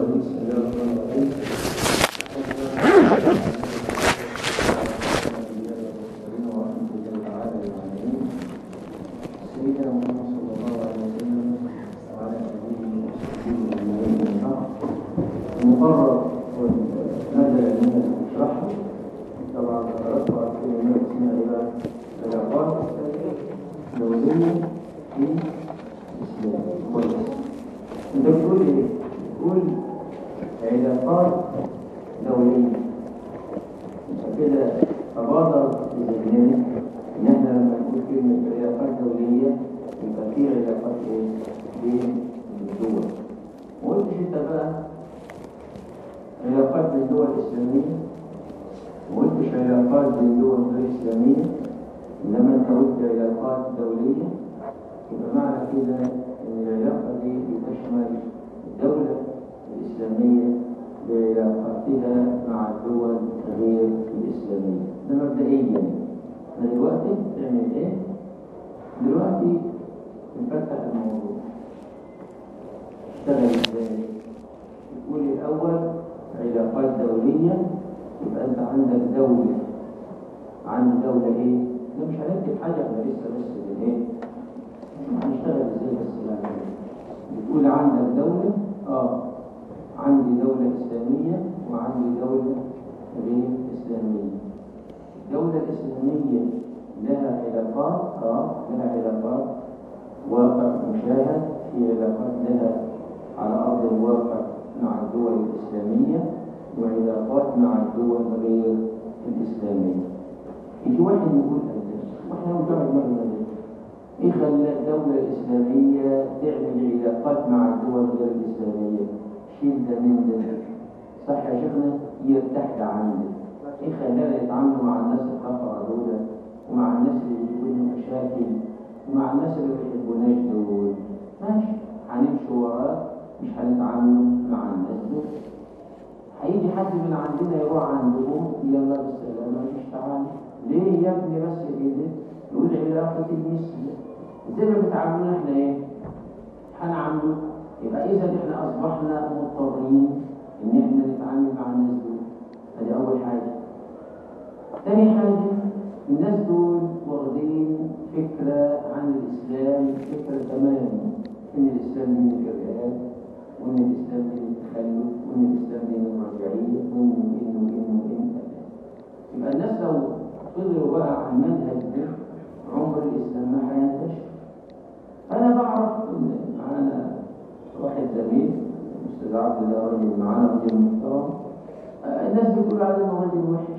بسم الله الرحمن الرحيم سيدنا محمد صلى الله عليه وسلم وعلى اله وصحبه اجمعين المقرر والمدى من اشرحه طبعا ذكرت بعض كلمات اسمها الى العلاقات الدوليه في الاسلام كويس انت بتقول ايه؟ بتقول علاقات دوليه كده تبادر لذهننا ان احنا لما نقول كلمه علاقات دوليه يبقى في علاقات ايه؟ بين الدول ما قلتش انت بقى علاقات بين الدول الاسلاميه ما قلتش علاقات بين دول غير اسلاميه انما انت قلت علاقات دوليه يبقى معنى كده ان العلاقه دي بتشمل الدوله الاسلاميه بعلاقاتها مع الدول غير الاسلاميه ده مبدئيا احنا دلوقتي نعمل ايه؟ دلوقتي نفتح الموضوع اشتغل ازاي؟ تقول الاول علاقات دوليه يبقى انت عندك دوله عندي دوله ايه؟ ده مش هنكتب حاجه احنا لسه بس ايه؟ هنشتغل ازاي بس يعني بتقول عندك دولة اه عندي دولة إسلامية وعندي دولة غير إسلامية الدولة الإسلامية لها علاقات اه لها علاقات واقع مشاهد في علاقات لها على أرض الواقع مع الدول الإسلامية وعلاقات مع الدول غير الإسلامية يجي واحد يقول واحنا مجرد ما ايه خلى الدولة الإسلامية تعمل علاقات مع الدول غير الإسلامية؟ شيل ده من ده صح يا شيخنا؟ يرتاح ده عنده ايه خلانا يتعاملوا مع الناس الكفرة دول ومع الناس اللي بيجيبوا لهم مشاكل ومع الناس اللي ما بيحبوناش دول ماشي هنمشي وراه مش هنتعامل مع الناس دول هيجي حد من عندنا يروح عندهم يلا بالسلامة مش تعامل ليه يا ابني بس كده؟ يقول علاقة المثل زي ما بتعاملونا احنا ايه؟ هنعمله يبقى اذا احنا اصبحنا مضطرين ان احنا نتعامل مع الناس دول ادي اول حاجة تاني حاجة الناس دول واخدين فكرة عن الاسلام فكرة تمام ان الاسلام دين الجريان وان الاسلام دين التخلف وان الاسلام دين المرجعية وان وان وان وان يبقى الناس لو فضلوا بقى على المنهج ده عمر الإسلام ما هينتشر أنا بعرف إن معانا واحد زميل أستاذ عبد الله راجل معانا راجل محترم الناس بتقول عليه إنه راجل وحش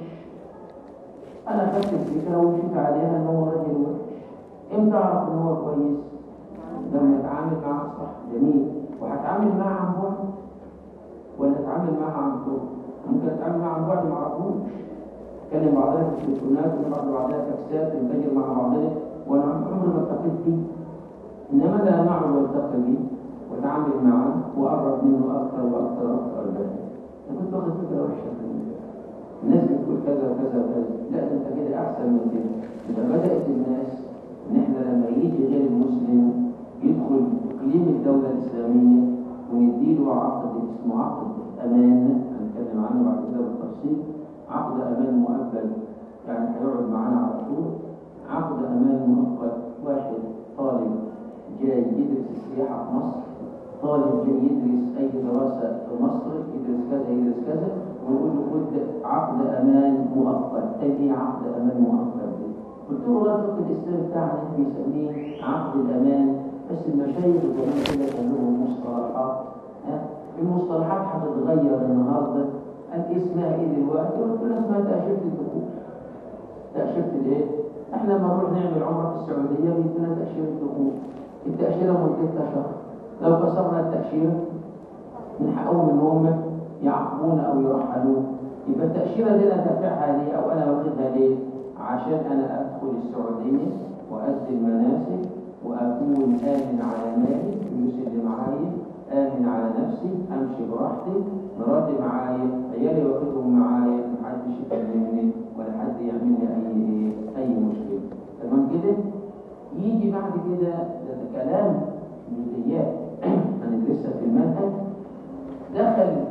أنا خدت الفكرة ومشيت عليها إن هو راجل وحش إمتى أعرف إن هو كويس؟ لما أتعامل معاه صح جميل وهتعامل معاه عن بعد ولا أتعامل معاه عن طول ممكن أتعامل معاه عن بعد ما أعرفوش نتكلم بعضنا في التليفونات ونبعت بعضنا تكسات ونتاجر مع بعضنا وانا عمري ما التقيت بيه انما انا معه والتقي بيه واتعامل معاه واقرب منه اكثر واكثر واكثر ده انا كنت واخد فكره وحشه الناس بتقول كذا وكذا وكذا لا ده انت كده احسن من كده يبقى بدات الناس ان احنا لما يجي غير المسلم يدخل اقليم الدوله الاسلاميه ونديله عقد اسمه عقد امان هنتكلم عنه بعد كده بالتفصيل عقد امان مؤبد يعني هيقعد معانا على طول عقد امان مؤقت واحد طالب جاي يدرس السياحه في مصر طالب جاي يدرس اي دراسه في مصر يدرس كذا يدرس كذا ونقول له خد عقد امان مؤقت اي عقد امان مؤقت دي قلت له والله فقه الاسلام بتاعنا بيسميه عقد الامان بس المشايخ زمان كده كان لهم مصطلحات المصطلحات هتتغير النهارده قال اسمها ايه دلوقتي؟ قلت له اسمها تأشيرة الدخول. تأشيرة الايه؟ احنا لما نروح نعمل عمرة في السعودية بيدونا تأشيرة دخول. التأشيرة مدتها شهر. لو كسرنا التأشيرة من حقهم ان هم يعاقبونا او يرحلونا. يبقى التأشيرة دي انا دافعها ليه او انا واخدها ليه؟ عشان انا ادخل السعودية وادي المناسك واكون امن على مالي الفلوس اللي معايا امن على نفسي امشي براحتي مراتي معايا عيالي واخدهم معايا محدش يكلمني ولا حد يعمل لي اي اي مشكله تمام كده يجي بعد كده ده كلام جزئيات هندرسها في المنهج دخل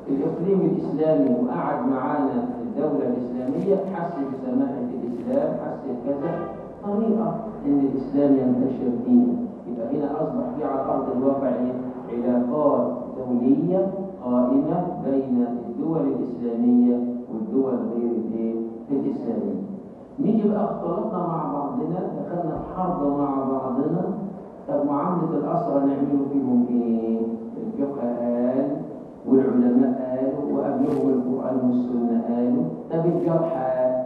الإقليم الإسلامي وقعد معانا في الدولة الإسلامية حس بسماحة الإسلام حس بكذا طريقة إن الإسلام ينتشر فيه يبقى هنا أصبح في على أرض الواقع إيه؟ علاقات دولية قائمة بين الدول الإسلامية والدول غير الإيه؟ الإسلامية نيجي بقى اختلطنا مع بعضنا دخلنا في حرب مع بعضنا طب معاملة الأسرى نعمله فيهم إيه؟ الفقه قال والعلماء قالوا وقبلهم القرآن والسنة قالوا طب الجرحى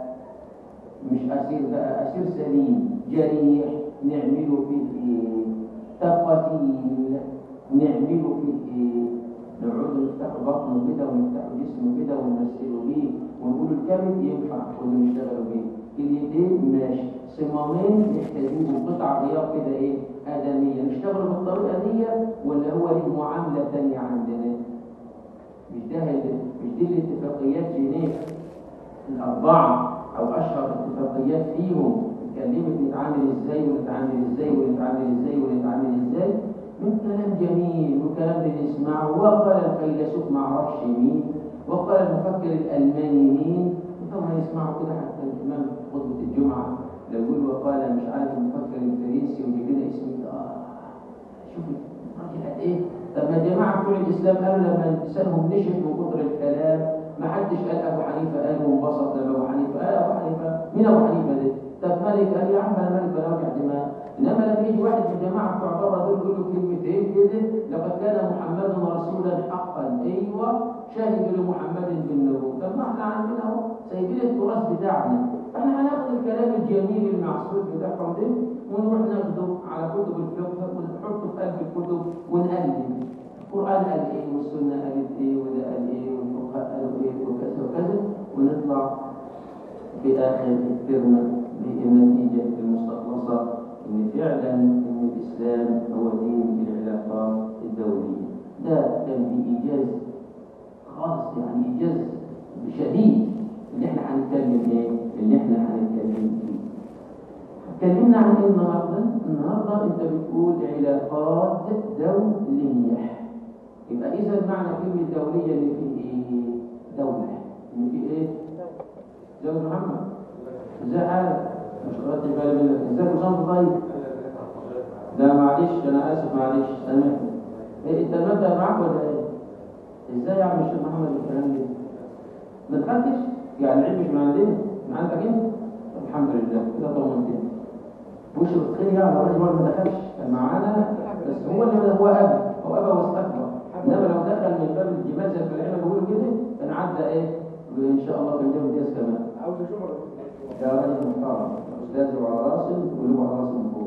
مش أسير بقى أسير سليم جريح نعمله فيه إيه؟ طب قتيل نعمله فيه إيه؟ نقعد نفتح بطنه كده ونفتح جسمه كده ونمثله بيه ونقول الكبد ينفع كله نشتغلوا بيه اليدين ماشي صمامين محتاجين قطع غيار كده ايه آدمية نشتغل بالطريقة دي ولا هو ليه معاملة تانية عندنا مش ده مش دي الاتفاقيات جنيف الأربعة أو أشهر اتفاقيات فيهم اتكلمت نتعامل ازاي ونتعامل ازاي ونتعامل ازاي ونتعامل ازاي من كلام جميل وكلام بنسمعه وقال الفيلسوف ما اعرفش مين وقال المفكر الألماني مين طبعا يسمعوا كده حتى الإمام في خطبة الجمعة لو يقول وقال مش عارف المفكر الفرنسي ويجيب لنا اسم اه شوف الراجل قد ايه طب يا جماعه بتوع الاسلام قالوا لما لسانهم نشف من كتر الكلام ما حدش قال ابو حنيفه قال وانبسط لما ابو حنيفه قال ابو حنيفه مين ابو حنيفه ده؟ طب مالك قال يا عم انا مالك بلا وجع دماغ انما لما يجي واحد من الجماعه بتوع بره دول يقول له كلمتين كده لقد كان محمد رسولا حقا ايوه شهد لمحمد بالنبوة طب ما احنا عندنا اهو سايبين التراث بتاعنا احنا هناخد الكلام الجميل المعسول بتاعهم ده ونروح ناخده على كتب الفقه ونحطه في قلب الكتب ونقلب القرآن قال ايه والسنة قالت ايه وده قال ايه والفقهاء قالوا ايه وكذا وكذا ونطلع في آخر الترم بالنتيجة المستخلصة إن فعلا إن الإسلام هو دين العلاقات الدولية ده كان في إيجاز خالص يعني إيجاز شديد اللي احنا هنتكلم ايه؟ اللي احنا هنتكلم فيه. اتكلمنا عن ايه النهارده؟ النهارده انت بتقول علاقات دولية. يبقى إذا معنى كلمة دولية إن في إيه؟ دولة. إن في إيه؟ زوج محمد. ازاي حالك؟ مش خدت بالي منك، ازيك وصلت طيب؟ لا معلش أنا آسف معلش سامحني. إيه أنت المبدأ معاك ولا إيه؟ ازاي يا عم الشيخ محمد الكلام ده ما دخلتش يعني العلم مش من عندنا من عندك انت طب الحمد لله كده طمنتني وش الخير يعني الراجل برضه ما دخلش كان معانا بس هو اللي هو ابى هو ابى واستكبر انما لو دخل من باب الجمال زي ما العلماء بيقولوا كده كان عدى ايه ان شاء الله كان له امتياز كمان عاوز اشوفك ده راجل محترم استاذ وعلى راسي وقلوب على راسي من فوق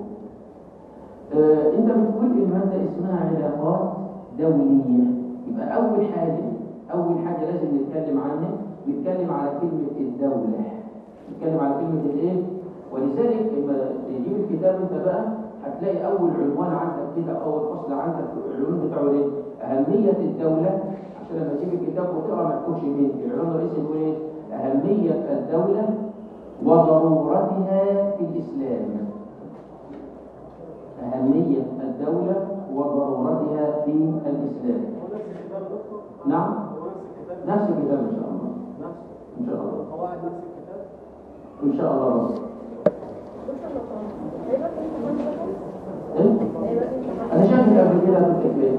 آه انت بتقول الماده اسمها علاقات دوليه يبقى أول حاجة أول حاجة لازم نتكلم عنها نتكلم على كلمة الدولة نتكلم على كلمة الإيه؟ ولذلك لما تجيب الكتاب أنت بقى هتلاقي أول عنوان عندك كده أول فصل عندك العنوان بتاعه إيه؟ أهمية الدولة عشان لما تجيب الكتاب وتقرا ما تكونش مين العنوان الرئيسي يقول إيه؟ أهمية الدولة وضرورتها في الإسلام أهمية الدولة وضرورتها في الإسلام هو نفس الكتاب يا دكتور نعم هو نفس الكتاب نفس الكتاب إن شاء الله نفس إن شاء الله قواعد نفس الكتاب إن شاء الله رب إيه؟ أنا شايف قبل كده في الكتاب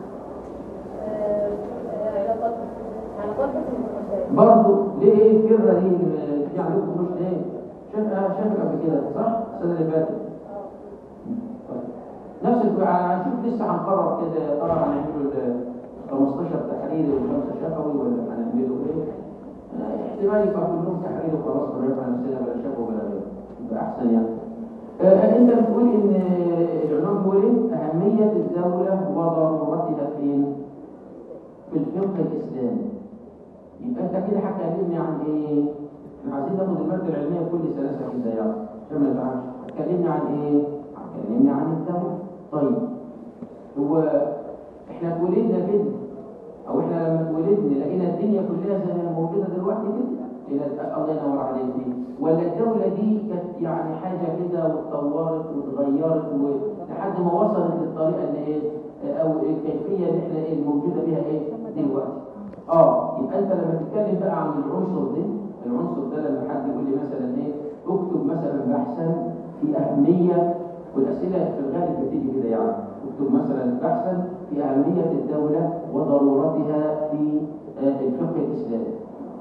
برضه ليه ايه الفكره دي اللي في عندكم فلوس ليه؟ شايف آه، شايف قبل كده صح؟ السنه اللي فاتت طيب. نفس الك- هنشوف لسه هنقرر كده يا ترى هنعمله ال 15 تحريري وخمسه شفوي ولا هنعمله ايه؟ آه، احتمال يبقى كلهم تحريري وخلاص ونرفع نفسنا بلا شفوي ولا غيره يبقى احسن يعني. آه، انت بتقول ان العنوان بيقول ايه؟ اهميه الدوله وضرورتها فين؟ في الفقه الاسلامي. يبقى انت كده هتكلمني عن ايه؟ احنا عايزين ناخد الماده العلميه بكل سلاسه كده يعني عشان ما نزعلش. هتكلمني عن ايه؟ هتكلمني عن الدوله. طيب هو احنا اتولدنا كده او احنا لما اتولدنا لقينا الدنيا كلها زي ما هي موجوده دلوقتي كده إلى الله ينور عليك دي ولا الدولة دي كانت يعني حاجة كده واتطورت واتغيرت و- لحد ما وصلت للطريقة اللي ايه او الكيفية اللي احنا ايه الموجودة بيها ايه دلوقتي اه يبقى انت لما تتكلم بقى عن العنصر ده العنصر ده لما حد يقول لي مثلا ايه اكتب مثلا بحثا في اهميه والاسئله في الغالب بتيجي كده يعني اكتب مثلا بحثا في اهميه الدوله وضرورتها في آه، الفقه الاسلامي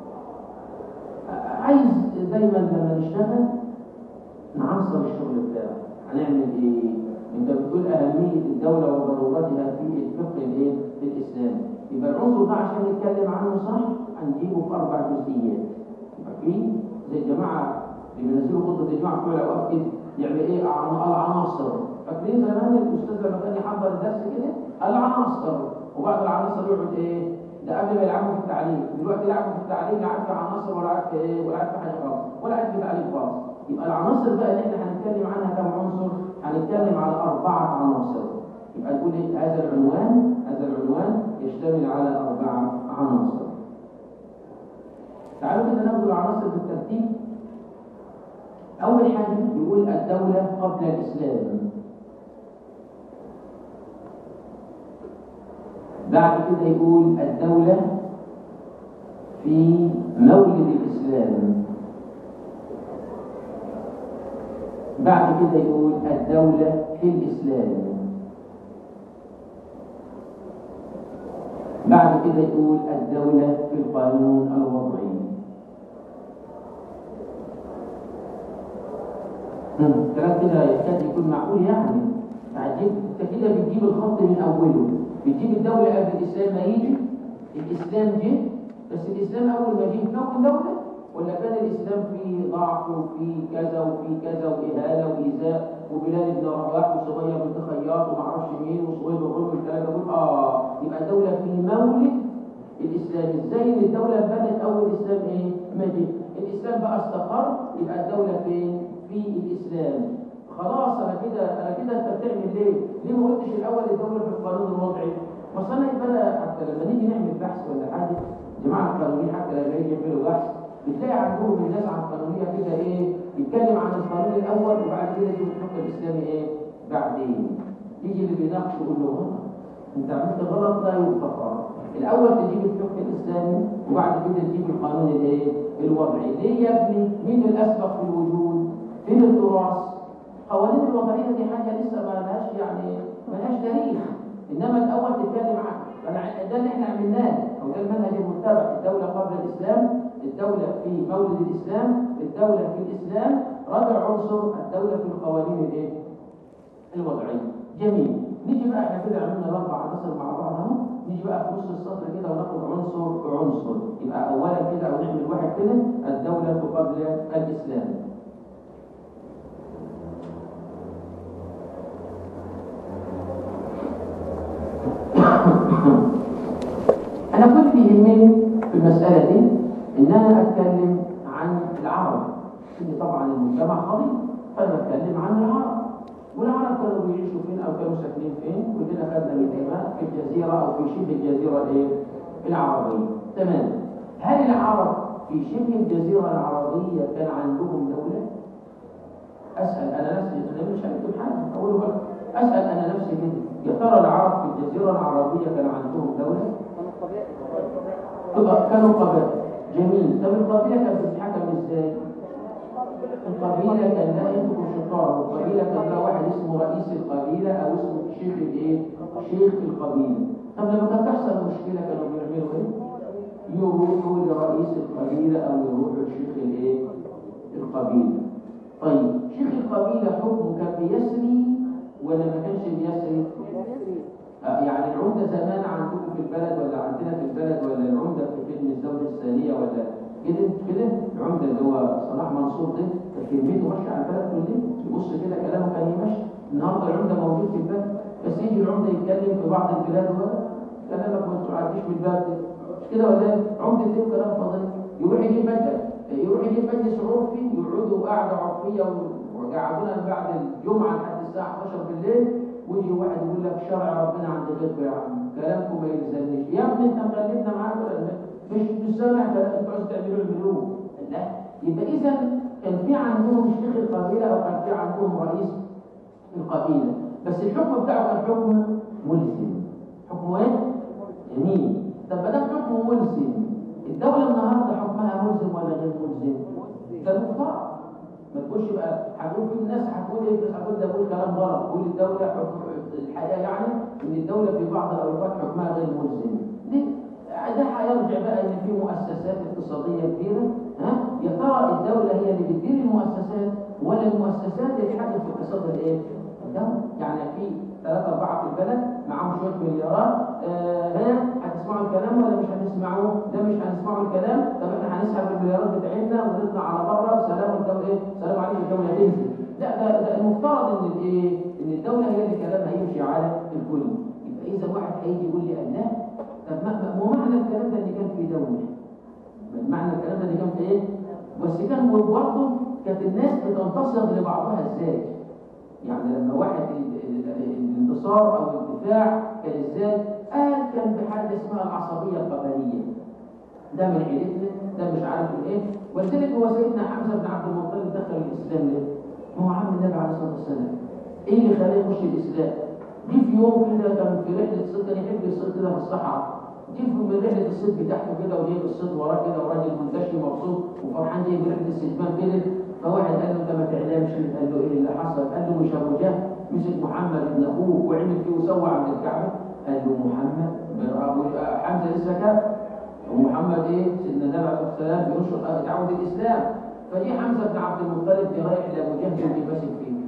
آه، عايز دايما لما نشتغل نعنصر الشغل بتاعه هنعمل ايه انت بتقول اهميه الدوله وضرورتها في الفقه الايه الاسلامي يبقى العنصر ده عشان نتكلم عنه صح هنجيبه في اربع جزئيات يبقى في زي الجماعه اللي بينزلوا خطه الجماعه بتوع الاوقات كده يعمل ايه عن- العناصر فاكرين زمان الاستاذ لما كان يحضر الدرس كده العناصر وبعد العناصر يقعد ايه ده قبل ما يلعبوا في التعليم دلوقتي يلعبوا في التعليم لا عارف في عناصر ولا عارف في ايه ولا عارف في حاجه خالص ولا عارف في تعليم خالص يبقى العناصر بقى اللي احنا هنتكلم عنها كم عنصر هنتكلم على اربعه عناصر يبقى تقول ايه هذا العنوان هذا العنوان يشتمل على اربعه عناصر تعالوا كده ناخد العناصر بالترتيب اول حاجه يقول الدوله قبل الاسلام بعد كده يقول الدولة في مولد الإسلام بعد كده يقول الدولة في الإسلام بعد كده يقول الدولة في القانون الوضعي مم، الكلام كده يكاد يكون معقول يعني هتجيب انت كده بتجيب الخط من اوله بتجيب الدوله قبل الاسلام ما يجي الاسلام جه بس الاسلام اول ما جه كون دوله ولا كان الاسلام فيه ضعف وفيه كذا وفيه كذا واهانه وايذاء وبلال بن رباح وصبيه بنت خياط وما اعرفش مين وصهيب الرومي والكلام ده كله اه يبقى الدوله في مولد الاسلام ازاي ان الدوله بدات اول الاسلام ايه؟ ما جه الاسلام بقى استقر يبقى الدوله فين؟ في الاسلام خلاص انا كده انا كده انت بتعمل ليه؟ ليه ما قلتش الاول الدوله في القانون الوضعي؟ ما انا يبقى انا حتى لما نيجي نعمل بحث ولا حاجه جماعه القانونيين حتى لما يجي يعملوا بحث بتلاقي عندهم الناس على القانونيه كده ايه؟ يتكلم عن القانون الاول وبعد كده يجي الحكم الاسلامي ايه؟ بعدين يجي اللي بيناقش يقول له غلط انت عملت غلط لا يغتفر الاول تجيب الفقه الاسلامي وبعد كده تجيب القانون الايه؟ الوضعي ليه يا ابني؟ مين الاسبق في الوجود؟ فين التراث؟ قوانين الوضعيه دي حاجه لسه ما لهاش يعني ما لهاش تاريخ انما الاول تتكلم عن فأنا- ده اللي احنا عملناه او ده المنهج المتبع الدوله قبل الاسلام الدوله في مولد الاسلام الدوله في الاسلام رابع عنصر الدوله في القوانين الايه الوضعيه جميل نيجي بقى احنا كده عملنا الاربع عناصر مع بعض اهو نيجي بقى في نص السطر كده وناخد عنصر عنصر يبقى اولا كده او نعمل واحد كده الدوله قبل الاسلام أنا كل اللي يهمني في المسألة دي إن أنا أتكلم عن العرب إن طبعا المجتمع قوي فأنا بتكلم عن العرب والعرب كانوا بيعيشوا فين أو كانوا ساكنين فين كلنا خدنا الانتماء في الجزيرة أو في شبه الجزيرة الإيه؟ العربية تمام هل العرب في شبه الجزيرة العربية كان عندهم دولة؟ أسأل أنا نفسي أنا مش هكتب حاجة أقول بقى أسأل أنا نفسي كده يا ترى العرب في الجزيرة العربية كان عندهم دولة؟ تبقى كانوا قبائل جميل طب القبيلة كانت بتتحكم ازاي؟ القبيلة كان لها انتوا شطار القبيلة كان لها واحد اسمه رئيس القبيلة او اسمه شيخ الايه؟ شيخ القبيلة طب لما كانت تحصل مشكلة كانوا بيعملوا ايه؟ يروحوا لرئيس القبيلة او يروحوا لشيخ الايه؟ القبيلة طيب شيخ القبيلة حكمه كان بيسري ولا ما كانش بيسري؟ آه، يعني العمدة زمان عندكم في البلد ولا عندنا في البلد ولا العمدة في فيلم الزوجة الثانية ولا كده كده العمدة اللي هو صلاح منصور ده كان كلمته ماشية على البلد كلها يبص كده كلامه كان يمشي النهارده العمدة موجود في البلد بس يجي العمدة يتكلم في بعض البلاد ولا كلامك ما تعديش من الباب ده مش كده ولا إيه؟ عمدة ايه كلام فاضي يروح يجيب مجلس يروح يجيب مجلس عرفي يقعدوا قعدة عرفية وقعدونا بعد الجمعة لحد الساعة 11 بالليل ويجي واحد يقول لك شرع ربنا عند غيركم يا عم كلامكم ما يلزمنيش يا ابني انت مغلبنا معاك ولا لا؟ مش مش سامع كلام انتوا عايزين تعملوا الملوك لا يبقى اذا كان في عندهم شيخ القبيله او كان في عندهم رئيس القبيله بس الحكم بتاعه كان حكم ملزم حكم ايه؟ جميل طب ما دام حكم ملزم الدولة النهارده حكمها ملزم ولا غير ملزم؟ ده المفترض ما تقولش بقى هتقول في الناس هتقول ايه بس هتقول ده بقول كلام غلط قول الدولة حكم الحقيقة يعني ان الدولة في بعض الاوقات حكمها غير ملزم ليه؟ ده هيرجع بقى ان في مؤسسات اقتصادية كبيرة ها يا ترى الدولة هي اللي بتدير المؤسسات ولا المؤسسات اللي بتحكم في اقتصاد الايه؟ الدولة يعني في ثلاثة أربعة في البلد معاهم شوية مليارات آه ها هتسمعوا الكلام ولا مش هتسمعوه؟ ده مش هنسمعوا الكلام طب احنا هنسحب المليارات بتاعتنا ونطلع على بره وسلام الدولة ايه؟ سلام عليكم الدولة تنزل لا ده, ده المفترض ان الايه؟ ان الدولة هي اللي كلامها يمشي على الكل يبقى إذا واحد هيجي يقول لي الله طب ما ما معنى الكلام ده اللي كان في دولة؟ معنى الكلام ده اللي كان في ايه؟ بس كان برضه كانت الناس بتنتصر لبعضها ازاي؟ يعني لما واحد الانتصار او الدفاع كان ازاي؟ قال كان بحاجه اسمها العصبيه القبليه. ده من عيلتنا، ده مش عارف من ايه، ولذلك هو سيدنا حمزه بن عبد المطلب دخل الاسلام ليه؟ ما هو عم النبي عليه الصلاه والسلام. ايه اللي خلاه يخش الاسلام؟ جه في يوم كده كان في رحله صيد كان يحب الصيد كده في الصحراء. جه من رحله الصيد بتاعته كده وجايب الصيد وراه كده وراجل منتشي مبسوط وفرحان جاي برحله استجمام كده فواحد قال له انت ما تعلمش قال له ايه اللي حصل؟ قال له مش ابو جهل مسك محمد ابن اخوه وعمل فيه وسوى عند الكعبه قال له محمد ابو حمزه لسه كافر ومحمد ايه؟ سيدنا النبي عليه الصلاه والسلام بينشر دعوه الاسلام فجه حمزه بن عبد المطلب رايح لابو جهل اللي ماسك فيه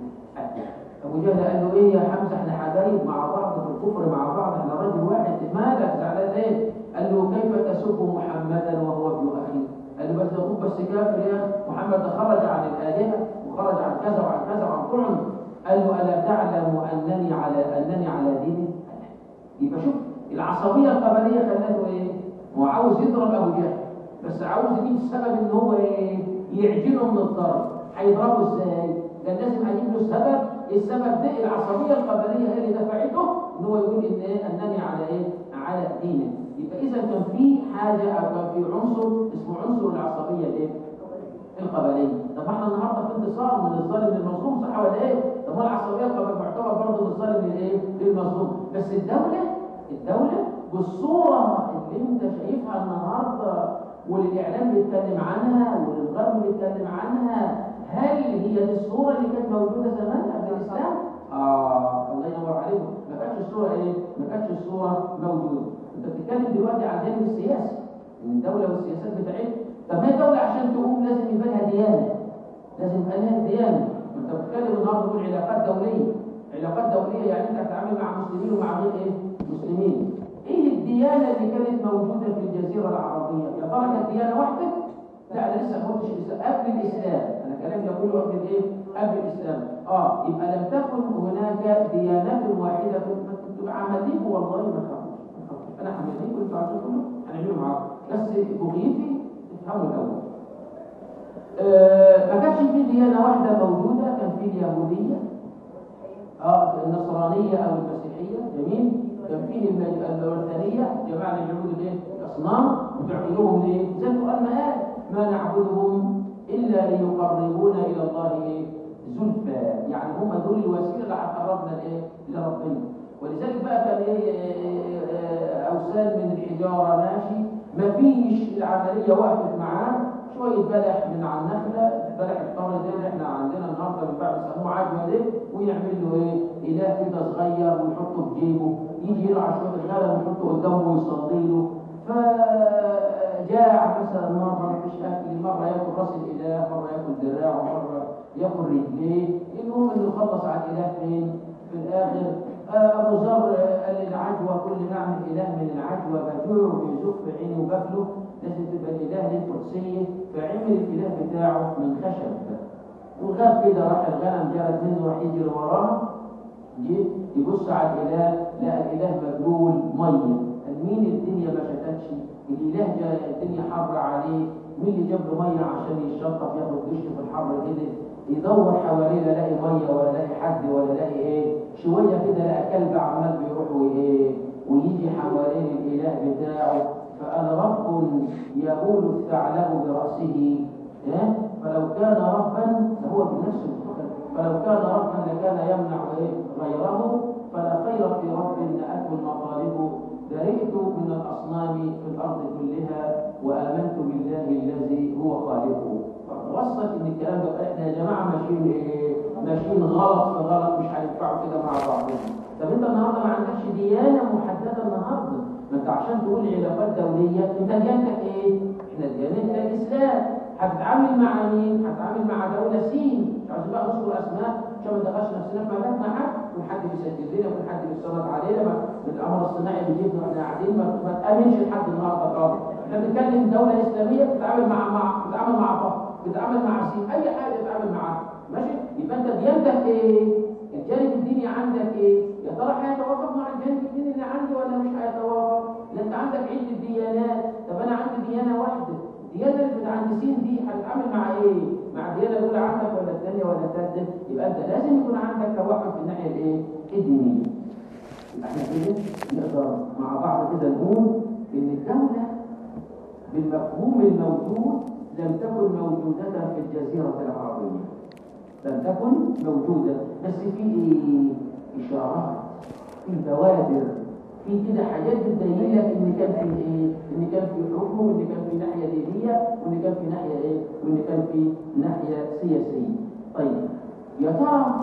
ابو جهل قال له ايه يا حمزه احنا حبايب مع بعض في الكفر مع بعض احنا راجل واحد مالك زعلان ليه؟ قال له كيف تسب محمدا وهو ابن اخيك؟ قال له بس يقول بس كافر يا محمد ده خرج عن الالهه وخرج عن كذا وعن كذا وعن طعن قال له الا تعلم انني على انني على ديني؟ يبقى شوف العصبيه القبليه خلته ايه؟ هو عاوز يضرب ابو جهل بس عاوز يجيب السبب ان هو ايه؟ يعجنه من الضرب هيضربه ازاي؟ كان لازم اجيب له سبب السبب ده العصبيه القبليه هي اللي دفعته ان هو يقول ان إيه؟ انني على ايه؟ على دينه يبقى اذا كان في حاجه او كان في عنصر اسمه عنصر العصبيه الايه؟ القبليه طب احنا النهارده في انتصار من الظالم للمظلوم صح ولا ايه؟ طب ما العصبيه القبليه معتبر برضه من الظالم للايه؟ للمظلوم بس الدوله الدوله بالصوره اللي انت شايفها النهارده والاعلام بيتكلم عنها والغرب بيتكلم عنها هل هي دي الصوره اللي كانت موجوده زمان قبل الاسلام؟ اه الله ينور عليكم ما كانتش الصوره ايه؟ ما كانتش الصوره موجوده انت بتتكلم دلوقتي عن الجانب السياسي من الدوله والسياسات بتاعتها طب ما هي الدوله عشان تقوم لازم يبقى لها ديانه لازم يبقى لها ديانه انت بتتكلم النهارده تقول علاقات دوليه علاقات دوليه يعني انت هتتعامل مع مسلمين ومع غير ايه؟ مسلمين ايه الديانه اللي كانت موجوده في الجزيره العربيه؟ يا ترى كانت ديانه واحده؟ لا انا لسه ما قلتش الاسلام قبل الاسلام انا كلامي ده كله قبل الايه؟ قبل الاسلام اه يبقى لم تكن هناك ديانات واحده تبقى عمليه والله ما تخافوش ما تخافوش انا هعمل كنت عايزين كله هنعمله معاكم بس بغيتي تفهموا الاول آه ما كانش في ديانه واحده موجوده كان في اليهوديه اه النصرانيه او المسيحيه جميل كان فيه الوثنيه جماعه اليهود الايه؟ الاصنام وتعبدوهم ليه؟ زي ما قال ما قال ما نعبدهم الا ليقربونا الى الله ايه؟ زلفى يعني هم دول الوسيله اللي هتقربنا لايه؟ لربنا ولذلك بقى كان ايه اوثان من الحجاره ماشي ما فيش العمليه وقفت معاه شويه بلح من على النخله بلح الطار ده اللي احنا عندنا النهارده بنباع بيسموه عجوه ده ويعمل له ايه؟ اله كده صغير ويحطه في جيبه يجي يرعى شويه الغنم ويحطه قدامه ويصلي له فجاع مثلا مره مفيش اكل مره ياكل راس الاله مره ياكل دراعه مره ياكل رجليه المهم انه يخلص على الاله فين؟ في الاخر ابو ذر قال العجوه كل نعمه اله من العجوه بجوع وبيزق في عيني وباكله لازم تبقى الاله ليه قدسيه فعمل الاله بتاعه من خشب وغاب كده راح الغنم جرت منه راح يجري وراه جه يبص على الاله لقى الاله مبلول ميه قال مين الدنيا ما شتتش الاله جاء الدنيا حر عليه مين اللي جاب له ميه عشان يشطف ياخد دش في الحر كده يدور حواليه لا لاقي ميه ولا لاقي حد ولا لاقي ايه شويه كده لقى كلب عمال بيروح وايه ويجي حوالين الاله بتاعه فانا رب يقول الثعلب براسه إيه؟ فلو كان ربا فهو بنفسه فلو كان ربا لكان يمنع إيه؟ غيره فلا خير في رب نأته المطالب برئت من الأصنام في الأرض كلها وآمنت بالله الذي هو خالقه وصلت إن الكلام ده إحنا يا جماعة ماشيين إيه؟ ماشيين غلط في غلط مش هينفعوا كده مع بعضنا طب أنت النهاردة ما عندكش ديانة محددة النهاردة ما أنت عشان تقول علاقات دولية أنت ديانتك إيه؟ إحنا ديانتنا الإسلام هتتعامل مع مين؟ هتتعامل مع دولة سين مش عايزين بقى نذكر أسماء عشان ما ندخلش نفسنا في مجال مع حد وحد بيسجل لنا وحد بيتصرف علينا ما- الامر الصناعي بيجيبنا واحنا قاعدين ما ما تامنش لحد النهارده خالص احنا بنتكلم دوله اسلاميه بتتعامل مع مع بتتعامل مع بعض بتتعامل مع سين اي حاجه بتتعامل معاها ماشي يبقى انت ديانتك ايه؟ الجانب الديني عندك ايه؟ يا ترى هيتوافق مع الجانب الديني اللي عندي ولا مش هيتوافق؟ لا انت عندك عده ديانات طب انا عندي ديانه واحده الديانه اللي متعنسين دي هتتعامل مع ايه؟ مع الديانه الاولى عندك ولا الثانيه ولا الثالثه؟ يبقى انت لازم يكون عندك توافق في الناحيه الايه؟ الدينيه. يبقى احنا كده نقدر مع بعض كده نقول ان الدوله بالمفهوم الموجود لم تكن موجودة في الجزيرة العربية لم تكن موجودة بس في ايه؟ إشارات في بوادر في كده حاجات بتبين لك ان كان في ايه؟ ان كان في حكم وان كان في ناحية دينية وان كان في ناحية ايه؟ وان كان في ناحية سياسية. طيب يا ترى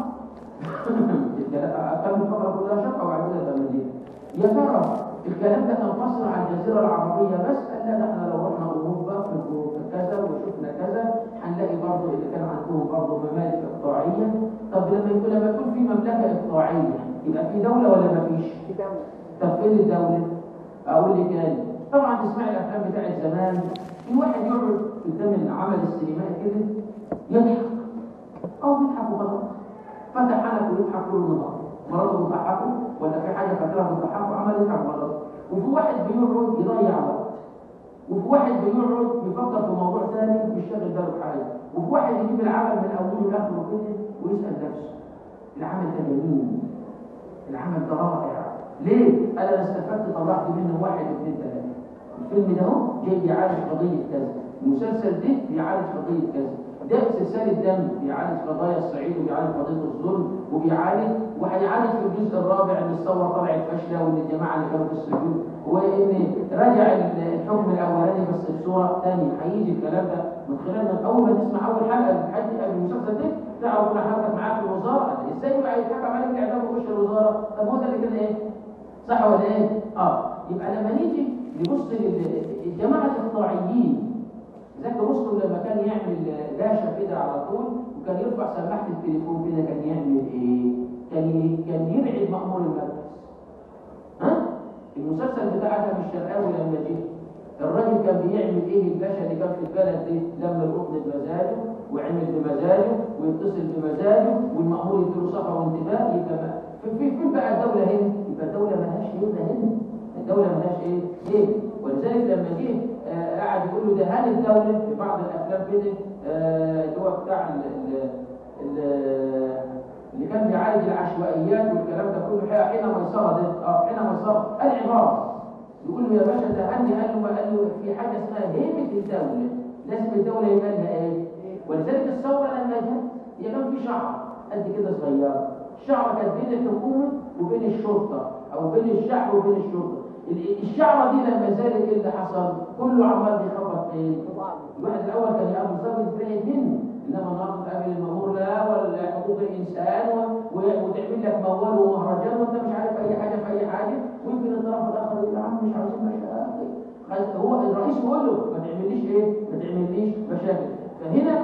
كان الفقرة كلها شقة وبعد كده تمديد. يا ترى الكلام ده كان قصر على الجزيرة العربية بس قال لا ده احنا لو رحنا أوروبا في كذا وشفنا كذا هنلاقي برضه اللي كان عندهم برضه ممالك إقطاعية طب لما يكون لما يكون في مملكة إقطاعية يبقى في دولة ولا ما فيش؟ في دولة طب فين الدولة؟ أقول لك تاني طبعا تسمعي الأفلام بتاعت زمان في واحد يقعد قدام العمل السينمائي كده يضحك أو بيضحك وخلاص فتح حنك ويضحك طول النهار مراته بتضحكه ولا في حاجة فاكرها بتضحكه عمل يضحك وخلاص وفي واحد بيقعد يضيع وقت وفي واحد بيقعد بيفكر في موضوع ثاني مش شاغل باله بحاجة وفي واحد يجيب العمل من أوله لآخره كده ويسأل نفسه العمل ده جميل العمل ده رائع ليه؟ انا استفدت طلعت منه واحد اثنين ثلاثه الفيلم ده اهو جاي بيعالج قضيه كذا المسلسل ده بيعالج قضيه كذا ده سلسله دم بيعالج قضايا الصعيد وبيعالج قضيه الظلم وبيعالج وهيعالج في الجزء الرابع ان الثوره طلعت فاشله وان الجماعه اللي كانوا في السجون وان رجع الحكم الاولاني بس بصوره ثانيه هيجي الكلام ده من خلال من اول ما تسمع اول حلقه لحد المسلسل ده تعرف كل حاجه معاك في الوزاره ازاي بقى يتحكم عليك بالاعدام ويخش الوزاره طب هو ده اللي كان ايه صح ولا ايه اه يبقى لما نيجي نبص للجماعه الاقطاعيين ذاك رستم لما كان يعمل باشا كده على طول وكان يرفع سماعه التليفون كده كان يعمل ايه كان كان يرعب مأمور المركز ها المسلسل بتاع ادهم الشرقاوي لما جه الراجل كان بيعمل ايه الباشا اللي كان في البلد دي لما القطن بمزاجه وعمل بمزاجه ويتصل بمزاجه والمأمور يديله صفا وانتباه يبقى ما- في في فين بقى الدولة هنا؟ يبقى الدولة ملهاش هيبة هنا الدولة ملهاش ايه؟ هيبة ولذلك لما جه آه، قعد يقول له ده هل الدولة في بعض الأفلام كده آه، اللي هو بتاع ال- ال- ال- اللي كان بيعالج العشوائيات والكلام ده كله حين حين ميسرة ده اه حين ميسرة العبارة يقول له يا باشا ده عندي قال له قال له في حاجه اسمها هيبه الدوله لازم الدوله يبقى لها ايه ولذلك الثوره لما جت هي كان في شعر قد كده صغيره الشعره كانت بين الحكومه وبين الشرطه او بين الشعب وبين الشرطه ال- الشعره دي لما زالت ايه اللي حصل كله عمال بيخبط فين في بعض الواحد الاول كان يقابل ضابط بعيد منه انما النهارده تقابل المامور لا ولا حقوق الانسان و- و- وتعمل لك موال ومهرجان وانت مش عارف اي حاجه في اي حاجه ويمكن الطرف الاخر يقول يا عم مش عاوزين مشاكل خلاص هو الرئيس يقول له ما تعمليش ايه؟ ما تعمليش مشاكل فهنا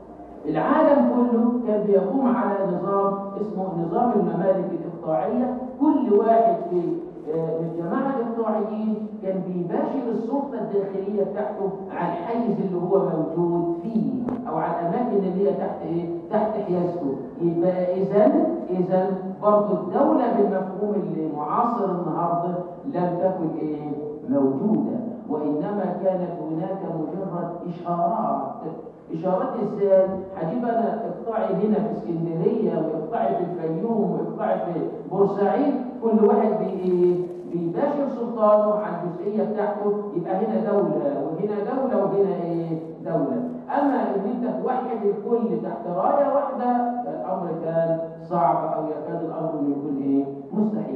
العالم كله كان بيقوم على نظام اسمه نظام الممالك الاقطاعيه كل واحد في آه، من الجماعه الاقطاعيين كان بيباشر السلطه الداخليه بتاعته على الحيز اللي هو موجود فيه او على الاماكن اللي هي تحت ايه؟ تحت حيازته يبقى اذا اذا برضه الدوله بالمفهوم اللي معاصر النهارده لم تكن ايه؟ موجوده وانما كانت هناك مجرد اشارات اشارات ازاي هجيب انا اقطاعي هنا في اسكندريه واقطاعي في الفيوم واقطاعي في بورسعيد كل واحد بي بيباشر سلطانه على الجزئيه بتاعته يبقى هنا دوله وهنا دوله وهنا ايه دوله اما ان انت توحد الكل تحت رايه واحده فالامر كان صعب او يكاد الامر انه يكون ايه مستحيل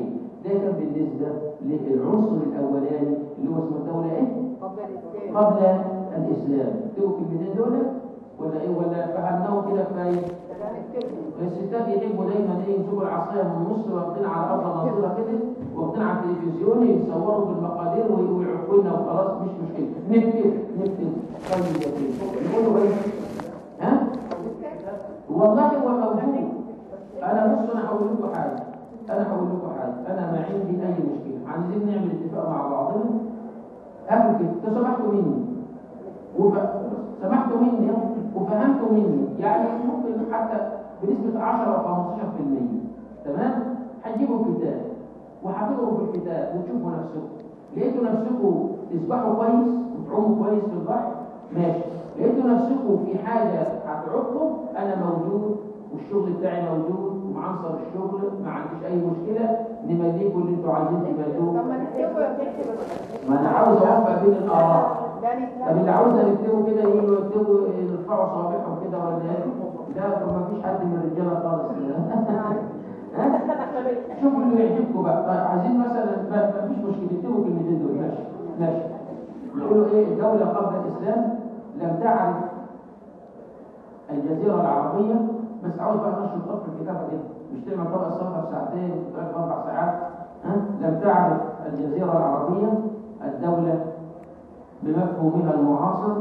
ده كان بالنسبة للعنصر الأولاني اللي هو اسمه الدولة إيه؟ قبل الإسلام قبل الإسلام تبقوا الكلمتين دول ولا إيه ولا فهمناه كده كفاية؟ لا نكتبهم الستات يحبوا دايما ايه يمسكوا العصايه من النص واخدين على ارض ناصره كده واخدين على التلفزيون يصوروا بالمقادير ويعقوا لنا وخلاص مش مشكله نكتب نكتب طيب يا سيدي نقولوا ايه؟ ها؟ والله هو موجود انا بص انا هقول لكم حاجه انا هقول لكم حاجه انا ما عندي اي مشكله عايزين نعمل اتفاق مع بعضنا قبل كده انتوا سمحتوا مني وف... سمحتوا مني وفهمتوا مني يعني ممكن حتى بنسبة 10 أو 15% تمام هتجيبوا الكتاب وهتقروا في الكتاب وتشوفوا نفسكم لقيتوا نفسكم تسبحوا كويس وتعوموا كويس في البحر ماشي لقيتوا نفسكم في حاجة هتعوقكم أنا موجود والشغل بتاعي موجود ومعنصر الشغل ما عنديش أي مشكلة نمليكم اللي انتوا عايزين تملوه طب ما نكتبه يا كتب ما أنا عاوز أوفق بين الآراء لا طب اللي نكتبه عاوزنا نكتبه كده يجوا يكتبوا يرفعوا صوابعهم كده ولا ايه؟ لا طب ما فيش حد من الرجاله خالص كده ها؟ شوفوا اللي يعجبكم بقى طيب عايزين مثلا ما ما فيش مشكله اكتبوا كلمتين دول ماشي ماشي نقولوا ايه الدوله قبل الاسلام لم تعرف الجزيره العربيه بس عاوز بقى نشر طرف الكتابه كده مش تعمل طبق الصفحه في ساعتين ثلاث اربع ساعات ها لم تعرف الجزيره العربيه الدوله بمفهومها المعاصر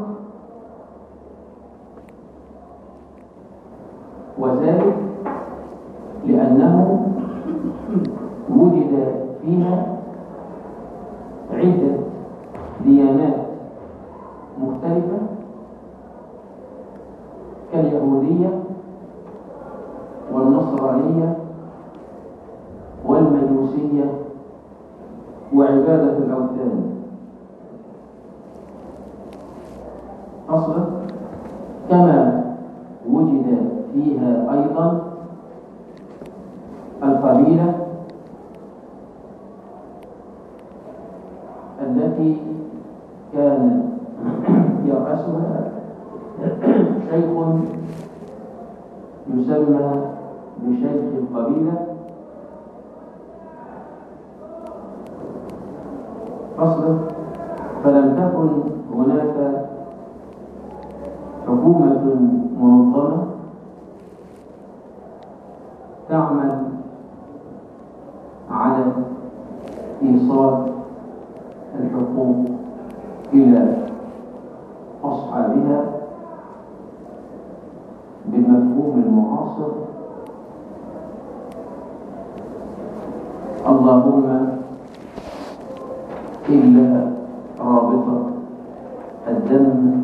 وذلك لأنه وجد فيها عدة ديانات مختلفة كاليهودية والنصرانية والمجوسية وعبادة الأوثان أصلا كما وجد فيها أيضا القبيلة التي كان يرأسها شيخ يسمى بشيخ القبيلة فصلا فلم تكن هناك حكومة منظمة تعمل على إيصال الحقوق إلى أصحابها بالمفهوم المعاصر اللهم إلا رابطة الدم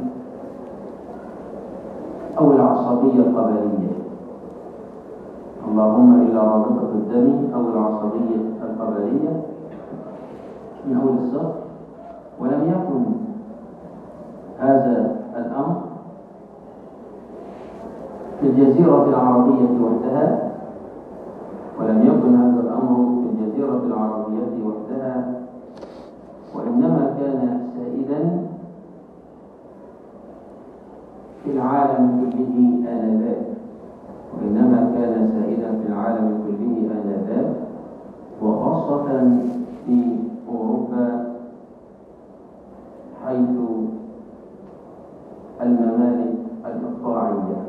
أو العصبية القبلية اللهم إلا رابطة الدم أو العصبية القبلية من أول السطر ولم يكن هذا الأمر في الجزيرة العربية وحدها ولم يكن هذا الأمر في الجزيرة العربية وحدها وإنما كان سائدا في العالم كله آنذاك وإنما كان سائدا في العالم كله آنذاك وخاصة في أوروبا حيث الممالك الإقطاعية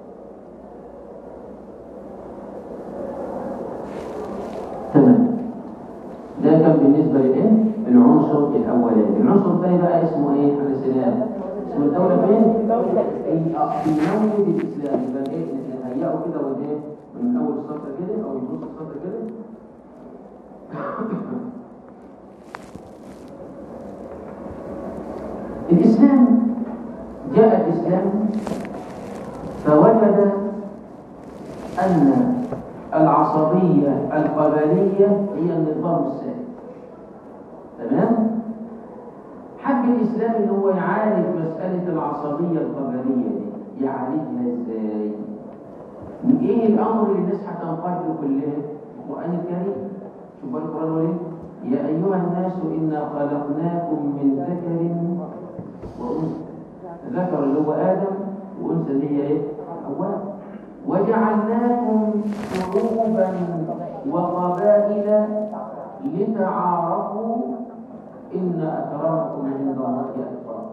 تمام ده كان بالنسبة لإيه؟ العنصر الأولاني العنصر الثاني بقى اسمه إيه؟ الإسلام اسم الدولة فين؟ دولة في آه، في مولد الإسلام يبقى إيه؟ نهيئه كده وإيه؟ من أول السطر كده أو من نص السطر كده الإسلام جاء الإسلام فوجد أن العصبية القبلية هي النظام السائد تمام؟ حب الإسلام إن هو يعالج مسألة العصبية القبلية دي يعالجها إزاي؟ إيه الأمر اللي الناس هتنقاد له كلها؟ القرآن الكريم شوف بقى القرآن يقول إيه؟ يا أيها الناس إنا خلقناكم من ذكر وأنثى ذكر اللي هو آدم وأنثى اللي هي إيه؟ حواء وجعلناكم شعوبا وقبائل لتعارفوا إن أكرمكم عند الله أتقاكم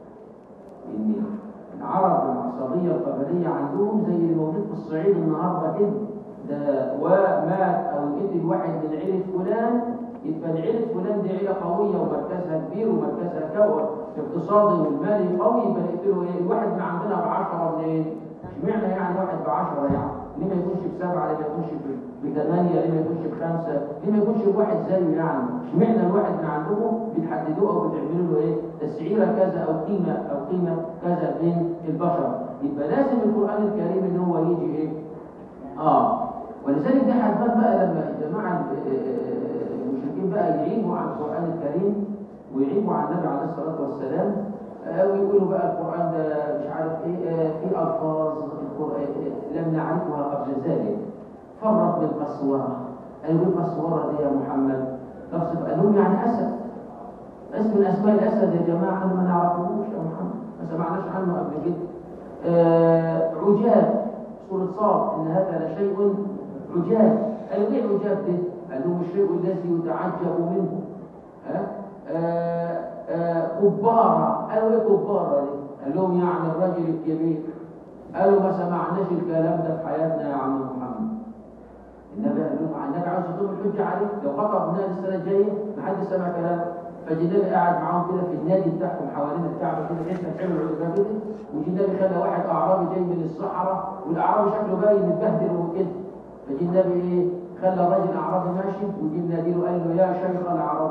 إن العرب العصبية القبلية عندهم زي اللي موجود في الصعيد النهارده كده ده ومات أو قتل واحد من عيلة فلان يبقى عيلة فلان دي عيلة قوية ومركزها كبير ومركزها كوي اقتصادي والمالي قوي يبقى نقتله ايه؟ الواحد من عندنا بعشرة منين؟ اشمعنى يعني واحد بعشرة يعني؟ ليه ما يكونش بسبعة؟ ليه ما يكونش ب- بثمانية؟ ليه ما يكونش بخمسة؟ ليه ما يكونش بواحد زيه يعني؟ اشمعنى الواحد من عندكم بتحددوه او بتعملوا له ايه؟ تسعيرة كذا او قيمة او قيمة كذا بين البشر يبقى لازم القرآن الكريم ان هو يجي ايه؟ اه ولذلك ده هتبان بقى لما الجماعة ال- المشركين بقى يعيبوا عن القرآن الكريم ويعيبوا عن النبي عليه الصلاة والسلام آه، ويقولوا بقى القرآن ده مش عارف ايه آه، في ألفاظ القرآن آه، لم نعرفها قبل ذلك فرط بالقسورة قالوا ايه القسورة دي يا محمد تقصد قال لهم يعني أسد اسم من أسماء الأسد يا جماعة احنا ما نعرفوش يا محمد ما سمعناش عنه قبل كده آه، عجاب سورة صاد إن هذا لشيء عجاب قالوا ايه عجاب ده؟ قال لهم الشيء الذي يتعجب منه ها؟ آه، آه، كبارة قالوا ايه كبارة دي؟ قال لهم يعني الرجل الكبير قالوا ما سمعناش الكلام ده في حياتنا يا عم محمد النبي قال لهم النبي عاوز يقيم الحجة عليه لو خطب النادي السنة الجاية ما حدش سمع كلامه فجي النبي قاعد معاهم كده في النادي بتاعهم حوالين الكعبة كده حته حلو العلماء كده وجي النبي خلى واحد أعرابي جاي من الصحراء والأعرابي شكله باين متبهدل وكده فجي النبي ايه خلى الراجل أعرابي ماشي وجي النادي له قال له يا شيخ الأعراب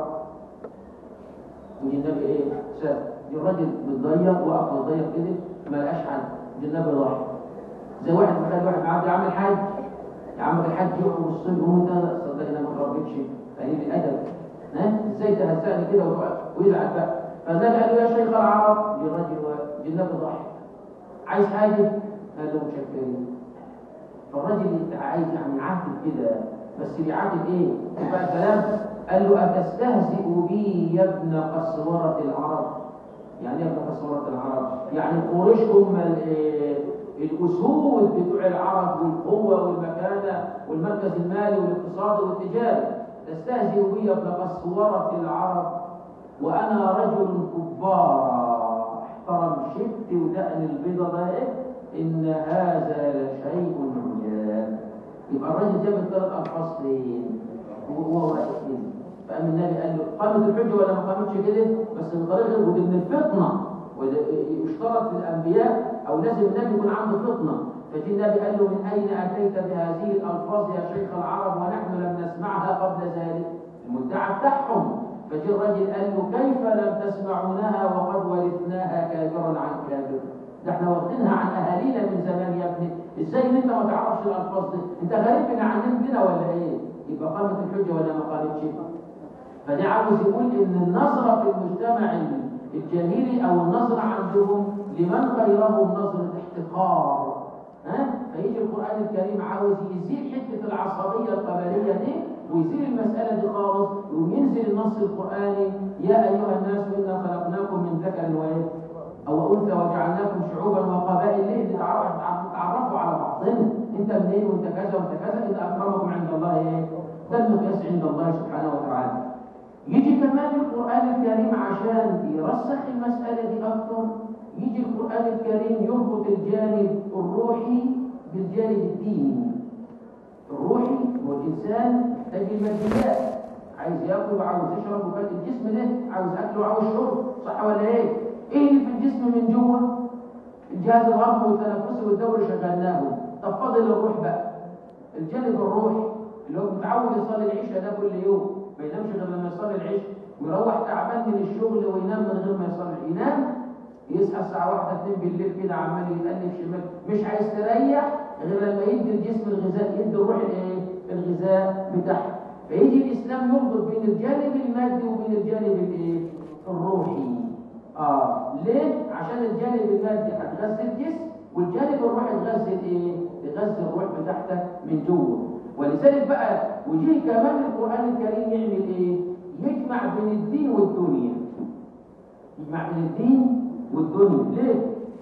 وجي النبي ايه ساب جه الراجل متضيق وقف متضيق كده ما لقاش حد جه النبي ضاحك زي واحد مخلي واحد معدي عامل حاج يا عم الحاج يقف وسط يقول ده صدق انا ما اتربيتش قليل الادب ها ازاي تهزقني كده وتقع- ويزعل بقى فالنبي قال له يا شيخ العرب جه الراجل جه النبي ضاحك عايز حاجه قال له متشكرين فالراجل انت عايز يعني يعاتب كده بس بيعاتب ايه؟ يبقى الكلام قال له أتستهزئ بي يا ابن قسورة العرب يعني ايه يا ابن قسورة العرب؟ يعني قريش هم ال- الأسود بتوع العرب والقوة والمكانة والمركز المالي والاقتصادي والتجاري تستهزئ بي يا ابن قسورة العرب وأنا رجل كبار احترم شبت ودقن البيضة ده إيه؟ إن هذا لشيء عجاب يبقى الراجل جاب الثلاث ألفاظ فين؟ وهو واقف كده فقام النبي قال له قامت الحجة ولا ما قامتش كده؟ بس بطريقة ودي من الفطنة وده يشترط في الأنبياء أو لازم النبي يكون عنده فطنة فجي النبي قال له من أين أتيت بهذه الألفاظ يا شيخ العرب ونحن لم نسمعها قبل ذلك المدعى بتاعهم فجي الرجل قال له كيف لم تسمعونها وقد ورثناها كابرا عن كابر ده احنا واخدينها عن اهالينا من زمان يا ابني ازاي ان انت ما تعرفش الالفاظ دي انت غريب من عندنا ولا ايه يبقى قامت الحجه ولا ما قامتش فده عاوز يقول ان النظره في المجتمع الجاهلي او النظره عندهم لمن غيرهم نظره احتقار ها فيجي القران الكريم عاوز يزيل حته العصبيه القبليه دي ويزيل المساله دي خالص وينزل النص القراني يا ايها الناس انا خلقناكم من ذكر وايه او انثى وجعلناكم شعوبا وقبائل ليه لتعرف- تعرفوا على بعضنا انت منين وانت كذا وانت كذا ان اكرمكم عند الله ايه ده المقياس عند الله سبحانه وتعالى يجي كمان القرآن الكريم عشان يرسخ المسألة دي أكتر يجي القرآن الكريم يربط الجانب الروحي بالجانب الديني الروحي هو الإنسان محتاج الماديات عايز ياكل وعاوز يشرب وكان الجسم ده عاوز أكل وعاوز شرب صح ولا إيه؟ إيه اللي في الجسم من جوه؟ الجهاز الهضمي والتنفسي والدوري شغلناهم طب فاضل الروح بقى الجانب الروحي اللي هو متعود يصلي العشاء ده كل يوم ما ينامش غير لما يصلي العشاء ويروح تعبان من الشغل وينام من غير ما يصلي ينام يصحى الساعة واحدة اتنين بالليل كده عمال يتقلب شمال مش عايز تريح غير لما يدي الجسم الغذاء يدي الروح الايه؟ الغذاء بتاعها فيجي الإسلام يربط بين الجانب المادي وبين الجانب الايه؟ الروحي اه ليه؟ عشان الجانب المادي هتغذي الجسم والجانب الروحي تغذي الايه؟ تغذي الروح بتاعتك من جوه ولذلك بقى وجيه كمان القرآن الكريم يعمل ايه؟ يجمع بين الدين والدنيا يجمع بين الدين والدنيا ليه؟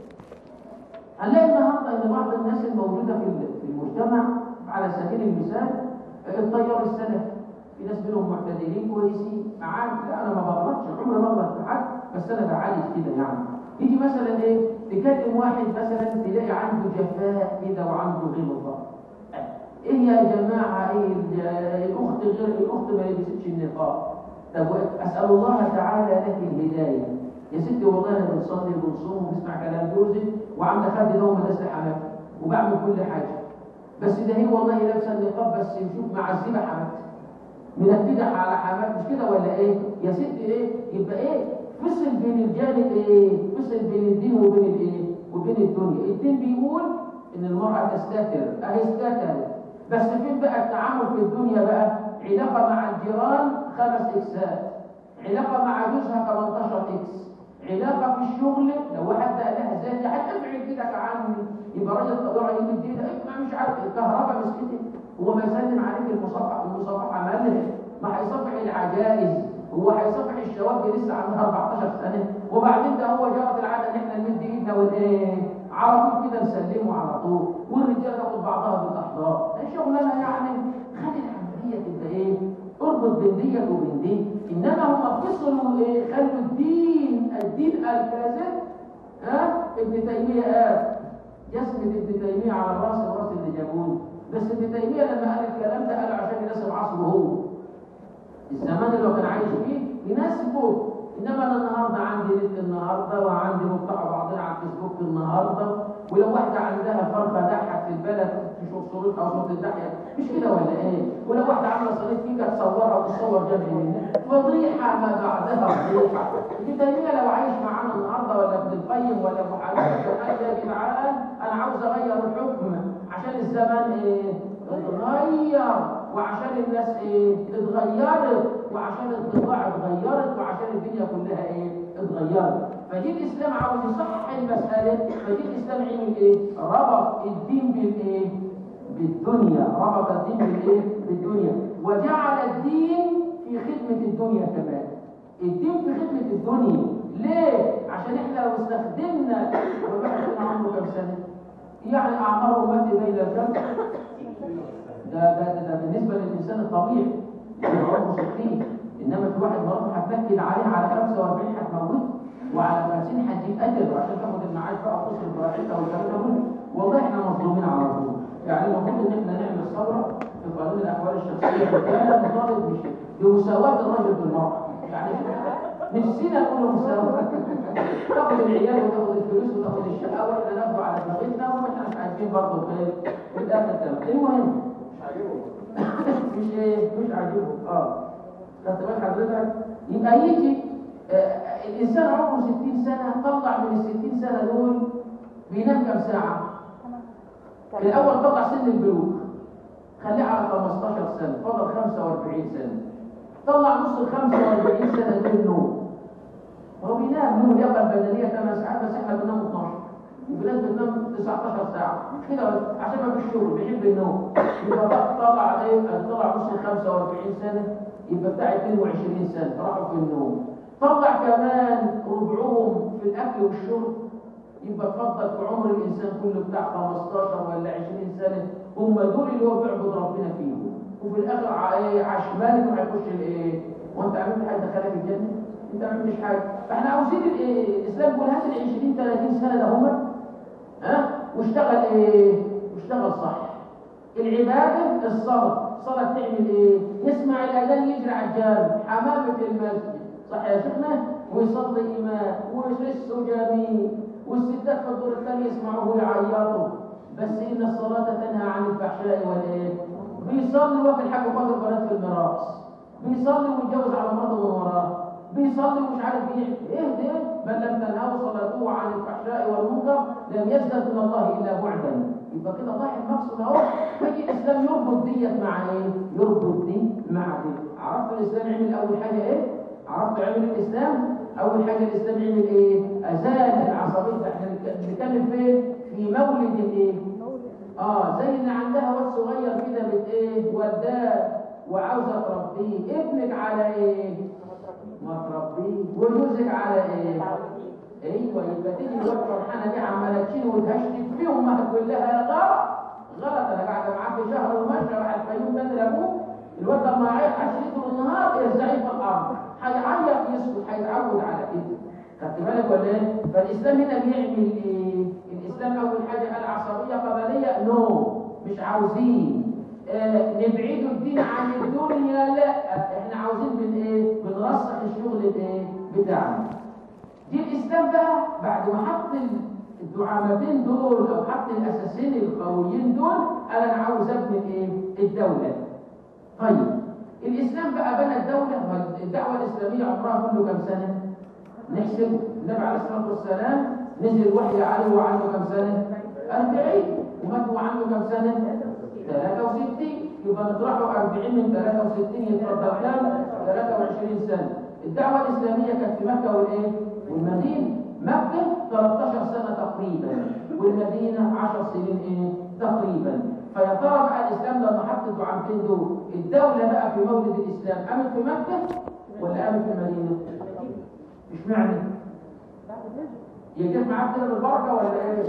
هنلاقي النهارده ان بعض الناس الموجوده في في المجتمع على سبيل المثال التيار السلفي في ناس منهم معتدلين كويسين عادي لا انا ما بغلطش عمري ما غلطت في حد بس انا بعالج كده يعني يجي مثلا ايه تكلم واحد مثلا تلاقي عنده جفاء كده وعنده غلظه ايه يا جماعه ايه ال- الاخت غير الاخت ما لبستش النقاب طب اسال الله تعالى لك الهدايه يا ستي والله انا بنصلي وبنصوم وبنسمع كلام جوزي وعامله خد ده ومدرسه حماتي وبعمل كل حاجه بس ده هي والله لابسه النقاب بس نشوف معذبه حماتي منكدة على حماتي مش كده ولا ايه يا ستي ايه يبقى ايه فصل بين الجانب ايه فصل بين الدين وبين الايه وبين الدنيا الدين بيقول ان المرأة تستتر اهي استترت بس فين بقى التعامل في الدنيا بقى علاقة مع الجيران خمس اكسات علاقة مع جوزها 18 اكس علاقة في الشغل لو واحد قال لها ازاي هتفعل كده عني يبقى راجل طبيعي يمد ايده ما مش عارف الكهرباء مسكتي هو ما يسلم عليك المصافحة المصافحة مالها ما هيصافح العجائز هو هيصافح الشباب اللي لسه عندها 14 سنة وبعدين ده هو جرت العادة ان احنا نمد ايدنا والايه على طول كده نسلمه على طول والرجاله تاخد بعضها بالاحضان شغلانه يعني خلي العمليه تبقى ايه اربط بين ديت وبين دي انما هم فصلوا ايه خلوا الدين الدين الكاذب ها ابن تيميه قال يسند ابن تيميه على الراس الراس اللي جابوه بس ابن تيميه لما قال الكلام ده قال عشان يناسب عصره هو الزمان اللي هو كان عايش فيه يناسبه انما انا النهارده عندي نت النهارده وعندي ملتقى بعضنا على الفيسبوك النهارده ولو واحده عندها فرخه دحت في البلد تشوف صورتها وصوره الدحيه مش كده ولا ايه؟ ولو واحده عامله صينيه فيك تصورها وتصور جنب منها فضيحه ما بعدها فضيحه ابن تيميه لو عايش معانا النهارده ولا ابن القيم ولا ابو حنيفه قال يا جدعان انا عاوز اغير الحكم عشان الزمان ايه؟ اتغير وعشان الناس ايه اتغيرت وعشان الطباع اتغيرت وعشان الدنيا كلها ايه اتغيرت فجي الاسلام عاوز يصحح المساله فجي الاسلام عمل ايه ربط الدين بالايه بالدنيا ربط الدين بالايه بالدنيا وجعل الدين في خدمه الدنيا كمان الدين في خدمه الدنيا ليه عشان احنا لو استخدمنا والواحد فينا عمره كام سنه يعني اعمار امتي بين الكم ده ده ده, ده بالنسبه للانسان الطبيعي اللي عمره 60 انما في واحد مراته هتنكد عليه على 45 هتموته وعلى 50 هتجيب اجل وعشان تاخد المعاش بقى وتصل براحتها والكلام ده كله والله احنا مظلومين على طول يعني المفروض ان احنا نعمل ثوره في قانون الاحوال الشخصيه وكان نطالب بش- بمساواه الرجل بالمراه يعني نفسنا نقول مساواه تاخد العيال وتاخد الفلوس وتاخد الشقه واحنا ناخده على دماغتنا واحنا مش عارفين برضه فين في الاخر تمام المهم مش عاجبهم مش ايه مش عاجبهم اه خدت بال حضرتك يبقى يجي آه الانسان عمره 60 سنه طلع من ال 60 سنه دول بينام كام ساعه؟ الاول طلع سن البلوغ خليه على 15 سنه فضل 45 سنه طلع نص ال 45 سنه دول نوم هو بينام نوم اليقظه البدنيه 8 ساعات بس احنا بننام 12 وفي ناس بتنام 19 ساعه كده عشان ما فيش شغل بيحب النوم يبقى طلع ايه طلع نص ال 45 سنه يبقى بتاع 22 سنه راحوا في النوم طلع كمان ربعهم في الاكل والشرب يبقى اتفضل في عمر الانسان كله بتاع 15 ولا 20 سنه هم دول اللي هو بيعبد ربنا فيهم وفي الاخر ع- ايه عشمانك وهيخش الايه وانت عملت حاجه دخلك الجنه انت ما عملتش حاجه فاحنا عاوزين الايه الاسلام يقول هات ال 20 30 سنه ده هم ها واشتغل ايه واشتغل صح العباده الصلاه الصلاه تعمل ايه يسمع الاذان يجري على الجامع حمامه المسجد صح يا شيخنا ويصلي امام ويحسوا جميل والستات في الدور الثاني يسمعوه يعيطوا بس ان الصلاه تنهى عن الفحشاء والايه بيصلي وفي الحاج فاضل البنات في الميراث بيصلي ويتجوز على مراته من وراه بيصلي ومش عارف ايه ايه ده من لم تنهه صلاته عن الفحشاء والمنكر لم يزدد من الله الا بعدا يبقى كده ضاع المقصد اهو فيجي الاسلام يربط ديت مع ايه يربط دي مع دي عرفت الاسلام عمل اول حاجه ايه عرفت عمل الاسلام اول حاجه الاسلام عمل ايه ازال العصبيه ده احنا بنتكلم فين في مولد الايه اه زي ان عندها واد صغير كده بت ايه وداه وعاوزه تربيه ابنك على ايه ما تربيه وجوزك على ايه ايوه يبقى تيجي الواد فرحانه دي عماله تشيل وتهشتك فيهم ما هتقول لها غلط غلط انا قاعده معاه في شهر وماشيه راح الفيوم بدل ابوه الواد لما يعيط عشان طول النهار يزعل في الارض هيعيط يسكت هيتعود على كده خدت بالك ولا ايه؟ فالاسلام هنا بيعمل ايه؟ الاسلام اول حاجه قال عصبيه قبليه نو مش عاوزين آه نبعدوا الدين عن الدنيا لا احنا عاوزين بن ايه؟ بنرسخ الشغل الايه؟ بتاعنا دي الاسلام بقى بعد ما حط الدعامتين دول او حط الاساسين القويين دول قال انا عاوز ابني ايه؟ الدوله طيب الاسلام بقى بنى الدوله الدعوه الاسلاميه عمرها كله كام سنه؟ نحسب النبي عليه الصلاه والسلام نزل الوحي عليه وعنده كم سنه؟ 40 ومات وعنده كم سنه؟ 63 يبقى نطرحه 40 من 63 يتفضل كام؟ 23 سنه الدعوه الاسلاميه كانت في مكه والايه؟ والمدينه مكه 13 سنه تقريبا والمدينه 10 سنين ايه؟ تقريبا فيا ترى بقى الاسلام لما حط الدعامتين دول الدوله بقى في مولد الاسلام قامت في مكه ولا قامت في المدينه؟ اشمعنى؟ يجيب معاك كده بالبركه ولا ايه؟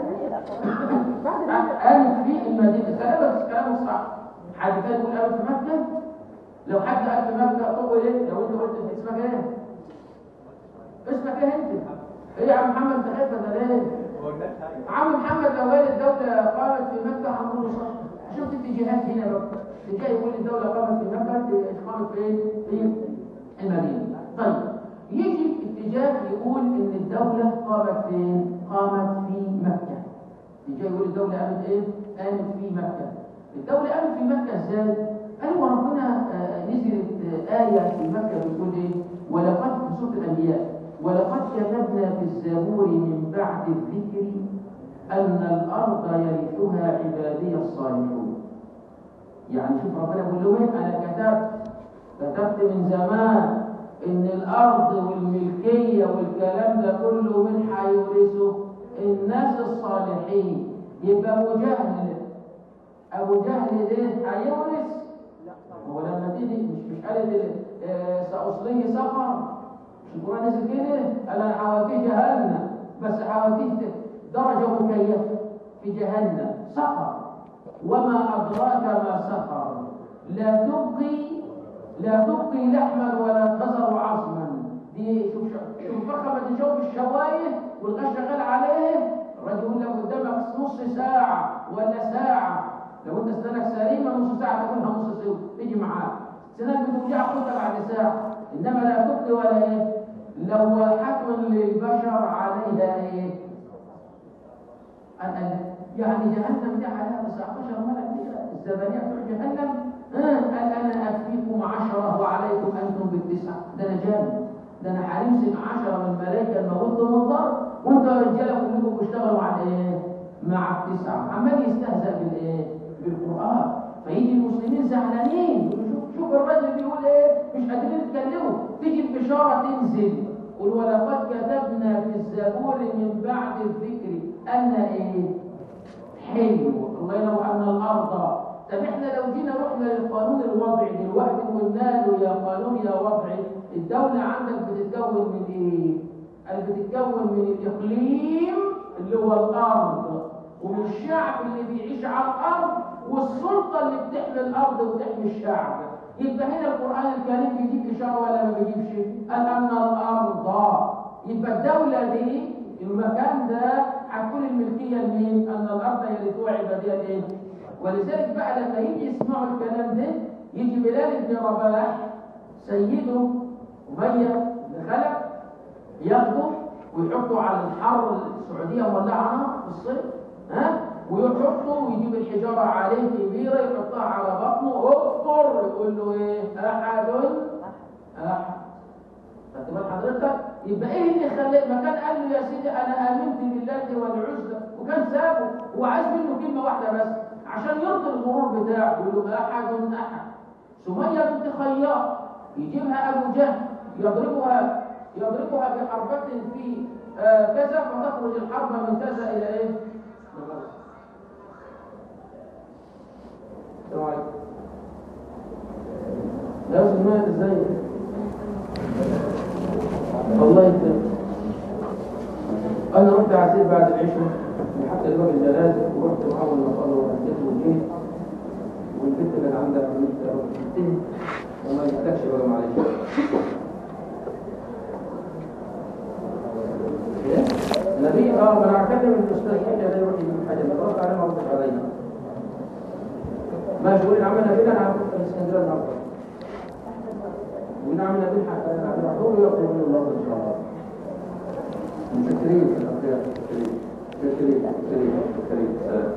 قامت في المدينه كلامك كلامه صح حد كان يقول قامت في مكه لو حد قال في مكه طول ايه؟ لو انت قلت انت اسمك ايه؟ اسمك ايه انت؟ ايه يا عم محمد انت خايف ولا ليه؟ عم محمد لو قال الدوله قامت في مكه هنقول له صح شفت اتجاهات هنا بقى اتجاه يقول الدوله قامت في مكه قامت فين؟ في المدينه طيب يجي اتجاه يقول ان الدولة قامت فين؟ قامت في مكة. اتجاه يقول الدولة قامت ايه؟ قامت في مكة. الدولة قامت في مكة ازاي؟ قالوا ربنا آه نزلت آه آية في مكة بتقول ايه؟ ولقد في سورة الأنبياء ولقد كتبنا في الزبور من بعد الذكر أن الأرض يرثها عبادي الصالحون. يعني شوف ربنا بيقول له ايه؟ أنا كتبت كتبت من زمان ان الارض والملكيه والكلام ده كله من هيورثه الناس الصالحين يبقى ابو جهل ابو جهل ده هيورث هو لما تيجي مش مش قالت آه ساصليه سقر مش القران نزل كده قال انا هوديه جهنم بس هوديه درجه مكيفه في جهنم سقر وما ادراك ما سقر لا تبقي لا تبقي لحما ولا تذر عظما دي شوف شوف الفرخه ما تشوف الشوايه والغش شغال عليه الراجل يقول لك قدامك نص ساعه ولا ساعه لو انت اسنانك سليمه نص ساعه تاكلها نص ساعه تيجي معاك سنانك بتوجعك خدها بعد ساعه انما لا تبقي ولا ايه لواحة للبشر عليها ايه يعني جهنم دي عليها 19 ملك الزبانيه بتوع جهنم قال انا اكفيكم عشرة وعليكم انتم بالتسعة ده انا جامد ده انا هنمسك عشرة من الملائكة الموتهم الضر وانتوا يا رجالة كلكم بتشتغلوا على ايه؟ مع التسعة عمال يستهزأ بالايه؟ بالقرآن فيجي المسلمين زعلانين شوف شوف الراجل بيقول ايه؟ مش قادرين يتكلموا تيجي البشارة تنزل قل ولقد كتبنا في الزبور من بعد الذكر ان ايه؟ حلو الله ينور ان الارض طب احنا لو جينا رحنا للقانون الوضعي دلوقتي وقلنا له يا قانون يا وضعي الدولة عندك بتتكون من ايه؟ قال بتتكون من الاقليم اللي هو الارض ومن الشعب اللي بيعيش على الارض والسلطة اللي بتحمي الارض وتحمي الشعب يبقى هنا القرآن الكريم بيجيب اشارة ولا ما بيجيبش؟ قال ان الارض يبقى الدولة دي المكان ده هتكون الملكية لمين؟ ان الارض يرثوها عبادية ايه؟ ولذلك بقى لما يجي يسمعوا الكلام ده يجي بلال بن رباح سيده أمية بن خلف ياخده ويحطه على الحر السعودية مولعة نار في الصيف ها ويحطه ويجيب الحجارة عليه كبيرة يحطها على بطنه افطر يقول له ايه أحد أحد خدت بال حضرتك يبقى ايه اللي خلاه ما كان قال له يا سيدي انا امنت بالله والعزى وكان سابه هو عايز منه كلمه واحده بس عشان يرضي الغرور بتاعه يقول له احد احد سميه بنت خياط يجيبها ابو جهل يضربها يضربها بحربة في آه كذا فتخرج الحرب من كذا الى ايه؟ السلام عليكم يا سمية ازيك؟ الله يكرمك انا رحت عسير بعد العشاء لحتى الوقت الجنازه ورحت معاهم المصلى وهديته وجيت والبنت اللي عندها بنت وما يحتاجش بقى معلش إيه؟ النبي اه ما انا هكلم الاستاذ حاجه ده يروح يجيب حاجه ترد عليه ما ردش عليا ماشي قولي نعمل نبيل انا هكون في اسكندريه النهارده ونعمل نبيل حتى نعمل حضور ويقضي من الله ان شاء الله متشكرين يا اخي متشكرين متشكرين متشكرين متشكرين سلام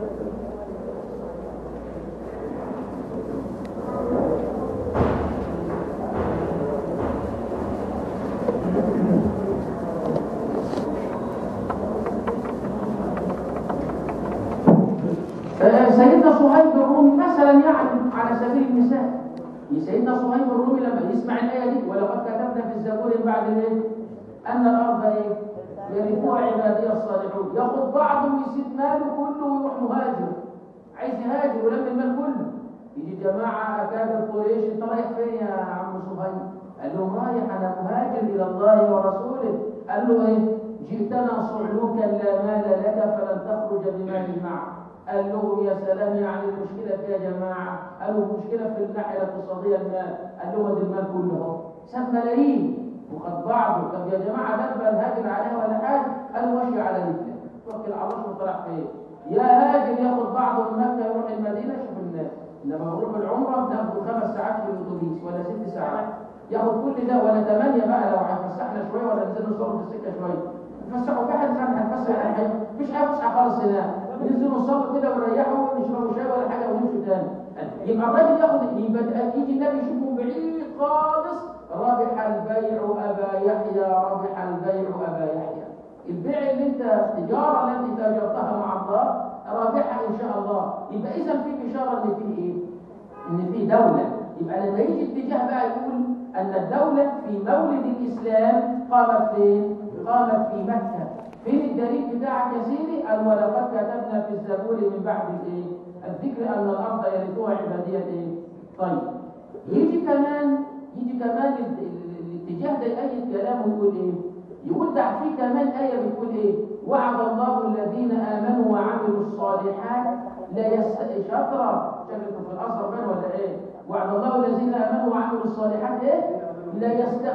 آه، سيدنا صهيب الرومي مثلا يعني على سبيل المثال سيدنا صهيب الرومي لما يسمع الآية دي ولقد كتبنا في الزبور بعد الايه؟ أن الأرض ايه؟ يرثوها عبادي الصالحون ياخد بعضه ويسيب ماله كله ويروح مهاجر عايز يهاجر ولم المال كله يجي جماعة أكابر قريش أنت رايح فين يا عم صهيب؟ قال لهم رايح أنا مهاجر إلى الله ورسوله قال له إيه؟ جئتنا صعلوكا لا مال لك فلن تخرج بمال معك قال له يا سلام يعني المشكلة في يا جماعة قالوا المشكلة في الناحية الاقتصادية المال قال له ده المال كله اهو ساب ملايين وخد بعضه طب يا جماعة ده بقى الهاجر عليها ولا حاجة قالوا ماشي على رجلك توكل على الله شوف طلع فين يا هاجر ياخد بعضه من مكة يروح المدينة شوف الناس لما بنروح العمرة بناخد خمس ساعات في الأتوبيس ولا ست ساعات ياخد كل ده ولا ثمانية بقى لو هيفسحنا شوية ولا ننزل نصور في السكة شوية نفسحوا في حد كان هنفسح على حاجة مفيش حاجة فسحة خالص هناك ننزل نصلي كده ونريحوا ونشربوا شاي ولا حاجة ونمشوا تاني يبقى الراجل ياخد يبقى يجي النبي يشوفه بعيد خالص ربح البيع أبا يحيى ربح البيع أبا يحيى البيع اللي انت التجارة التي تاجرتها مع الله رابحة إن شاء الله يبقى إذا في بشارة إن في إيه؟ إن في دولة يبقى لما يجي اتجاه بقى يقول أن الدولة في مولد الإسلام قامت فين؟ قامت في مكة فين الدليل بتاعك يا سيدي؟ قال ولقد كتبنا في الزبور من بعد الايه؟ الذكر ان الارض يرثوها عباديه ايه؟ طيب يجي كمان يجي كمان ال- ال- الاتجاه ده يأيد كلامه ويقول ايه؟ يقول ده في كمان آية بتقول ايه؟ وعد الله الذين آمنوا وعملوا الصالحات لا يست... شاطرة شكلكم في الأثر بين ولا ايه؟ وعد الله الذين آمنوا وعملوا الصالحات ايه؟ لا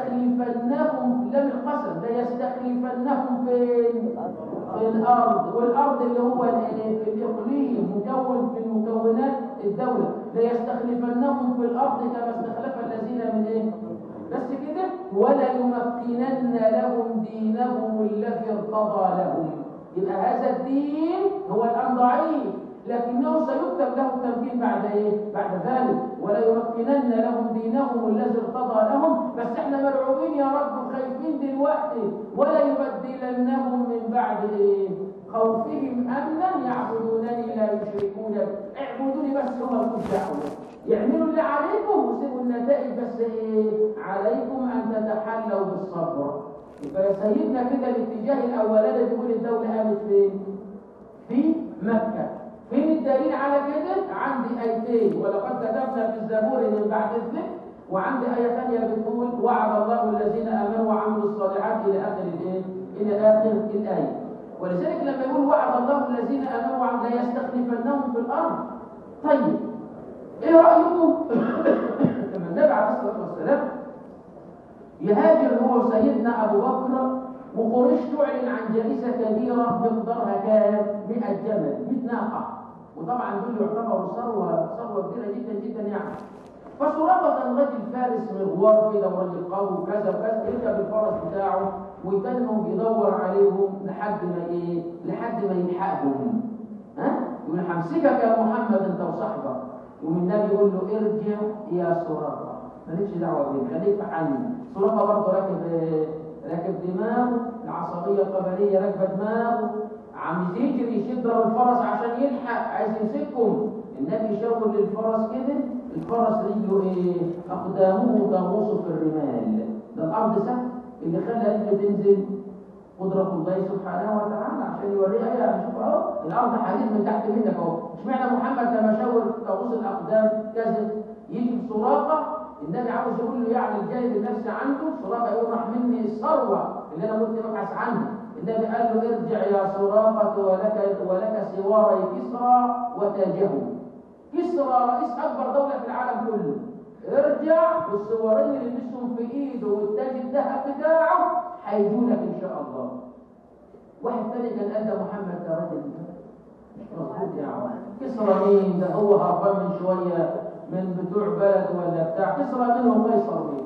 يستخلفنهم لم القسم لا يستخلفنهم فين؟ في الأرض والأرض اللي هو الايه؟ الإقليم مكون في مكونات الدولة لا يستخلفنهم في الأرض كما استخلف الذين من ايه؟ بس كده ولا يمكنن لهم دينهم الذي ارتضى لهم يبقى هذا الدين هو الآن ضعيف لكنه سيكتب له التمكين بعد ايه؟ بعد ذلك ولا يمكنن لهم دينهم الذي ارتضى لهم بس احنا مرعوبين يا رب خايفين دلوقتي ولا يبدلنهم من بعد ايه؟ خوفهم امنا يعبدونني لا يشركون بي. اعبدوني بس هو ملوش دعوه يعملوا اللي عليكم وسيبوا النتائج بس ايه؟ عليكم ان تتحلوا بالصبر يبقى يا سيدنا كده الاتجاه الاولاني بيقول الدوله قامت فين؟ في مكه فين الدليل على كده؟ عندي آيتين ولقد كتبنا في الزبور من بعد الذكر وعندي آية ثانية بتقول وعد الله الذين آمنوا وعملوا الصالحات إلى آخر الإيه؟ إلى آخر الآية ولذلك لما يقول وعد الله الذين آمنوا وعملوا لا يستخلفنهم في الأرض طيب إيه رأيكم لما النبي عليه الصلاة والسلام يهاجر هو سيدنا أبو بكر وقريش تعلن عن جائزة كبيرة مقدارها كام؟ 100 جمل 100 ناقة وطبعا دول يعتبروا ثروة ثروة كبيرة جدا جدا يعني فسراقة كان راجل فارس مغوار كده وراجل قوي وكذا وكذا يركب الفرس بتاعه ويتنهم يدور عليهم لحد ما ايه؟ لحد ما يلحقهم ها؟ يقول همسكك يا محمد انت وصاحبك يقوم النبي يقول له ارجع يا سراقة مالكش دعوة بيه خليك في حالي سراقة برضه راكب راكب دماغه العصبية القبلية راكبة دماغه عم يجري يشد له الفرس عشان يلحق عايز يمسكهم النبي يشاور للفرس كده الفرس رجله ايه اقدامه تغوص في الرمال ده الارض سهل اللي خلى رجله تنزل قدرة الله سبحانه وتعالى عشان يوريها ايه شوف اهو الارض حديد من تحت منك اهو اشمعنى محمد لما شاور تغوص الاقدام كذا يجي بسراقه النبي عاوز يقول له يعني الجانب النفسي عنده سراقه يقول راح مني الثروه اللي انا كنت ببحث عنها النبي قال له ارجع يا سراقه ولك ولك سواري كسرى وتاجه كسرى كسرى رئيس اكبر دوله في العالم كله ارجع بالصورين اللي لبسهم في ايده والتاج الذهب بتاعه هيجوا لك ان شاء الله واحد تاني كان قال ده محمد ده راجل مش مظبوط يا عم كسرى مين ده هو هربان من شويه من بتوع بلد ولا بتاع كسرى منهم قيصر مين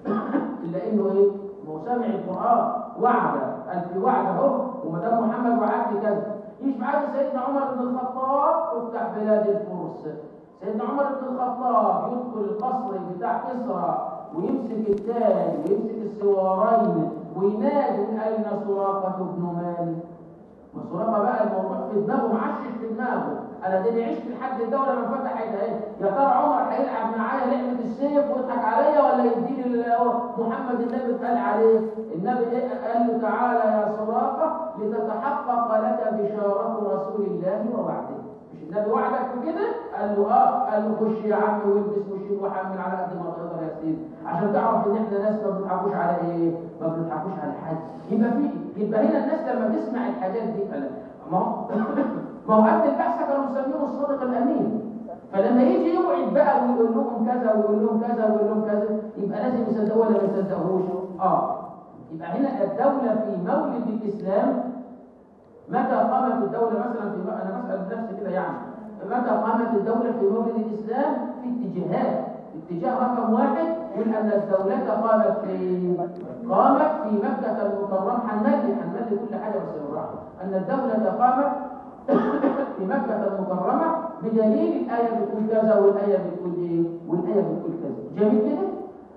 الا انه ايه ما هو سامع القران وعد قال في وعد اهو وما دام محمد وعد كذا يجي بعد سيدنا عمر بن الخطاب تفتح بلاد الفرس سيدنا عمر بن الخطاب يدخل القصر بتاع كسرى ويمسك التاج ويمسك السوارين وينادي اين سراقه بن مالك وسراقه بقى الموضوع في دماغه معشش في دماغه انا دي عشت لحد الدوله ما فتحت ايه يا ترى عمر هيلعب معايا لعبه السيف ويضحك عليا ولا يديني اللي هو محمد النبي قال عليه النبي إيه؟ قال له تعالى يا سراقه لتتحقق لك بشاره رسول الله ووعده مش النبي وعدك بكده قال له اه قال له خش يا عم والبس وشيل وحمل على قد ما تقدر يا سيدي عشان تعرف ان احنا ناس ما بنضحكوش على ايه ما بنضحكوش على حد يبقى في يبقى هنا الناس لما تسمع الحاجات دي فلا ما هو ما هو قبل البعثه كانوا مسمينه الصادق الامين فلما يجي يوعد بقى ويقول لهم كذا ويقول لهم كذا ويقول لهم كذا يبقى لازم يصدقوه ولا ما يصدقوش اه يبقى هنا الدوله في مولد الاسلام متى قامت الدولة مثلا في أنا بسأل نفسي كده يعني متى قامت الدولة في مولد الإسلام في اتجاهات اتجاه رقم واحد من أن الدولة قامت في قامت في مكة المكرمة حنملي حنملي كل حاجة بس بالراحة أن الدولة قامت في مكة المكرمة بدليل الآية بتقول كذا والآية بتقول إيه والآية بتقول كذا جميل كده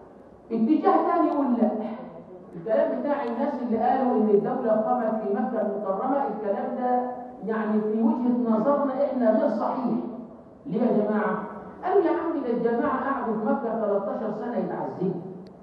اتجاه ثاني يقول لا الكلام بتاع الناس اللي قالوا ان الدولة قامت في مكة المكرمة الكلام ده يعني في وجهة نظرنا احنا غير صحيح ليه يا جماعة؟ قالوا يا عم ده الجماعة قعدوا في مكة 13 سنة يتعذبوا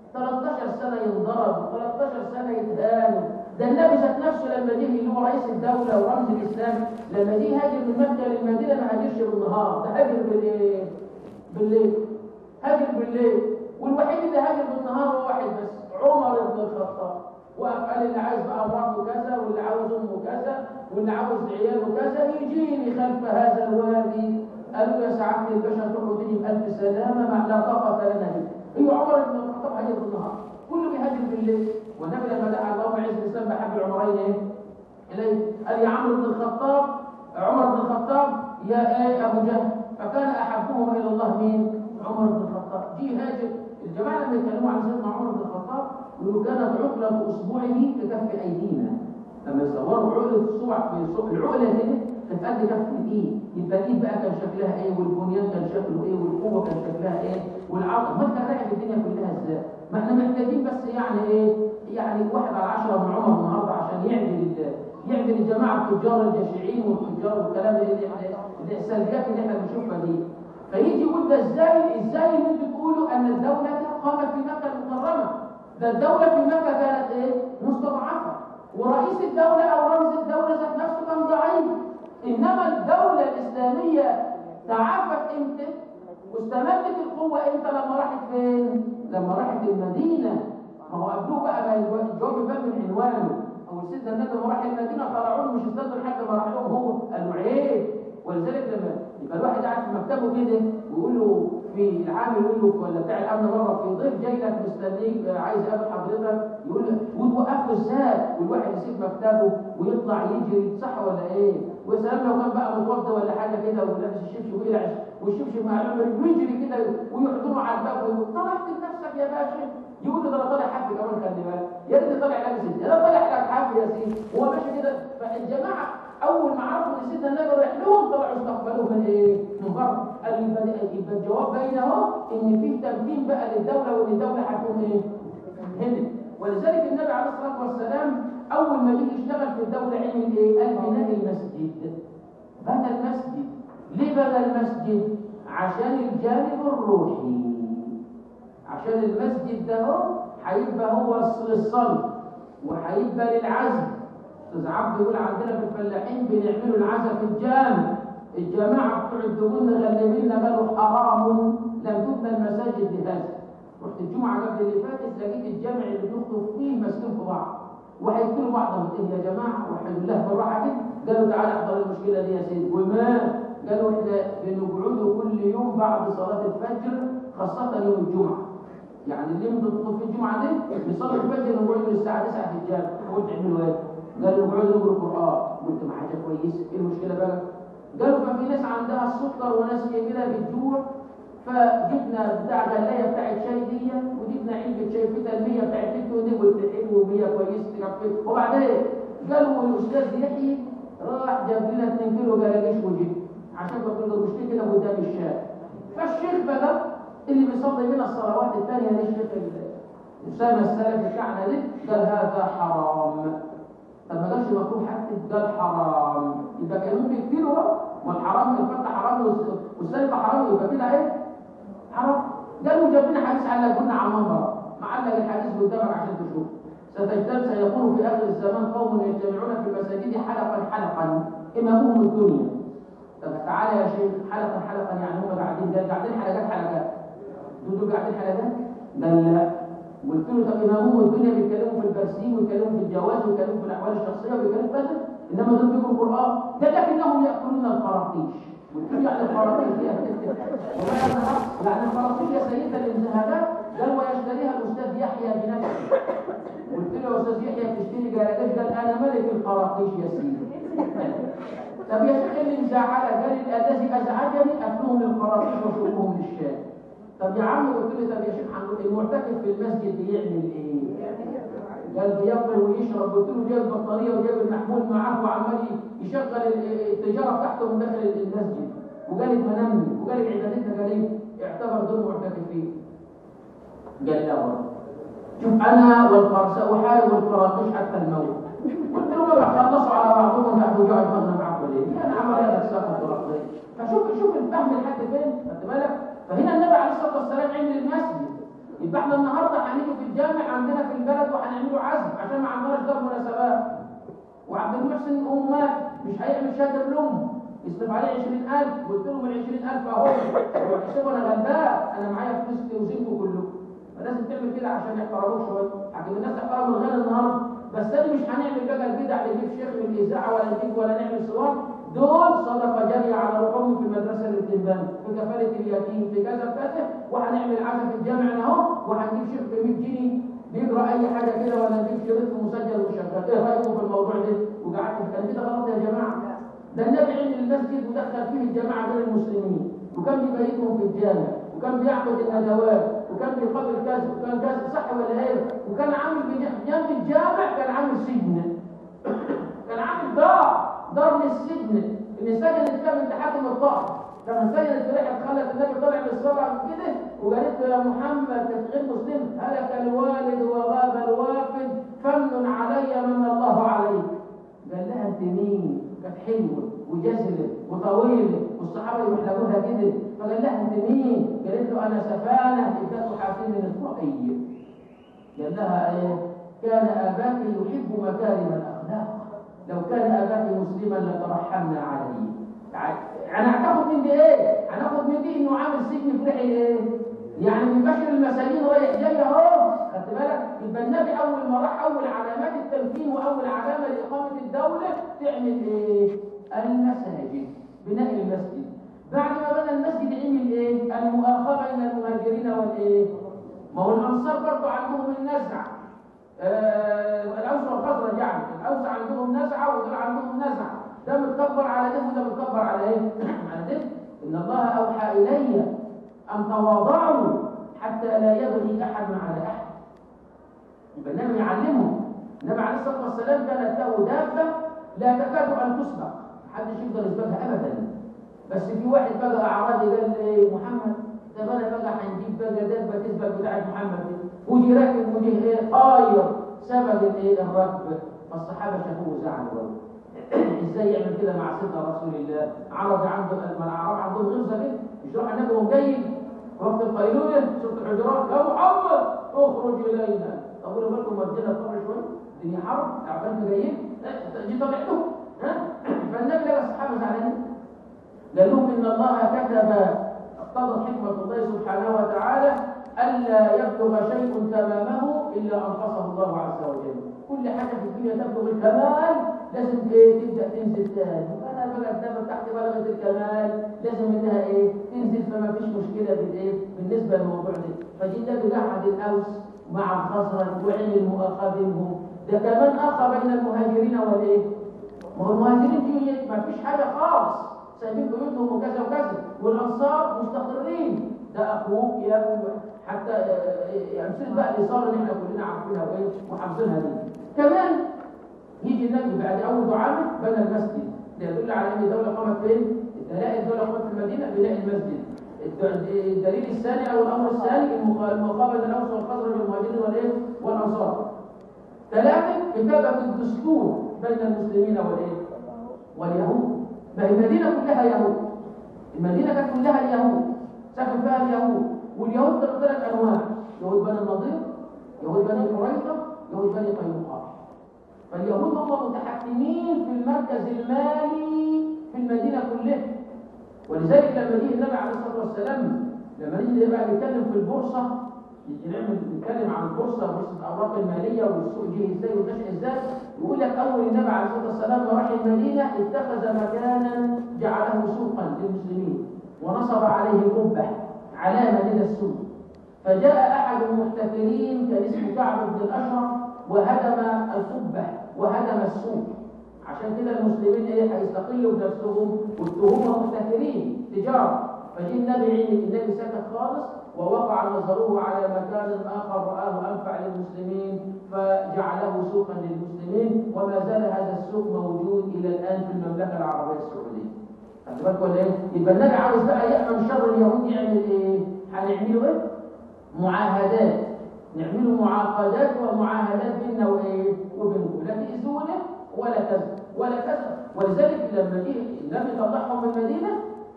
13 سنة ينضربوا 13 سنة يتهانوا ده النبي ذات نفسه لما جه اللي هو رئيس الدولة ورمز الإسلام لما جه هاجر من مكة للمدينة ما هاجرش بالنهار ده هاجر بالايه؟ بالليل هاجر بالليل والوحيد اللي هاجر بالنهار هو واحد بس عمر بن الخطاب وقف قال اللي عايز بقى مراته كذا واللي عاوز امه كذا واللي عاوز عياله كذا يجيني خلف هذا الوادي قالوا يا سعاده الباشا تروحوا تيجي بألف سلامه ما لا طاقه لنا به ايوه عمر بن الخطاب هاجر بالنهار كله بيهاجر بالليل والنبي لما دعا اللهم عز الاسلام بحب العمرين ايه؟ اليه قال يا عمرو بن الخطاب عمر بن الخطاب يا ايه ابو جهل فكان احبهم الى الله مين؟ عمر بن الخطاب جه هاجر الجماعه لما يتكلموا عن سيدنا عمر بن الخطاب يقولوا كانت عقلة أصبعه ككف أيدينا لما يصوروا عقلة الصبع في صبع العقلة دي كانت قد كف الإيد يبقى الإيد بقى كان شكلها إيه والبنيان كان شكله إيه والقوة كان شكلها إيه والعقل ما كان رايح الدنيا كلها إزاي ما إحنا محتاجين بس يعني إيه يعني واحد على عشرة من عمر النهارده عشان يعدل يعدل الجماعة التجار الجشعين والتجار والكلام اللي اللي السلبيات اللي إحنا بنشوفها دي فيجي يقول ده ازاي ازاي ان انتوا تقولوا ان الدولة قامت في مكة المكرمة ده الدولة في مكة كانت ايه مستضعفة ورئيس الدولة او رمز الدولة ذات نفسه كان ضعيف انما الدولة الاسلامية تعافت امتى واستمدت القوة امتى لما راحت فين لما راحت المدينة ما هو قبلوه بقى ما الجواب يبان من عنوانه او سيدنا النبي لما راح المدينة طلعوا له مش استنوا لحد ما راح لهم هو قالوا عيب ولذلك لما يبقى الواحد قاعد في مكتبه كده ويقول له في العامل يقول له ولا بتاع الامن مره في ضيف جاي لك مستنيك عايز يقابل حضرتك يقول له وتوقف له ازاي والواحد يسيب مكتبه ويطلع يجري صح ولا ايه ويا سلام لو كان بقى متوضى ولا حاجه كده ولابس الشبشب ويقلع والشبشب مع العمر ويجري كده ويحضنه على الباب ويقول طلعت لنفسك يا باشا يقول له ده انا طالع حافي كمان خلي بالك يا ريت طالع لابس يا ده طالع لك حافي يا سيدي وهو ماشي كده فالجماعه اول ما عرفوا ان سيدنا النبي رايح لهم طلعوا استقبلوه من ايه؟ من بره قال يبقى يبقى الجواب باين اهو ان في تمكين بقى للدوله وان الدوله هتكون ايه؟ هنا ولذلك النبي عليه الصلاه والسلام اول ما جه يشتغل في الدوله عمل ايه؟ قال بناء المسجد بنى المسجد ليه بنى المسجد؟ عشان الجانب الروحي عشان المسجد ده اهو هيبقى هو للصلاه وهيبقى للعزم استاذ عبد يقول عندنا في الفلاحين بنعملوا العزا في الجامع الجماعه بتوع الدهون مغلبيننا قالوا حرام لم تبنى المساجد لهذا رحت الجمعه قبل اللي فاتت لقيت الجامع اللي بنخطب فيه ماسكين في بعض وهيقتلوا بعضهم ايه يا جماعه وحيد الله بالراحه كده قالوا تعالى احضر المشكله دي يا سيدي وما قالوا احنا بنقعدوا كل يوم بعد صلاه الفجر خاصه يوم الجمعه يعني اللي يوم تدخل في الجمعه دي نصلي الفجر نقعد للساعه 9 في الجامع قلت اعملوا ايه؟ قالوا نقعد نقرا القران قلت ما حاجه كويسه ايه المشكله بقى؟ قالوا ففي ناس عندها السكر وناس كده بتجوع فجبنا بتاع غلايه بتاعت شاي دي وجبنا علبه شاي فيتا المية بتاعت تيتو دي قلت حلو ومية كويس تكفي وبعدين قالوا الاستاذ يحيى راح جاب لنا 2 كيلو جلاجيش وجه عشان كنت بشتري كده قدام الشارع فالشيخ بقى اللي بيصلي لنا الصلوات الثانيه ده الشيخ اسامه السلفي بتاعنا دي قال هذا حرام طب ما قالش مكروه حتى قال حرام يبقى كان ممكن يكتيروا بقى والحرام الفتح حرام والس- والسلفة حرام يبقى كده ايه حرام قالوا جاب لنا حديث على قلنا على المنبر معلق الحديث قدامك عشان تشوف ستجتمع سيكون في اخر الزمان قوم يجتمعون في المساجد حلقا حلقا امامهم الدنيا طب تعالى يا شيخ حلقا حلقا يعني هم قاعدين قال قاعدين حلقات حلقات دول قاعدين حلقات قال لا قلت له طب امامهم الدنيا بيتكلموا في البرسيم ويتكلموا في الجواز ويتكلموا في الاحوال الشخصيه ويتكلموا في كذا انما دول بيقروا القران ده لكنهم ياكلون القراطيش قلت له يعني القراطيش دي وما يعني يعني القراطيش يا سيدنا الانتهاكات قال ويشتريها الاستاذ يحيى بنفسه قلت له يا استاذ يحيى بتشتري جلاجيش قال انا ملك القراطيش يا سيدي طب يا شيخ اللي مزعلك قال الذي ازعجني اكلهم للقراطيش وشربهم للشاي طب يا عم قلت له طب يا شيخ هنقول المعتكف في المسجد بيعمل ايه؟ قال بياكل ويشرب قلت له جايب البطاريه وجايب المحمول معاه وعمال يشغل ال- التجاره بتاعته من داخل المسجد وقال منامي وقال عبادتنا قال ايه؟ اعتبر دول معتكفين قال لا والله شوف انا والفرساء احارب القراطيش حتى الموت قلت له بقى خلصوا على بعضهم تحت وجع دماغنا معاكم ليه؟ انا عمل هذا الساقط والقراطيش فشوف شوف الفهم لحد فين خدت بالك؟ فهنا النبي عليه الصلاه والسلام عمل المسجد يبقى احنا النهارده هنيجي في الجامع عندنا في البلد وهنعمله عزم عشان ما عندناش دار مناسبات وعبد المحسن امات مش هيعمل شاكر لامه يصرف عليه 20000 قلت لهم ال 20000 اهو واحسبوا انا غلبان انا معايا فلوس توزنكم كلكم فلازم تعمل كده عشان يحترموك شويه عشان الناس تحترم الغنى النهارده بس تاني مش هنعمل بقى البدع نجيب شيخ من الاذاعه ولا نجيب ولا نعمل صور دول صدقه جاريه على روحهم في المدرسه اللي بتنبني في كفاله اليتيم في كذا كذا وهنعمل عزا في الجامع اهو وهنجيب شيخ ب 100 جنيه بيقرا اي حاجه كده ولا نجيب شريط مسجل وشغال ايه رايكم في الموضوع ده وقعدت كان كده غلط يا جماعه ده النبي عمل المسجد ودخل فيه الجماعه غير المسلمين وكان بيبيتهم في الجامع وكان بيعبد الادوات وكان بيقابل كذا وكان كذا صح ولا ايه وكان عامل بج- جنب الجامع كان عامل سجن كان عامل دار دار للسجن اللي سجنت فيها من تحاكم الطاعه لما سجنت في رحله خلت النبي طلع من الصلاه كده وقالت له يا محمد غير مسلم هلك الوالد وغاب الوافد فمن علي من الله عليك قال لها انت مين؟ كانت حلوه وجسده وطويله والصحابه يحلبوها كده فقال لها انت مين؟ قالت له انا سفانه ابنه حاتم الطائي قال لها ايه؟ كان اباك يحب مكارم الاخلاق لو كان اباك مسلما لترحمنا عليه يعني هتاخد من دي ايه؟ هناخد من دي انه عامل سجن في رحل ايه؟ يعني من بشر المساجين رايح جاي اهو خدت بالك؟ يبقى النبي اول ما راح اول علامات التمكين واول علامه لاقامه الدوله تعمل ايه؟ المساجد بناء المسجد بعد ما بنى المسجد عمل ايه؟ المؤاخاه بين المهاجرين والايه؟ ما هو الانصار برضه عندهم النزعه آه الاوس والخزرج يعني الاوس عندهم نزعه ودول عندهم نزعه ده متكبر على ده وده متكبر على ايه؟ على ده ان الله اوحى الي ان تواضعوا حتى لا يبغي احد على احد يبقى النبي يعلمهم النبي عليه الصلاه والسلام كانت له دابه لا تكاد ان تسبق محدش يقدر يسبقها ابدا بس في واحد بقى اعرابي قال لي محمد طب انا بقى هنجيب بقى دابه تسبق بتاعت محمد دي وجي راكب وجي ايه طاير سبق الايه الركب فالصحابه شافوه زعلوا ازاي يعمل كده مع سيدنا رسول الله عرب عنده ما العرب عندهم غلظه كده مش راح النبي وهو جاي وقت القيلوله شفت الحجرات يا محمد اخرج الينا اقول لكم ودينا الطبع شويه الدنيا حرب تعبان جايين جيت طلعتوا ها فالنبي لقى الصحابه زعلانين قال لهم ان الله كتب اقتضت حكمه الله سبحانه وتعالى الا يبلغ شيء تمامه الا انقصه الله عز وجل كل حاجه في الدنيا تبلغ الكمال لازم ايه تبدا ترجع تنزل تاني فانا بقى الدم تحت بلغه الكمال لازم انها ايه تنزل فما فيش مشكله بالايه بالنسبه للموضوع ده فدي النبي قعد الاوس مع الخزرج وعمل مؤاخاه بينهم ده كمان اخى بين المهاجرين والايه ما هو المهاجرين دي ما فيش حاجه خالص سايبين بيوتهم وكذا وكذا والانصار مستقرين ده اخوك يا حتى امثله بقى الاصرار اللي احنا كلنا عارفينها وايه وحافظينها دي كمان يجي النبي بعد اول دعامه بنى المسجد ده يدل على ان الدوله قامت فين؟ تلاقي الدوله قامت في المدينه بناء المسجد الد- الدليل الثاني او الامر الثاني المقا- المقابله بين الاوس والخزرج المهاجرين والايه؟ والانصار ثلاثه كتابه الدستور بين المسلمين والايه؟ واليهود ما هي المدينه كلها يهود المدينه كانت كلها اليهود سكن فيها اليهود واليهود كانوا ثلاث انواع يهود بني النضير يهود بني قريظه يهود بني قينقاع فاليهود هم متحكمين في المركز المالي في المدينه كلها ولذلك لما جه النبي عليه الصلاه والسلام لما نيجي بقى نتكلم في البورصه نيجي نعمل نتكلم عن البورصه بورصه الاوراق الماليه والسوق جه ازاي ونشا ازاي يقول لك اول النبي عليه الصلاه والسلام لما راح المدينه اتخذ مكانا جعله سوقا للمسلمين ونصب عليه قبه علامه من السوق فجاء احد المحتكرين كان اسمه كعب بن الاشرف وهدم القبه وهدم السوق عشان كده المسلمين ايه هيستقلوا بنفسهم والتهم محتكرين تجاره فجه النبي عين النبي سكت خالص ووقع نظره على مكان اخر راه انفع للمسلمين فجعله سوقا للمسلمين وما زال هذا السوق موجود الى الان في المملكه العربيه السعوديه. خدت بالك ولا ايه؟ يبقى النبي عاوز بقى يامن شر اليهود يعمل ايه؟ هنعمله ايه؟ معاهدات نعملوا معاقدات ومعاهدات بيننا وايه؟ وبينكم لا تاذونه ولا كذا ولا كذا ولذلك لما جه النبي طلعهم من المدينه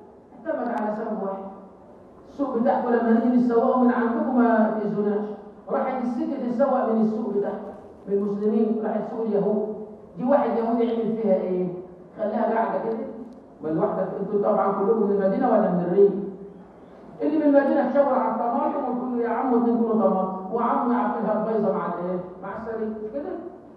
اعتمد على سبب واحد السوق بتاعكم لما نيجي نسوقه من عندكم ما تاذوناش راحت السكه تتسوق من السوق بتاعكم من المسلمين راحت سوق اليهود دي واحد يهودي يعمل فيها ايه؟ خلاها قاعده كده بل واحده انتوا طبعا كلكم من المدينه ولا من الريف؟ اللي من المدينه شاور على الطماطم ويقول له يا عم اتنين كيلو طماطم وعم يعطيها البيضه مع الايه؟ مع السليم مش كده؟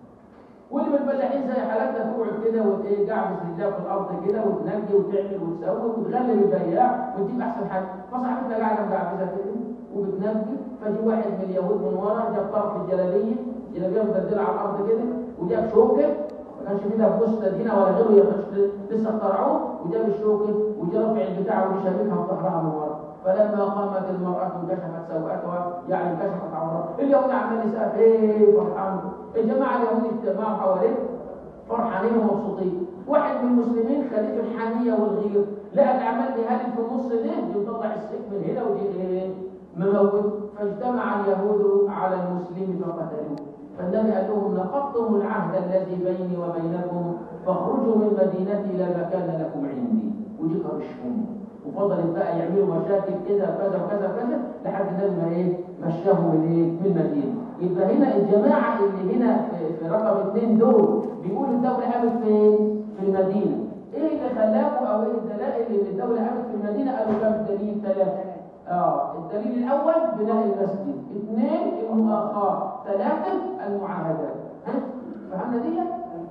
واللي من الفلاحين زي حالاتنا تقعد كده وايه قاعد رجلها في الارض كده وتنجي وتعمل وتسوي وتغلب البياع وتجيب احسن حاجه فصاحبتنا قاعده مقعبزه كده وبتنجي فجي واحد من اليهود من ورا جاب طرف الجلابيه جلابيه مدلدله على الارض كده وجاب شوكه ما كانش فيه لا بوست هنا ولا غيره يا باشا لسه اخترعوه وجاب الشوكه وجا رافع البتاع وشابكها وظهرها من ورا فلما قامت المرأة انكشفت سوءاتها يعني انكشفت عورتها اليهود عمال يسقف ايه فرحان الجماعة اليهود اجتمعوا حواليه فرحانين ومبسوطين واحد من المسلمين خليفه الحامية والغير لقى الأعمال دي هالي في النص ده يطلع السيف من هنا ودي ايه مموت فاجتمع اليهود على المسلم فقتلوه فالنبي قال لهم نقضتم العهد الذي بيني وبينكم فاخرجوا من مدينتي لا مكان لكم عندي ودي كرشهم وفضلت بقى يعملوا مشاكل كده كذا وكذا وكذا لحد النبي ما ايه مشاهم من ايه من المدينه يبقى هنا الجماعه اللي هنا في, في رقم اثنين دول بيقولوا الدوله قامت فين؟ في المدينه ايه اللي خلاكم او ايه الدلائل اللي الدوله قامت في المدينه قالوا كام دليل ثلاثه اه الدليل الاول بناء المسجد اثنين المؤاخاه ثلاثه المعاهدات ها فهمنا دي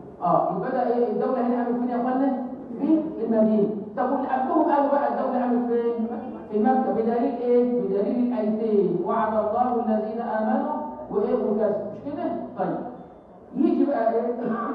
اه يبقى ده ايه الدوله هنا قامت فين يا اخوانا في المدينه طب واللي قبلهم قالوا بقى الدوله قامت فين في مكه بدليل ايه بدليل الايتين وعد الله الذين امنوا وايه وكذا مش كده طيب يجي بقى ايه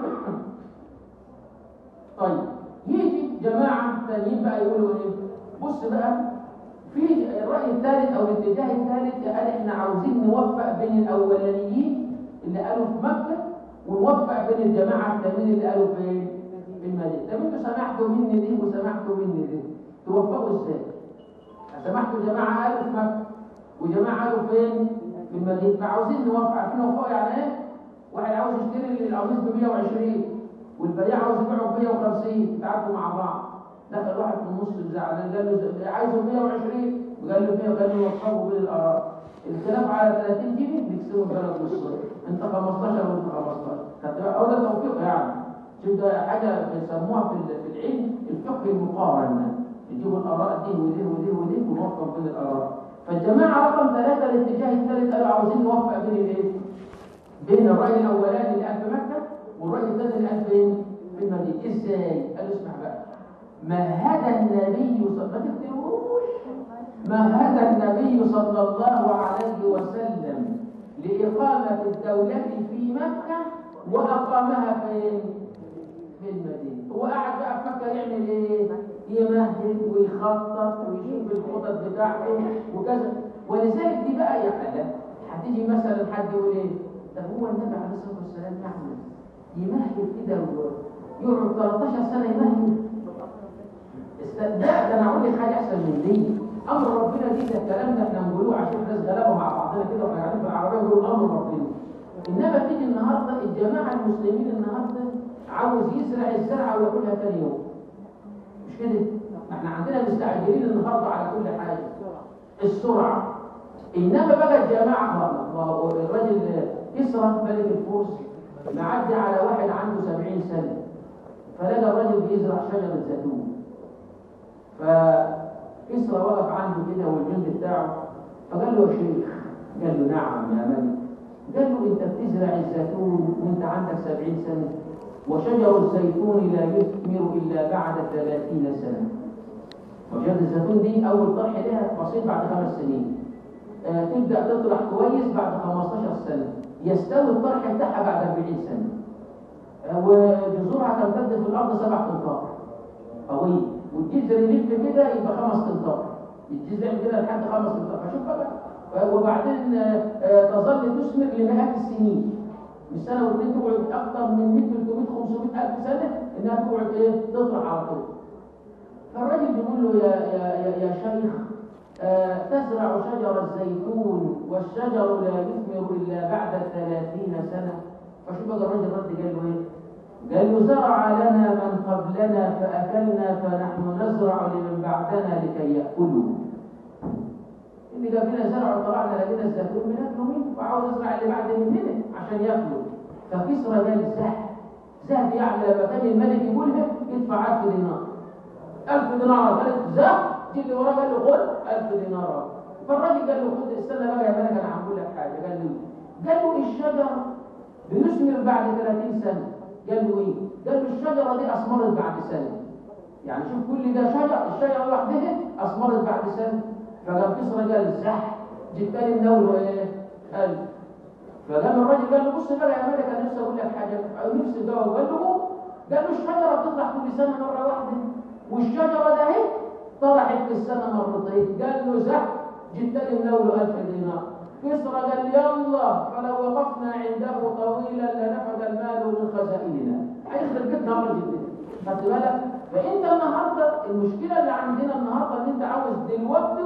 طيب يجي جماعه ثانيين بقى يقولوا ايه بص بقى في الرأي الثالث أو الاتجاه الثالث قال إحنا عاوزين نوفق بين الأولانيين اللي قالوا في مكة ونوفق بين الجماعة الثانيين اللي قالوا في في المدينة. طب أنتوا سمعتوا مني دي وسمعتوا مني دي. توفقوا إزاي؟ سمعتوا جماعة قالوا في مكة وجماعة قالوا فين؟ في المدينة. فعاوزين نوفق، عارفين نوفقوا يعني إيه؟ واحد عاوز يشتري القميص ب 120 والبياع عاوز يبيعه ب 150 تعرفوا مع بعض. دخل واحد في النص زعلان قال له عايزه 120 وقال له 100 وقال له وفقوا بين الاراء الخلاف على 30 جنيه بيكسبوا البلد نصين انت 15 وانت 15 خدت بالك او ده توفيق يعني شوف ده حاجه بيسموها في ال- في العلم الفقه المقارن يجيبوا الاراء دي ودي ودي ودي ونوفق بين الاراء فالجماعه رقم ثلاثه الاتجاه الثالث قالوا عاوزين نوفق بين الايه؟ بين الراي الاولاني اللي قال في مكه والراي الثاني اللي قال فين؟ في المدينة ازاي؟ قال له اسمع بقى مهد النبي صلى ما تكتبوش مهد النبي صلى الله عليه وسلم لإقامة الدولة في مكة وأقامها في في المدينة هو قاعد بقى في مكة يعمل إيه؟ يمهد ويخطط ويشوف الخطط بتاعته وكذا ولذلك دي بقى يا حلا هتيجي مثلا حد يقول إيه؟ طب هو النبي عليه الصلاة والسلام يعمل يمهد كده ويقعد 13 سنة يمهد است- لا ده انا اقول لك حاجه احسن من دي امر ربنا دي ده الكلام ده احنا بنقولوه عشان الناس غلابه مع بعضنا كده واحنا قاعدين في العربيه بنقول امر ربنا انما تيجي النهارده الجماعه المسلمين النهارده عاوز يزرع الزرعه وياكلها ثاني يوم مش كده؟ ما احنا عندنا مستعجلين النهارده على كل حاجه السرعه انما بقى الجماعه ما- ما هو الراجل كسرى ملك الفرس معدي على واحد عنده 70 سنه فلقى الراجل بيزرع شجره زيتون فكسرى وقف عنده كده والجند بتاعه فقال له يا شيخ قال له نعم يا ملك قال له انت بتزرع الزيتون وانت عندك سبعين سنة وشجر الزيتون لا يثمر الا بعد ثلاثين سنة وشجرة الزيتون دي اول طرح لها بسيط بعد خمس سنين آه تبدأ تطرح كويس بعد 15 سنة يستوي الطرح بتاعها بعد 40 سنة آه وجذورها تمتد في الارض سبع امتار قوي والجذر يلف كده يبقى خمس امتار الجذر كده لحد خمس امتار فشوف بقى وبعدين آه، آه، تظل تثمر لمئات السنين مش سنه واثنين تقعد اكثر من 100 300 500 الف سنه انها تقعد ايه تطلع على طول فالراجل بيقول له يا يا يا, يا شيخ آه، تزرع شجر الزيتون والشجر لا يثمر الا بعد 30 سنه فشوف بقى الراجل رد قال له ايه قال له زرع لنا من قبلنا فأكلنا فنحن نزرع لمن بعدنا لكي يأكلوا اللي جاب لنا زرع وطلعنا لقينا الزيتون بناكله منه وعاوز ازرع اللي بعد مننا عشان ياكلوا فكسرى قال زهد زهد يعني لما كان الملك يقولها يدفع 1000 دينار 1000 دينار قالت زهد جه اللي وراه قال له خد 1000 دينار فالراجل قال له خد استنى بقى يا ملك انا هقول لك حاجه قال له قال له الشجر بيثمر بعد 30 سنه قال له ايه؟ قال له الشجره دي اثمرت بعد سنه يعني شوف كل ده شجر الشجره لوحدها اثمرت بعد سنه فقام كسرى قال زح جيت تاني منوله ايه؟ قال فقام الراجل قال له بص بقى يا ملك انا نفسي اقول لك حاجه أو نفسي الجواب قال له هو قال له الشجره بتطلع كل سنه مره واحده والشجره ده اهي طلعت في السنه مرتين قال له زح جيت تاني منوله 1000 دينار كسرى قال يلا فلو وقفنا عنده طويلا لنفد المال من خزائننا هيخرب بيتنا الراجل ده خدت بالك فانت النهارده المشكله اللي عندنا النهارده ان انت عاوز دلوقتي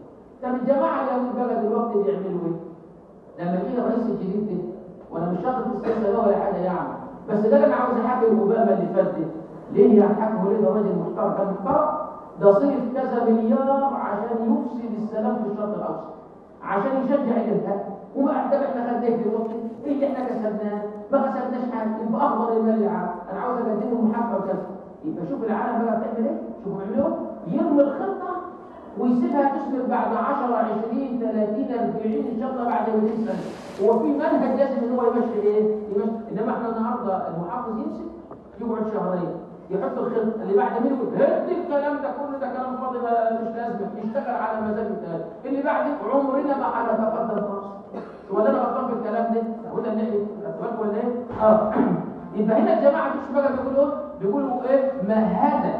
طب الجماعه اليهود بقى دلوقتي بيعملوا ايه؟ لما جه الرئيس الجديد ده وانا مش شاطر في السياسه ده ولا حاجه يعني بس ده انا عاوز احاكم اوباما اللي فات ده ليه يعني حاكمه ليه ده راجل محترم كان محترم ده صرف كذا مليار عشان يفسد السلام في الشرق الاوسط عشان يشجع الارهاب وما احنا احنا خدناه دلوقتي ايه اللي احنا كسبناه؟ ما كسبناش حاجه يبقى اخضر المال اللي عارف انا عاوز اقدمه محاكمه وكذا يبقى شوف العالم بقى بتعمل ايه؟ شوفوا بيعملوا يرمي الخطه ويسيبها تثمر بعد 10 20 30 40 ان شاء الله بعد 200 سنه هو في منهج لازم ان هو يمشي ايه؟ يمشي انما احنا النهارده المحافظ يمسك يقعد شهرين يحط الخطه اللي بعد منه يقول هد الكلام ده كله ده كلام فاضي ما- مش لازمه يشتغل على مزاج الكلام اللي بعد عمرنا ما هنتقدم خالص هو ده انا غلطان في الكلام ده وده اللي ايه؟ أتفق ولا ايه؟ اه يبقى هنا الجماعه مش بقى بيقولوا ايه؟ بيقولوا ايه؟ مهده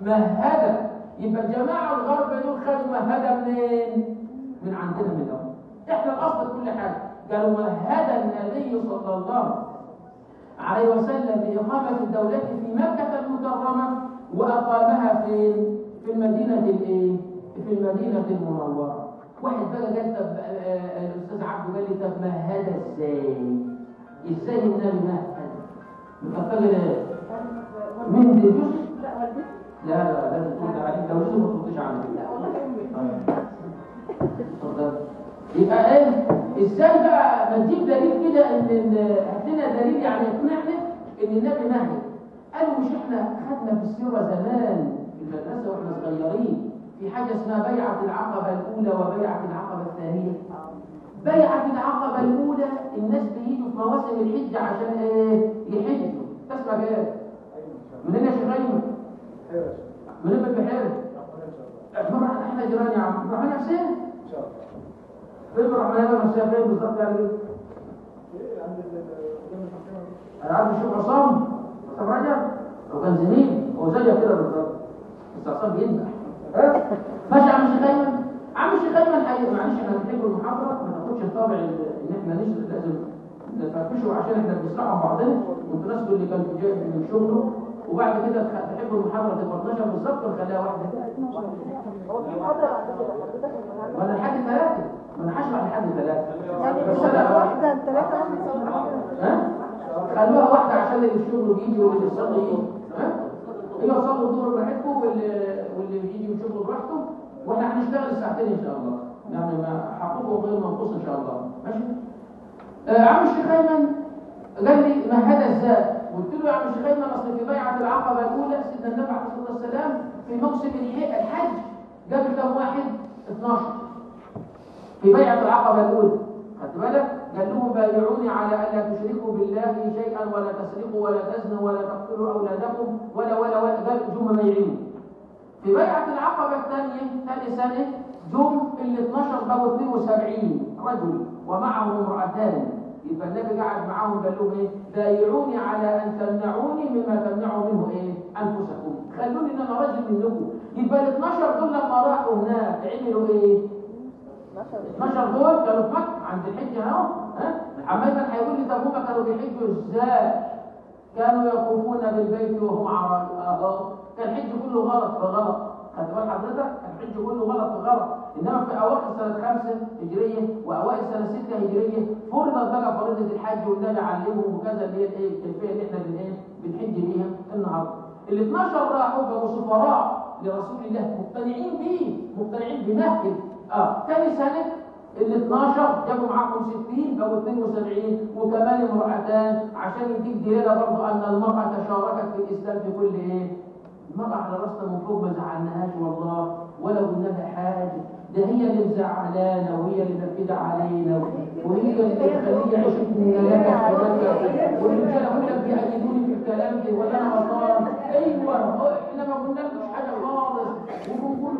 مهده يبقى الجماعه الغرب دول خدوا مهده منين؟ من عندنا من الاول احنا الاصل في كل حاجه قالوا مهد النبي صلى الله عليه وسلم لإقامة الدولة في مكة المكرمة وأقامها فين؟ في المدينة الإيه؟ في المدينة المنورة. واحد بقى قال طب آه، آه، الأستاذ عبده قال لي طب مهد إزاي؟ إزاي النبي مهد؟ مفكر إيه؟ من دي جزء؟ لا والدتي لا لا لازم ترد عليك لو جزء ما تردش عليك. لا والله امي اتفضل. يبقى ايه ازاي بقى ما تجيب دليل كده ان ال- هات لنا دليل يعني يقنعنا ان النبي مهدي قالوا مش احنا خدنا في السيره زمان في المدرسه واحنا صغيرين في حاجه اسمها بيعه العقبه الاولى وبيعه العقبه الثانيه بيعه العقبه الاولى الناس بيجوا في مواسم الحج عشان ايه يحجوا تسمع ايه انت جيران يا عم عبد الرحمن حسين ان شاء الله فين عبد الرحمن حسين فين بالظبط يعني ايه عند ال قدام الحكام انا عارف الشيخ عصام عصام رجب لو كان زميل هو زيك كده بالظبط بس عصام بينجح ها؟ ماشي يا عم الشيخ ايمن عم الشيخ ايمن حقيقي معلش احنا بنحب المحاضره ما تاخدش الطابع ال- ان احنا نشرح لازم نفرفشه عشان احنا بنسمعها مع بعضنا وانتوا ناس اللي كان جاي من شغله وبعد كده تخ- تحبوا المحاضره تبقى 12 بالظبط ونخليها واحده هو في محاضرة بعد كده حضرتك النهارده ولا لحد ثلاثه ما انا هشرح لحد ثلاثه يعني بس انا واحدة ثلاثة ها؟ خلوها واحدة عشان اللي الشغل يجي واللي يصلي يجي ها؟ ايوه صلوا الظهر براحتكم واللي واللي يجي من شغله براحته واحنا هنشتغل ساعتين ان شاء الله يعني ما حقوقه غير منقوص ان شاء الله ماشي؟ آه عم الشيخ ايمن قال لي ما هذا الزاد قلت له يا عم الشيخ ايمن اصل في بيعه العقبه الاولى سيدنا النبي عليه الصلاه والسلام في موسم الح- الحج جاب كم واحد 12 في بيعة العقبة الأولى خدت بالك؟ قال لهم بايعوني على ألا تشركوا بالله شيئا ولا تسرقوا ولا تزنوا ولا تقتلوا أولادكم ولا ولا ولا قال جم بايعين في بيعة العقبة الثانية ثاني سنة جم ال 12 بقوا 72 رجل ومعهم امرأتان يبقى النبي قعد معاهم قال لهم ايه؟ بايعوني على ان تمنعوني مما تمنعوا منه ايه؟ انفسكم، خلوني ان انا راجل منكم، يبقى ال 12 دول لما راحوا هناك عملوا ايه؟ 12 دول كانوا في مكه عند الحج اهو ها عمال كان هيقول لي طب هم كانوا بيحجوا ازاي؟ كانوا يطوفون بالبيت وهم عراء اهو كان الحج كله غلط في غلط خدت بال حضرتك؟ الحج كله غلط في غلط انما في اواخر سنه 5 هجريه واوائل سنه 6 هجريه فرضت بقى فريضه الحج والنبي علمهم وكذا اللي هي الايه الكيفيه اللي احنا بن ايه بنحج بيها النهارده ال 12 راحوا بقوا سفراء لرسول الله مقتنعين بيه مقتنعين بنهجه اه ثاني سنه ال 12 جابوا معاهم 60 بقوا 72 وكمان امرأتان عشان يديك دلالة برضه أن المرأة شاركت في الإسلام في كل إيه؟ المرأة على راسنا من فوق ما زعلناهاش والله ولا قلنا لها حاجة ده هي اللي مزعلانا وهي اللي منفذة علينا وهي اللي مخليه عشتنا لك حياتك والرجالة هم اللي بيأيدوني في الكلام ده ولا أنا غلطان أيوه هو إحنا ما قلنالكوش حاجة خالص وبنقول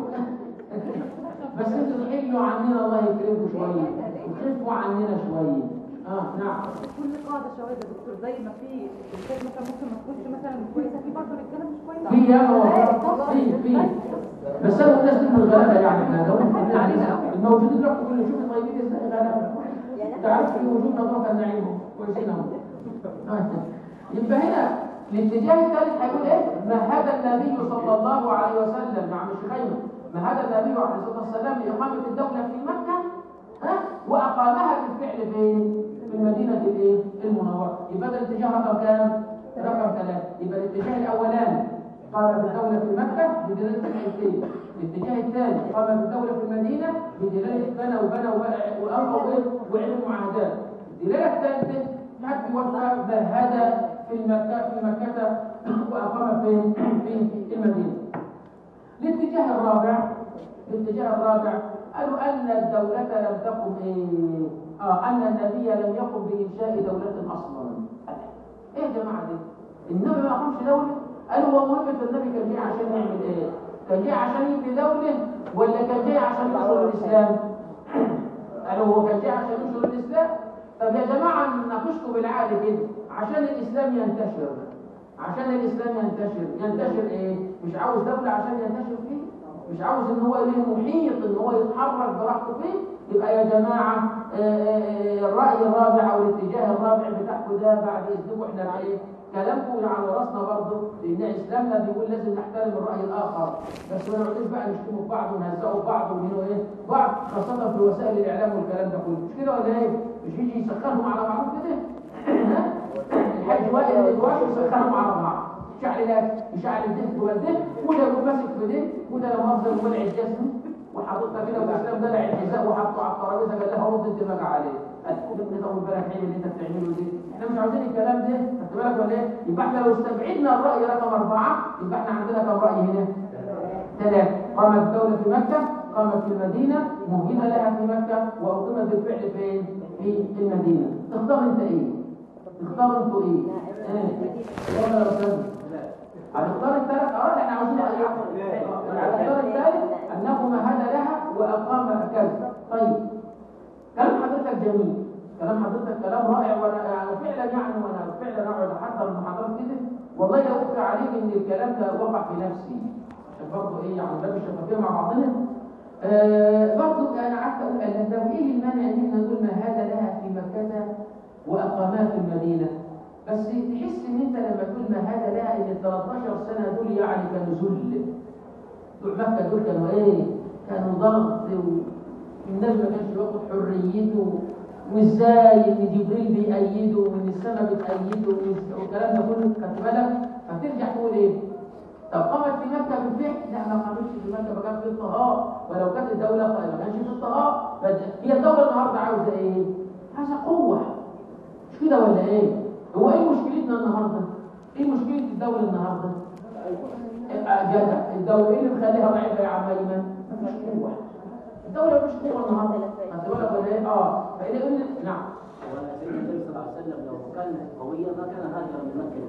بس انتوا تحلوا عننا الله يكرمكم شويه وخفوا عننا شويه اه نعم كل قاعدة شواذ يا دكتور زي ما في الستات مثلا ممكن ما تكونش مثلا كويسة في برضه رجالة مش كويسة في ياما والله في في بس انا الناس دي من الغلابه يعني احنا لو احنا علينا الموجودين دلوقتي كل شوف طيبين ازاي غلابه انت عارف في وجودنا ضرب النعيم كويسين اهو آه. يبقى هنا الاتجاه الثالث هيقول ايه؟ مهد النبي صلى الله عليه وسلم مع مش خيمه مهد النبي عليه الصلاه والسلام لاقامه الدوله في مكه ها واقامها بالفعل فين؟ في المدينه الايه؟ المنوره يبقى ده الاتجاه رقم كام؟ رقم ثلاثه يبقى الاتجاه الاولاني قام بالدوله في مكه بدلاله الحيثين الاتجاه الثاني قام بالدوله في المدينه بدلاله بنى وبنى وامروا ايه؟ وعملوا معاهدات الدلاله الثالثه حد يوفى مهد في المكة في مكة وأقام فين؟ في المدينة. الاتجاه الرابع الاتجاه الرابع قالوا أن الدولة لم تقم إيه؟ آه أن النبي لم يقم بإنشاء دولة أصلا. إيه يا جماعة دي؟ النبي ما أقامش دولة؟ قالوا هو مهمة النبي كان جاي عشان يعمل إيه؟ كان جاي عشان يبني دولة ولا كان جاي عشان ينشر الإسلام؟ قالوا هو كان جاي عشان ينشر الإسلام؟ طب يا جماعة ناقشكم بالعقل كده عشان الإسلام ينتشر عشان الإسلام ينتشر ينتشر إيه؟ مش عاوز دولة عشان ينتشر فيه مش عاوز إن هو ليه محيط إن هو يتحرك براحته فيه يبقى يا جماعة آه، آه، الرأي الرابع أو الاتجاه الرابع بتاعكم ده بعد إذنكم إحنا إيه؟ كلامكم على راسنا برضه لأن إسلامنا بيقول لازم نحترم الرأي الآخر بس ما نقعدش بقى نشتموا في بعض ونهزقوا في بعض ونهنوا إيه؟ بعض خاصة في وسائل الإعلام والكلام ده كله مش كده ولا إيه؟ مش يجي يسخنهم على بعض كده؟ ها؟ الحاج وائل الواحد يسخنهم على بعض يشعل ده يشعل ده جوه ده وده يكون ماسك في ده وده لو مؤاخذة ولع الجسم وحاططها كده والاسلام دلع الحذاء وحطه على الترابيزه قال لها رد الدماغ عليه قال طول بالك عيب اللي انت بتعمله دي احنا مش عاوزين الكلام ده خدت بالك ولا ايه؟ يبقى احنا لو استبعدنا الراي رقم اربعه يبقى احنا عندنا كم راي هنا؟ ثلاثه قامت الدوله في مكه قامت في المدينه مهد لها في مكه واقيمت بالفعل فين؟ في المدينه تختار انت ايه؟ تختار انتوا ايه؟ ايه؟ ولا يا استاذ؟ هنختار الثلاث اه احنا عاوزين ايه؟ هنختار الثالث انه برضه مهد لها وأقام كذا طيب كلام حضرتك جميل كلام حضرتك كلام رائع وانا يعني فعلا يعني وانا فعلا اقعد احضر المحاضرات كده والله لا اخفى عليك ان الكلام ده وقع في نفسي عشان برضه ايه يعني باب الشفافيه مع بعضنا آه برضه انا قعدت اقول ان طب ايه المانع ان احنا نقول ما هذا لها في مكه واقامها في المدينه بس تحس ان انت لما تقول ما هذا لها ان ال 13 سنه دول يعني كانوا ذل بتوع مكه دول كانوا ايه؟ كانوا ضغط والنبي ما كانش بياخد حريته وازاي ان جبريل بيأيده وان السماء بتأيده وإز- والكلام ده كله خدت بالك فترجع تقول ايه؟ طب قامت في مكه بالفعل؟ لا ما قامتش في مكه ما كان في اضطهاد ولو كانت الدوله ما كانش في اضطهاد بس هي الدوله النهارده عاوزه ايه؟ عايزه قوه مش كده ولا ايه؟ هو ايه مشكلتنا النهارده؟ ايه مشكله الدوله النهارده؟ آه، جدع الدوله ايه اللي مخليها ضعيفه يا عم ايمن؟ مفيش قوه الدوله مش قوه النهارده خدت بالك ولا ايه؟ اه فإيه يقول لي- نعم وسيدنا النبي صلى الله عليه وسلم لو كان قويا ما كان هاجر من مكه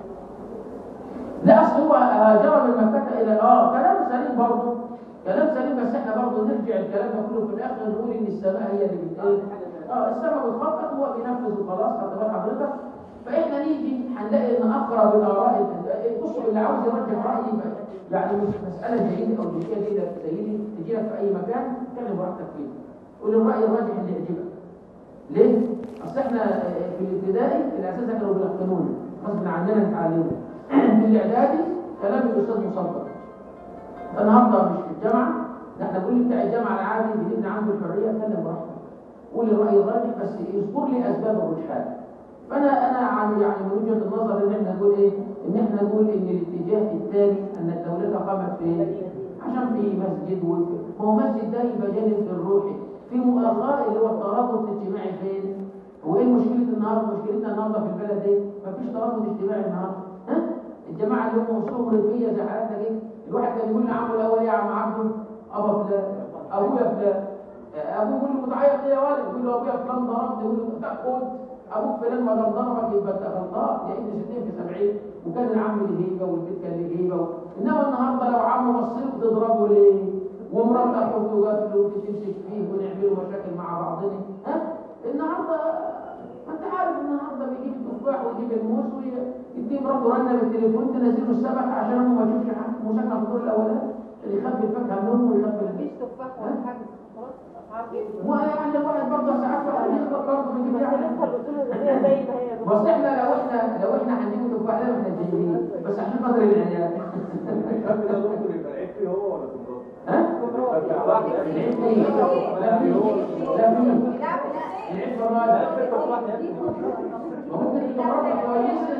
لا اصل هو هاجر من مكه الى اه كلام سليم برضه كلام سليم بس احنا برضه نرجع الكلام ده كله في الاخر نقول ان السماء هي اللي بت ايه اه السماء بتخطط هو بينفذ وخلاص خدت بال حضرتك فاحنا نيجي هنلاقي ان اقرب الاراء بصوا اللي عاوز يرجح رايي يعني مش مساله جيده او جزئيه دي زي دي تجي لك في اي مكان اتكلم براحتك فيه قول الراي الراجح اللي يعجبك ليه؟ اصل احنا في الابتدائي الاساس كانوا بيلقنونا غصب عننا نتعلمه في الاعدادي كلام الاستاذ مصدق النهارده مش في الجامعه ده احنا بنقول بتاع الجامعه العادي بنبني عنده الحريه اتكلم براحتك قول الراي الراجح بس يذكر لي اسباب الرجحان فانا انا عن يعني من وجهه النظر ان احنا نقول ايه؟ ان احنا نقول ان الاتجاه الثاني ان الدوله قامت في عشان في مسجد وفي ما هو مسجد ده يبقى جانب في الروحي في مؤاخاه اللي هو الترابط الاجتماعي فين؟ هو ايه مشكله النهارده؟ مشكلتنا النهارده في البلد ايه؟ مفيش ترابط اجتماعي النهارده ها؟ الجماعه اللي هم وصولهم ريفيه زي حالاتنا كده الواحد كان يقول لعمه الاول يا عم عبده ابا فلان ابويا فلان ابوه يقول له متعيط ليه يا ولد يقول له ابويا فلان ضربني يقول له انت خد ابوك فلان ما دام ضربك يبقى انت غلطان يا ابن 60 في 70 وكان العم له هيبه والبيت كان له هيبه و... انما النهارده لو عمه بصير تضربه ليه؟ ومرات اخوته جات له تمسك فيه ونعملوا مشاكل مع بعضنا ها؟ النهارده ما انت عارف النهارده بيجيب التفاح ويجيب الموز ويديه مراته رنه بالتليفون تنزله السمك عشان هو ما يشوفش حد مسكن في الدور الاولاني اللي يخبي الفاكهه منهم ويخبي البيت مفيش تفاح ولا حاجه خلاص اسعار جدا ويعني الواحد برضه ساعات واحد يخبط برضه بيجيب بس يعني لسه الاصول الغذائيه زي ما هي بس احنا لو احنا لو احنا هنجيب تفاح لا احنا جايين بس عشان خاطر العيال الشاب ده ممكن يبقى العيب فيه هو ولا في مراته؟ ها؟ العيب فيه لا فيه لا فيه العيب في الراجل وممكن يبقى مراتها كويسه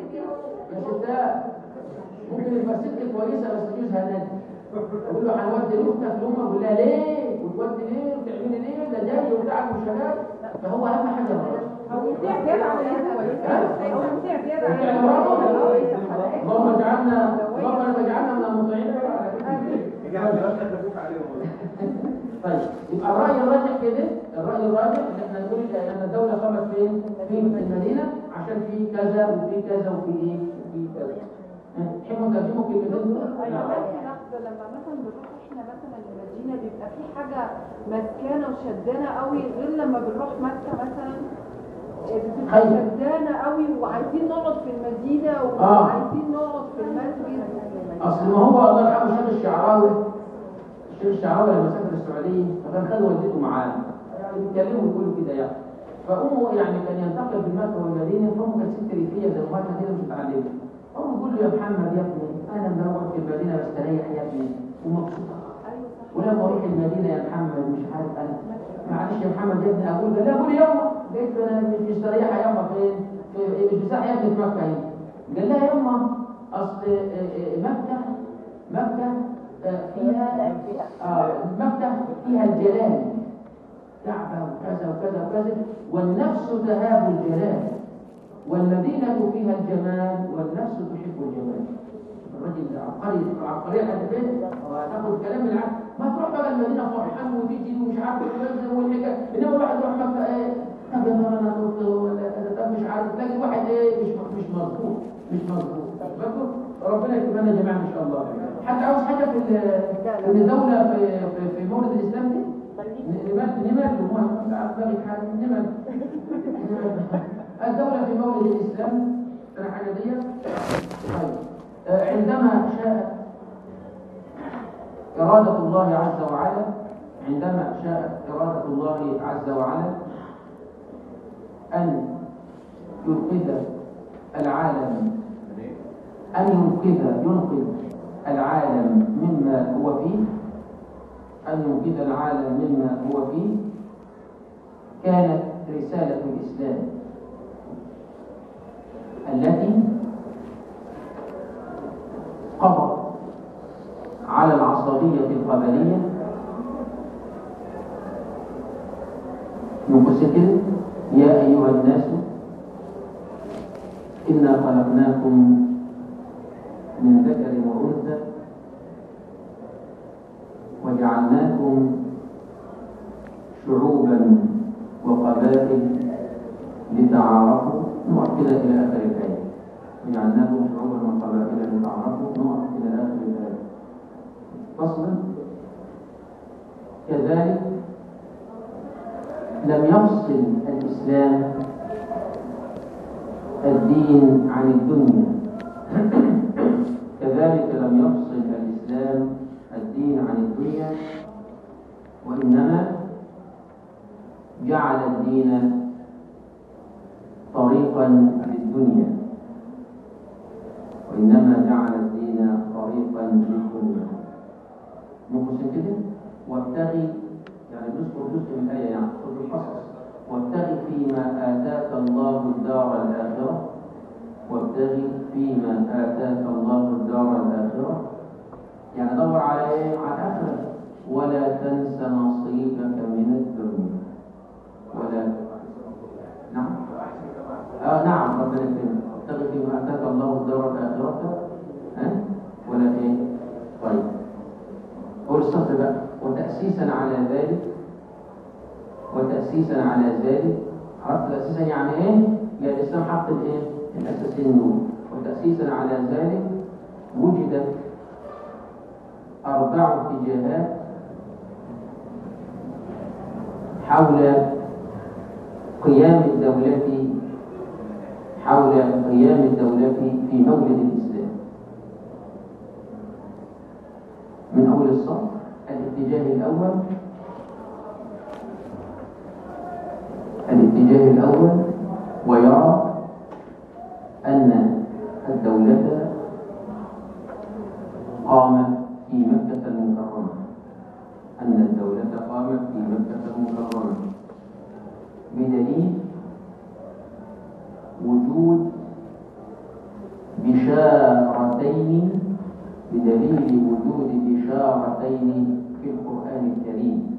بس ده ممكن يبقى ست كويسه بس جوزها نادي اقول له هنودي لاختك لامك اقول لها ليه؟ وتودي ليه؟ وتعملي ليه؟ ده جاي وبتاعك والشباب فهو اهم حاجه الراجل هو مطيع زيادة على هو مطيع زيادة على يعني مراته اللهم اجعلنا اللهم اجعلنا من المطيعين يعني بلاش تخافوك عليهم طيب يبقى الرأي الراجح كده الرأي الراجح ان احنا نقول ان الدولة قامت فين؟ في المدينة عشان في كذا وفي كذا وفي ايه؟ وفي كذا. ها، تحبوا ترجموا كلمتين دول؟ ايوه نعم. بس لحظه لما مثلا بنروح احنا مثلا المدينه بيبقى في حاجه مسكانه وشدانه قوي غير لما بنروح مكه مثلا بتبقى أيوة. شدانه قوي وعايزين نقعد في المدينه آه. وعايزين نقعد في المسجد اصل ما هو الله يرحمه الشيخ الشعراوي الشيخ الشعراوي لما سافر السعوديه فكان خد والدته معاه يعني بيتكلموا ويقولوا كده يعني فامه يعني كان ينتقل بين مكه والمدينه فامه كانت ست ريفيه زي امهاتنا كده مش متعلمه امه تقول له يا محمد يا ابني انا لما اقعد في المدينه بستريح يا ابني ومبسوطه ايوه صح ولما اروح المدينه يا محمد مش عارف انا معلش يا محمد يا ابني اقول لا قول يما قلت له انا مش مستريحه يما فين في- مش مستريحه يا ابني في مكه هنا قال لها يما اصل آه، آه، مكه مكه آه، فيها آه، مكه فيها الجلال كعبه وكذا وكذا وكذا والنفس تهاب الجلال والمدينه فيها الجمال والنفس تحب الجمال الراجل ده عبقري عبقريه لحد فين وهتاخد كلام من العالم ما تروح بقى المدينه فرحان وتيجي ومش عارف وكذا والحكايه انما الواحد يروح مكه ايه طب يا ترى انا كنت ولا كذا طب مش عارف تلاقي الواحد ايه مش مش مظبوط مش مظبوط برضه ربنا يكتب لنا جميعا ان شاء الله حد عاوز حاجه في ال- في الدوله في في, في مورد الاسلام دي نمر نمر ما عارف باقي حاجه نمر الدوله في مورد الاسلام ترى حاجه دي طيب آه، عندما شاءت إرادة الله عز وعلا عندما شاءت إرادة الله عز وعلا أن ينقذ العالم أن ينقذ ينقذ العالم مما هو فيه أن ينقذ العالم مما هو فيه كانت رسالة الإسلام التي قضت على العصبية القبلية مقصد يا أيها الناس إنا خلقناكم من ذكر وأنثى وجعلناكم شعوبا وقبائل لتعارفوا نقف كده إلى آخر الآية وجعلناكم شعوبا وقبائل لتعارفوا نقف إلى آخر الآية فصلا كذلك لم يفصل الإسلام الدين عن الدنيا كذلك لم يفصل الإسلام الدين عن الدنيا وإنما جعل الدين طريقا للدنيا وإنما جعل الدين طريقا للدنيا نقصد كده وابتغي يعني نذكر جزء من الآية يعني سورة القصص وابتغي فيما آتاك الله الدار الآخرة وابتغي فيما آتاك الله الدار الآخرة يعني دور على إيه؟ على الآخرة ولا تنس نصيبك من الدنيا ولا نعم آه نعم ربنا يكرمك ابتغي فيما آتاك الله الدار الآخرة ها ولا إيه؟ طيب قول السطر بقى وتأسيسا على ذلك وتأسيسا على ذلك عرفت تأسيسا يعني ايه؟ يعني الإسلام حط الايه؟ الأساسين دول وتأسيسا على ذلك وجدت أربع اتجاهات حول قيام الدولة حول قيام الدولة في مولد الإسلام من أول الصف الاتجاه الأول الاتجاه الأول ويرى أن الدولة قامت في مكة المكرمة أن الدولة قامت في مكة المكرمة بدليل وجود بشارتين بدليل وجود بشارتين في القرآن الكريم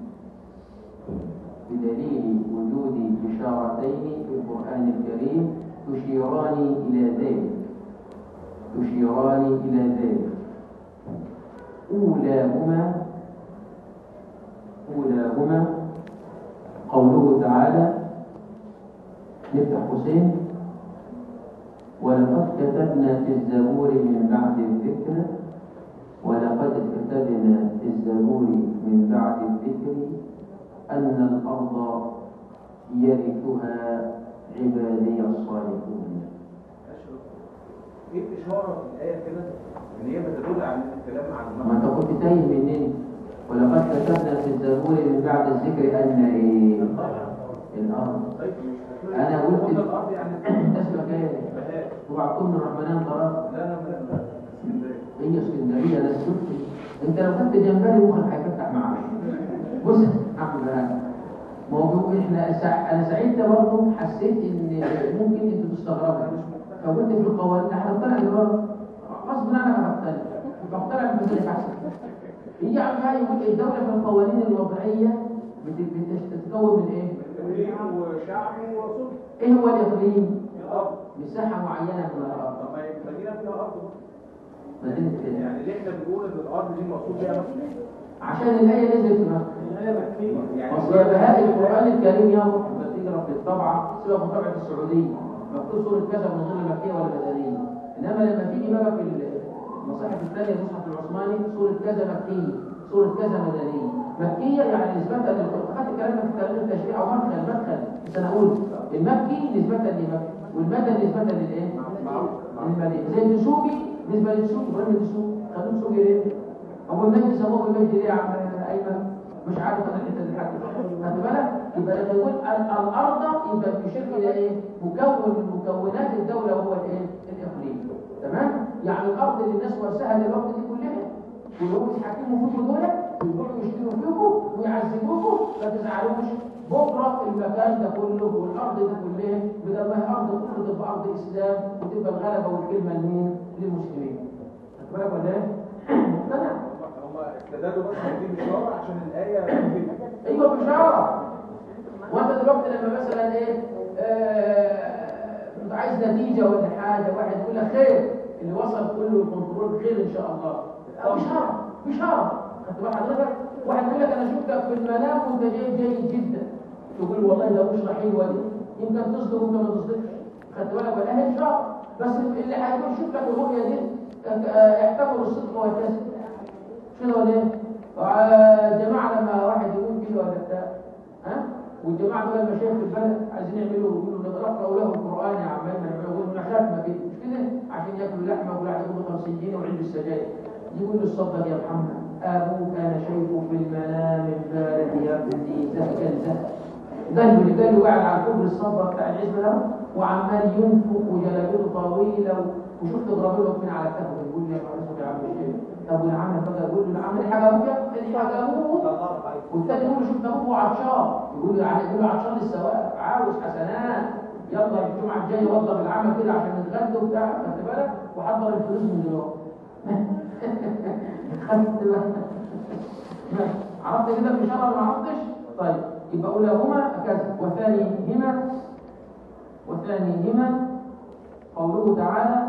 بدليل وجود بشارتين في القرآن الكريم تشيران إلى ذلك تشيران إلى ذلك أولاهما أولاهما قوله تعالى نفتح قوسين ولقد كتبنا في الزبور من بعد الذكر ولقد كتبنا في الزبور من بعد الذكر أن الأرض يرثها عبادي الصالحون ايه اشاره في الايه كده ان هي بتدل على الكلام عن ما انت كنت تايه منين ولقد كتبنا في الزبور من بعد الذكر أن إيه الأرض طيب مش أنا قلت قلنا الارض يعني اسمك ايه بهاء وبعتكم من الرحمن طرف لا لا لا لا اسكندريه هي اسكندريه ده السبت انت لو خدت جمبري مخك هيفتح معاك بص احمد بقى موضوع احنا سع... انا سعيد ده برضه حسيت ان ممكن انتوا تستغربوا فقلت في القوانين احنا هنقتنع دلوقتي غصب عنك هتقتنع فاقتنع بمثلك احسن هي عم بقى يقول الدوله في القوانين الوضعيه بت- بتتكون من ايه؟ اقليم وشعب وسلطه ايه هو الاقليم؟ الارض مساحه معينه من الارض طب ما هي المدينه فيها ارض مدينه إيه؟ يعني ليه احنا بنقول ان الارض دي مقصود بيها مكه عشان الآية نزلت في مكة الايه مكيه يعني أصل يا بهاء القرآن الكريم يا لما تقرا في الطبعة سيبك من طبعة السعودية مكتوب سورة كذا من غير مكية ولا مدنية إنما لما تيجي بقى في ال- المصاحف الثانية المصحف العثماني سورة كذا مكية سورة كذا مدنية مكية يعني نسبة للقرآن أخذت الكلام في تاريخ التشريع أو مدخل مدخل سنقول المكي نسبة لمكي والمدني نسبة للإيه؟ للمدني زي الدسوقي نسبة للدسوقي إبراهيم الدسوقي خلوه دسوقي ليه؟ أبو المجد سموه المجد ليه يا عم أيمن؟ مش عارف أنا الحتة دي حاجة خدت بالك؟ يبقى لما يقول ال- الأرض يبقى بيشير إلى إيه؟ مكون من مكونات الدولة هو الإيه؟ الإقليم تمام؟ يعني الأرض اللي الناس ورثها للوقت دي كلها ولو يتحكموا فيكم دول ويروحوا يشتروا فيكم ويعذبوكم ما تزعلوش بكره المكان ده كله والارض دي كلها بدل ما هي ارض كفر تبقى ارض اسلام وتبقى الغلبه والكلمه لمين؟ للمسلمين. خدت بالك ولا ايه؟ مقتنع؟ هم استدلوا بس بدي بشارة عشان الآية مهمة. ايوه بشاره وانت دلوقتي لما مثلا ايه آه، انت عايز نتيجه ولا حاجه واحد يقول لك خير اللي وصل كله الكنترول خير ان شاء الله أو بشاره بشاره خدت بال حضرتك واحد يقول لك انا شفتك في المنام وانت جاي جيد جدا تقول والله ده بشرى حلوه دي يمكن تصدق ويمكن ما تصدقش خدت بالك ولا هي بشاره بس اللي هيقول شوف لك الرؤيه دي آه، اعتبر الصدق والكذب شنو ولا ايه؟ الجماعه لما واحد يقول كده ولا بتاع ها والجماعه دول المشايخ في البلد عايزين يعملوا يقولوا نقرا له القران يا عم ما يقولوا لنا ختمه كده مش كده عشان ياكلوا لحمه ولا ياكلوا 50 جنيه وعند السجاير يقول له الصدق يا محمد ابوك انا شايفه في المنام امبارح يا ابني زهقا زهق قال له قال له قاعد على كوبري الصبة بتاع العزبة ده وعمال ينفق وجلابيته طويلة و- وشفت ضربه من على كفه يقول لي يا معلش يا عم الشيخ طب والعمل بقى يقول له العمل حاجة ابوك دي حاجة ابوك والتاني يقول له شفت ابوك عطشان يقول له يعني يقول له عطشان للثواب عاوز حسنات يلا الجمعة الجاية وظف العمل كده عشان نتغدى وبتاع خدت بالك وحضر الفلوس من دلوقتي خدت بالك عرفت كده الإشارة ولا ما عرفتش؟ طيب يبقى أولاهما كذا وثانيهما وثانيهما قوله تعالى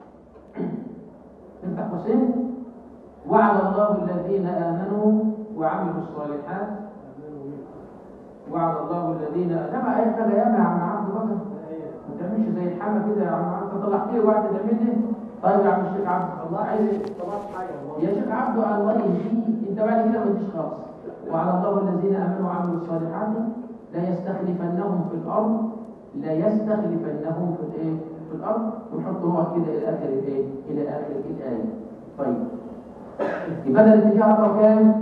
انت حسين وعد الله الذين آمنوا وعملوا الصالحات وعد الله الذين لما آية كده يا عم عبد بكر ما تعملش زي الحما كده يا عم عبد طلعت لي وقت تعمل لي طيب يا عم الشيخ عبد الله عايز إيه؟ يا شيخ عبد الله يهديه انت بعد كده ما تجيش خالص وعلى الله الذين امنوا وعملوا الصالحات لا يستخلفنهم في الارض لا يستخلفنهم في الايه في الارض ونحط نقط كده الى اخر الايه الى اخر الايه طيب يبقى ده الاتجاه رقم كام؟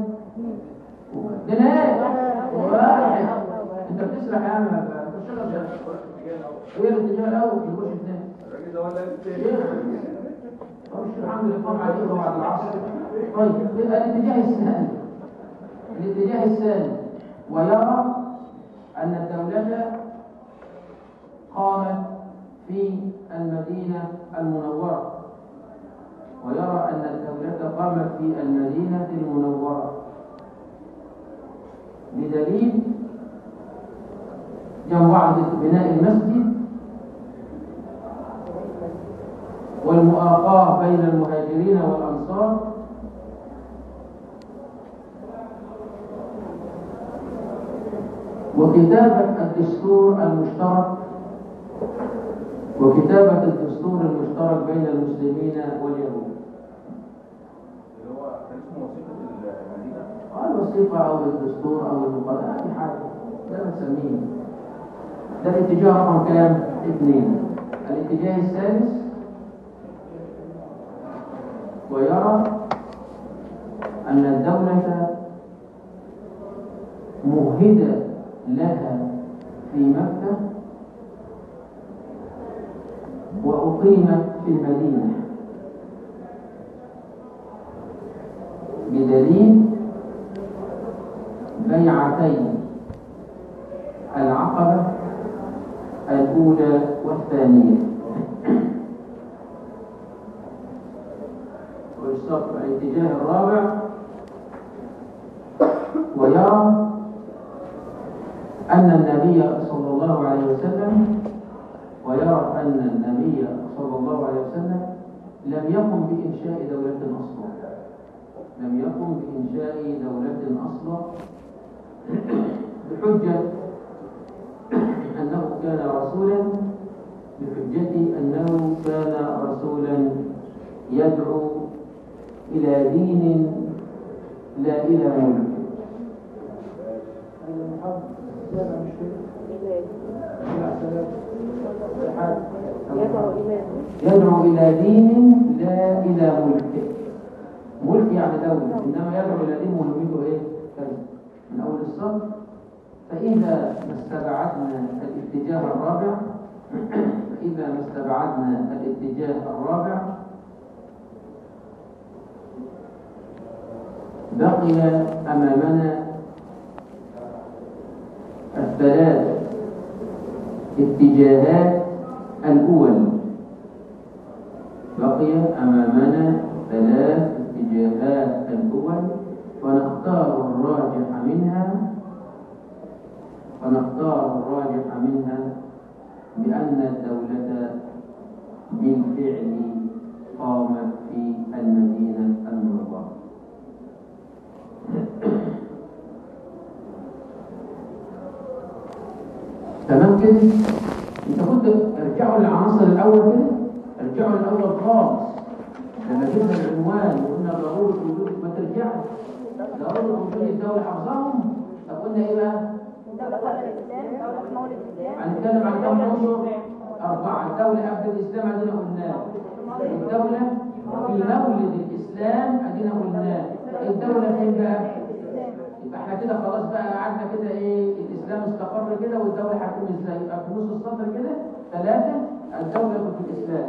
اثنين واحد انت بتسرح يا عم بتشتغل ايه الاتجاه الاول يخش اثنين الراجل ده ولا شيخ خش الحمد لله قام عليه بعد العصر طيب يبقى الاتجاه الثاني الاتجاه الثاني ويرى أن الدولة قامت في المدينة المنورة ويرى أن الدولة قامت في المدينة المنورة بدليل جنب بعض بناء المسجد والمؤاخاة بين المهاجرين والأنصار وكتابة الدستور المشترك وكتابة الدستور المشترك بين المسلمين واليهود اللي هو كان اسمه وثيقة المدينة قال الوثيقة أو الدستور أو المقرر أي حاجة ده بنسميه ده الاتجاه رقم كام؟ اثنين الاتجاه الثالث ويرى أن الدولة مهدة لها في مكة وأقيمت في المدينة بدليل بيعتي العقبة الأولى والثانية والصف الاتجاه الرابع ويرى أن النبي صلى الله عليه وسلم ويرى أن النبي صلى الله عليه وسلم لم يقم بإنشاء دولة أصلا لم يقم بإنشاء دولة أصلا بحجة أنه كان رسولا بحجة أنه كان رسولا يدعو إلى دين لا إلى ملك يدعو إلى دين لا إلى ملك ملك يعني دولة إنما يدعو إلى دين مهمته إيه؟ كذا من أول الصف فإذا ما استبعدنا الاتجاه الرابع فإذا ما استبعدنا الاتجاه الرابع بقي أمامنا الثلاث اتجاهات الأول بقي أمامنا ثلاث اتجاهات الأول فنختار الراجح منها فنختار الراجح منها بأن الدولة بالفعل قامت في المدينة المنورة تمام كده انت كنت ارجعوا للعناصر الاول كده ارجعوا للاول خالص لما جبنا العنوان وقلنا ضروره وجود ما ترجعش ضروره وجود الدوله حفظهم طب قلنا ايه بقى؟ دولة قبل الإسلام دولة في مولد الإسلام هنتكلم عن كم عنصر؟ أربعة الدولة قبل الإسلام أدينا قلناه الدولة في مولد الإسلام أدينا قلناه الدولة فين بقى؟ يبقى احنا كده خلاص بقى قعدنا كده ايه الإسلام استقر كده والدولة هتقوم ازاي؟ يبقى في نص السطر كده ثلاثة الدولة في الإسلام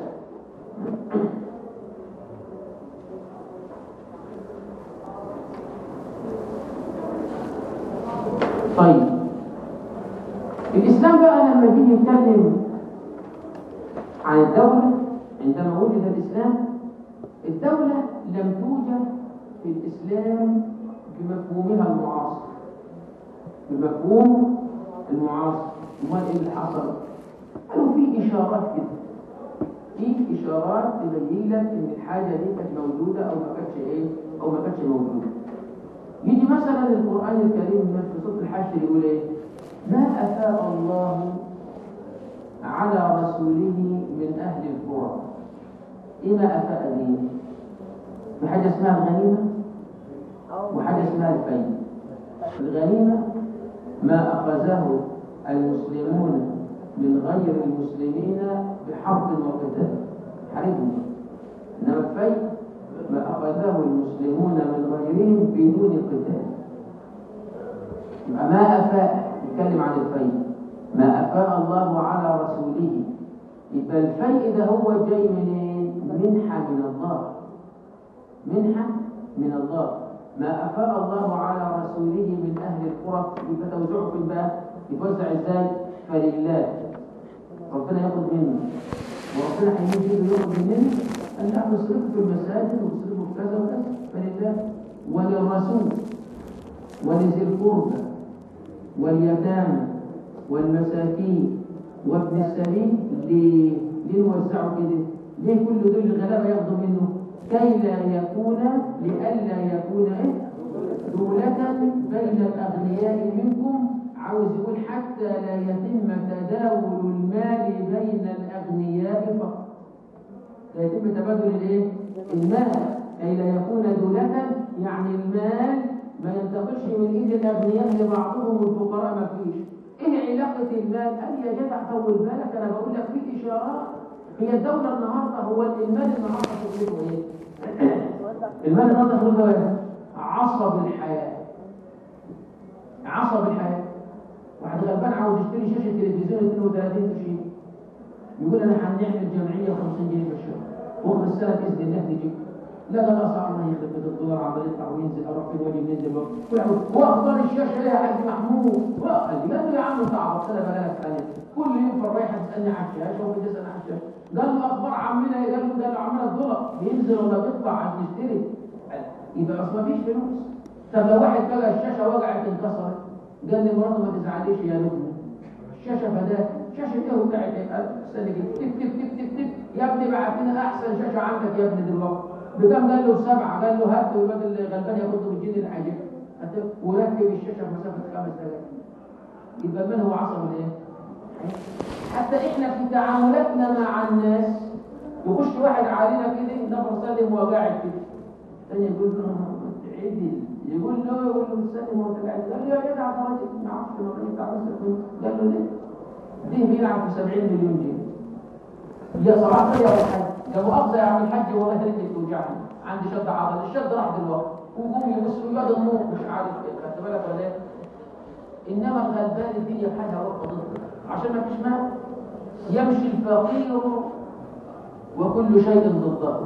طيب الإسلام بقى لما تيجي نتكلم عن الدولة عندما وجد الإسلام الدولة لم توجد في الإسلام بمفهومها المعاصر بمفهوم المعاصر امال ايه اللي حصل؟ قالوا في إشارات كده في إشارات تبين لك إن الحاجة دي كانت موجودة أو ما كانتش إيه أو ما كانتش موجودة يجي مثلا القرآن الكريم في سورة الحشر يقول إيه؟ ما أفاء الله على رسوله من أهل القرى إيه ما أفاء دي؟ في حاجة اسمها الغنيمة وحاجة اسمها الفيء الغنيمة ما أخذه المسلمون من غير المسلمين بحرب وقتال حربهم إنما الفيء ما أخذه المسلمون من غيرهم بدون قتال يبقى ما أفاء نتكلم عن الفيء ما أفاء الله على رسوله يبقى الفيء ده هو جاي منين؟ منحة من الله منحة من الله ما أفاء الله على رسوله من أهل القرى يبقى توزعه في بقى يتوزع ازاي؟ فلله ربنا ياخد منه وربنا هيجي يجي ياخد مننا أن نحن نصرفه في المساجد ونصرفه في كذا وكذا فلله وللرسول ولذي القربى واليتامى والمساكين وابن السبيل ليه؟ ليه نوزعه كده؟ ليه كل دول الغلابة ياخدوا منه؟ كي لا يكون لئلا يكون ايه؟ دولة بين الأغنياء منكم عاوز يقول حتى لا يتم تداول المال بين الأغنياء فقط لا يتم تبادل الايه؟ المال كي لا يكون دولة يعني المال ما ينتقلش من ايد الاغنياء لبعضهم والفقراء ما فيش ايه علاقة المال؟ قال يا جدع طول بالك انا بقول لك في اشارات هي الدولة النهارده هو المال النهارده شغلته ايه؟ المال النهارده شغلته ايه؟ عصب الحياة عصب الحياة واحد غلبان عاوز يشتري شاشة تلفزيون 32 قرش يقول انا هنعمل جمعية 50 جنيه في الشهر واخد السنة بإذن الله تجيب لا ده لا صعب ما يخرب بيت الدولار عمال يطلع وينزل اروح فين واجي منين دلوقتي هو اخبار الشاشه ايه يا حاج محمود قال لي قال له يا عم انت عبطتنا بقالك ثانيه كل يوم في الرايحه تسالني على الشاشه وبتسال على الشاشه قال له اخبار عمنا ايه قال له قال له عمنا الدولار بينزل ولا بيطلع عشان يشتري يبقى اصل مفيش فلوس طب لو واحد فجاه الشاشه وجعت انكسرت قال لي مراته ما تزعليش يا لبنى الشاشه فداه شاشه ايه وجعت استنى كده تك تك تك تك تك يا ابني بعت لنا احسن شاشه عندك يا ابني دلوقتي بكام قال له سبعة قال له هات والواد اللي غلبان ياخده بالجنيه الحاجة وركب الشاشة في مسافة خمس دقائق يبقى المال هو عصب الايه؟ حتى احنا في تعاملاتنا مع الناس يخش واحد علينا كده نفر سلم وقاعد كده ثانية يقول له عدل يقول له يقول له استنى ما انت قاعد قال له يا جدع فرجت ما اعرفش انا الراجل بتاع مصر قال له ليه؟ ليه بيلعب في 70 مليون جنيه يا صراحة يا الحاج يا مؤاخذة يا عم الحاج والله رجلي توجعني عندي شد عضل الشد راح دلوقتي وقوم يبص له يقعد النور مش عارف ايه خدت بالك ولا ايه؟ انما الغلبان الدنيا بحالها واقفه ضده عشان ما فيش مال يمشي الفقير وكل شيء ضده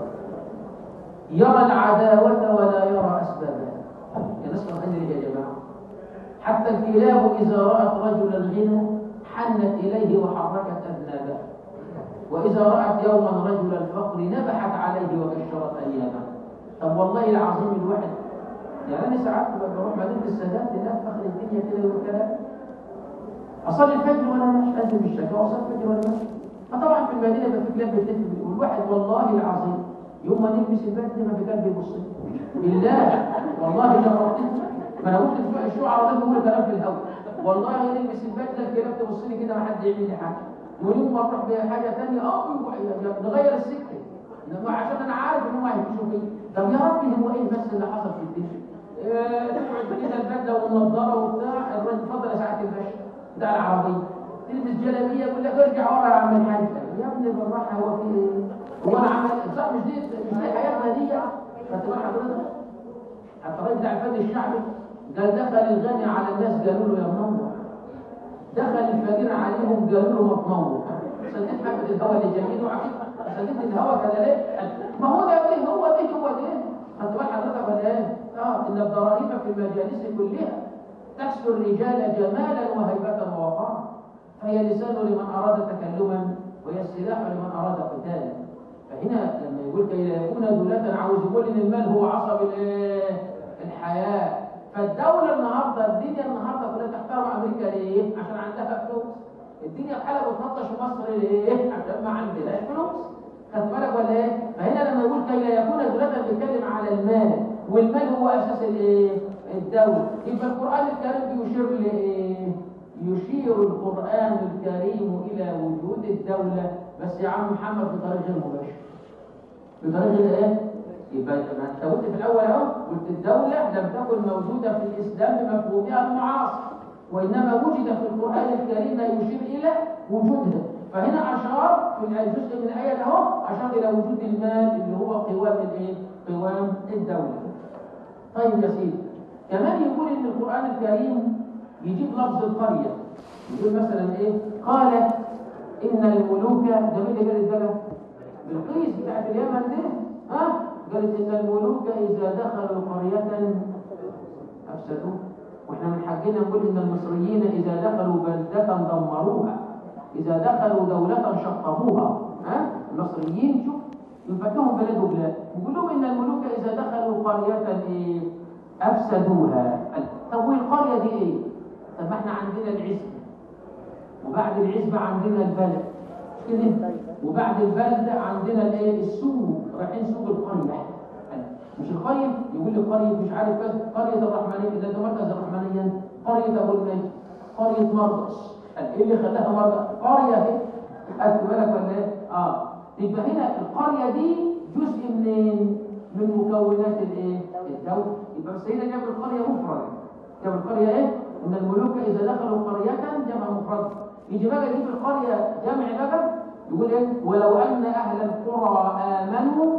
يرى العداوة ولا يرى أسبابها يا ناس فاهمين يا جماعة حتى الكلاب إذا رأت رجل الغنى حنت إليه وحركت أذنابها وإذا رأت يوما رجل الفقر نبحت عليه وكشرت أيامه طب والله العظيم الواحد يعني أنا ساعات بروح مدينة السادات هناك آخر الدنيا كده والكلام أصلي الفجر وأنا ماشي أنزل بالشكل وأصلي الفجر وأنا ماشي فطبعا في المدينة يبقى في كلاب بتلف والواحد والله العظيم يوم ما نلبس البدله ما في كلب يبص لي. بالله والله لو رحت ما انا قلت شو- شو عربيه بقول كلام في الهواء والله نلبس البدله الكلاب تبص لي كده ما حد يعمل لي حاجه ويوم ما اروح بحاجه ثانيه اه نغير السكه انما عشان انا عارف ان هم هيمشوا فيه طب يا ربي هو ايه بس اللي حصل في الدنيا آه، تقعد كده البدله والنضاره وبتاع الراجل اتفضل يا سعاده الباشا بتاع العربيه تلبس جلابيه يقول لك ارجع ورا يا عم الحاج يا ابني بالراحه هو في ايه؟ هو انا عمل صح مش دي مش دي حياتنا دي خدت بال حضرتك حتى الراجل بتاع الفن الشعبي قال دخل الغني على الناس قالوا له يا منور دخل الفقير عليهم قالوا له ما تنور صدقت حبه الهواء اللي جايين وعقيد صدقت الهواء كده ليه؟ ما هو ده ايه هو ده هو ده خدت بال حضرتك ولا ايه؟ اه ان الضرائب في المجالس كلها تحسن الرجال جمالا وهيبه ووقارا فهي لسان لمن اراد تكلما وهي السلاح لمن اراد قتالا فهنا لما يقول كي لا يكون دولة عاوز يقول ان المال هو عصب الايه؟ الحياه فالدوله النهارده الدنيا النهارده كلها تحترم امريكا ليه؟ عشان عندها فلوس الدنيا بحالها بتنطش في مصر ليه؟ عشان ما عندناش فلوس خدت بالك ولا ايه؟ فهنا لما يقول كي لا يكون دولة بيتكلم على المال والمال هو اساس الايه؟ الدوله يبقى القران الكريم بيشير لايه؟ يشير القرآن الكريم إلى وجود الدولة بس يا عم محمد بطريقة غير مباشرة بطريقة إيه؟ يبقى ما أنت قلت في الأول أهو قلت الدولة لم تكن موجودة في الإسلام بمفهومها المعاصر وإنما وجد في القرآن الكريم ما يشير إلى وجودها فهنا أشار في الجزء من الآية ده أهو أشار إلى وجود المال اللي هو قوام الإيه؟ قوام الدولة طيب يا سيدي كمان يقول إن القرآن الكريم يجيب لفظ القرية يقول مثلا ايه قال ان الملوك ده مين اللي قال البلد بالقيس بتاعت اليمن دي ها قالت ان الملوك اذا دخلوا قرية افسدوها واحنا من حقنا نقول ان المصريين اذا دخلوا بلدة دمروها اذا دخلوا دولة شطبوها ها المصريين شوف يفتحوا بلاد وبلاد يقول لهم ان الملوك اذا دخلوا قرية ايه افسدوها طب والقرية دي ايه طب ما احنا عندنا العزبة وبعد العزبة عندنا البلد مش كده وبعد البلد عندنا الايه السوق رايحين سوق القرية مش القرية يقول لي قرية مش عارف بس قرية الرحمنية ده ده مركز الرحمنية قرية ابو المجد قرية مرقص ايه اللي خلاها مرقص قرية اهي خدت بالك ولا ايه اه يبقى هنا القرية دي جزء من من مكونات الايه الدولة يبقى بس هنا جاب القرية مفرد جاب القرية ايه ان الملوك اذا دخلوا قرية جمع مفرد يجي بقى يجيب القرية جمع بقى يقول ايه ولو ان اهل القرى امنوا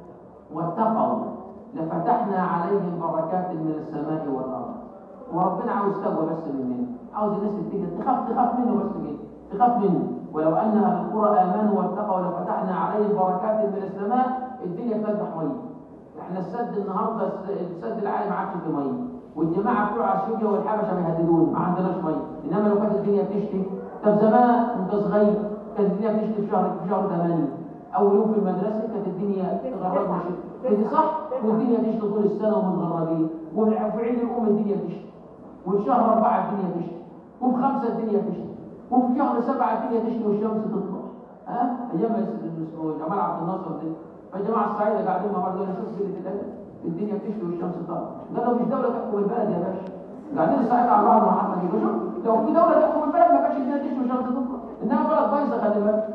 واتقوا لفتحنا عليهم بركات من السماء والارض وربنا عاوز تقوى بس مننا عاوز الناس تيجي تخاف تخاف منه بس كده تخاف منه ولو ان اهل القرى امنوا واتقوا لفتحنا عليهم بركات من السماء الدنيا تفتح ميه احنا السد النهارده السد العالي ما عادش في ميه والجماعه بتوع اثيوبيا والحبشه بيهددون ما عندناش ميه انما لو كانت الدنيا بتشتي طب زمان وانت صغير كانت الدنيا بتشتي في شهر في شهر 8 اول يوم في المدرسه كانت الدنيا غربنا شتي صح والدنيا تشتي طول السنه ومتغربين وفي عيد الام الدنيا تشتي وفي شهر أربعة الدنيا تشتي وفي خمسة الدنيا تشتي وفي شهر سبعة الدنيا تشتي والشمس تطلع ها أيام جمال عبد الناصر دي فالجماعة الصعيدة قاعدين مع بعض قالوا شوف كده كده الدنيا بتشتي والشمس تطلع قالوا مش دولة تحكم البلد يا باشا قاعدين الصعيدة على بعض مع حد كده شوف لو في دولة تحكم البلد ما كانش الدنيا تشتي والشمس تطلع إنما بلد بايظة خلي بالك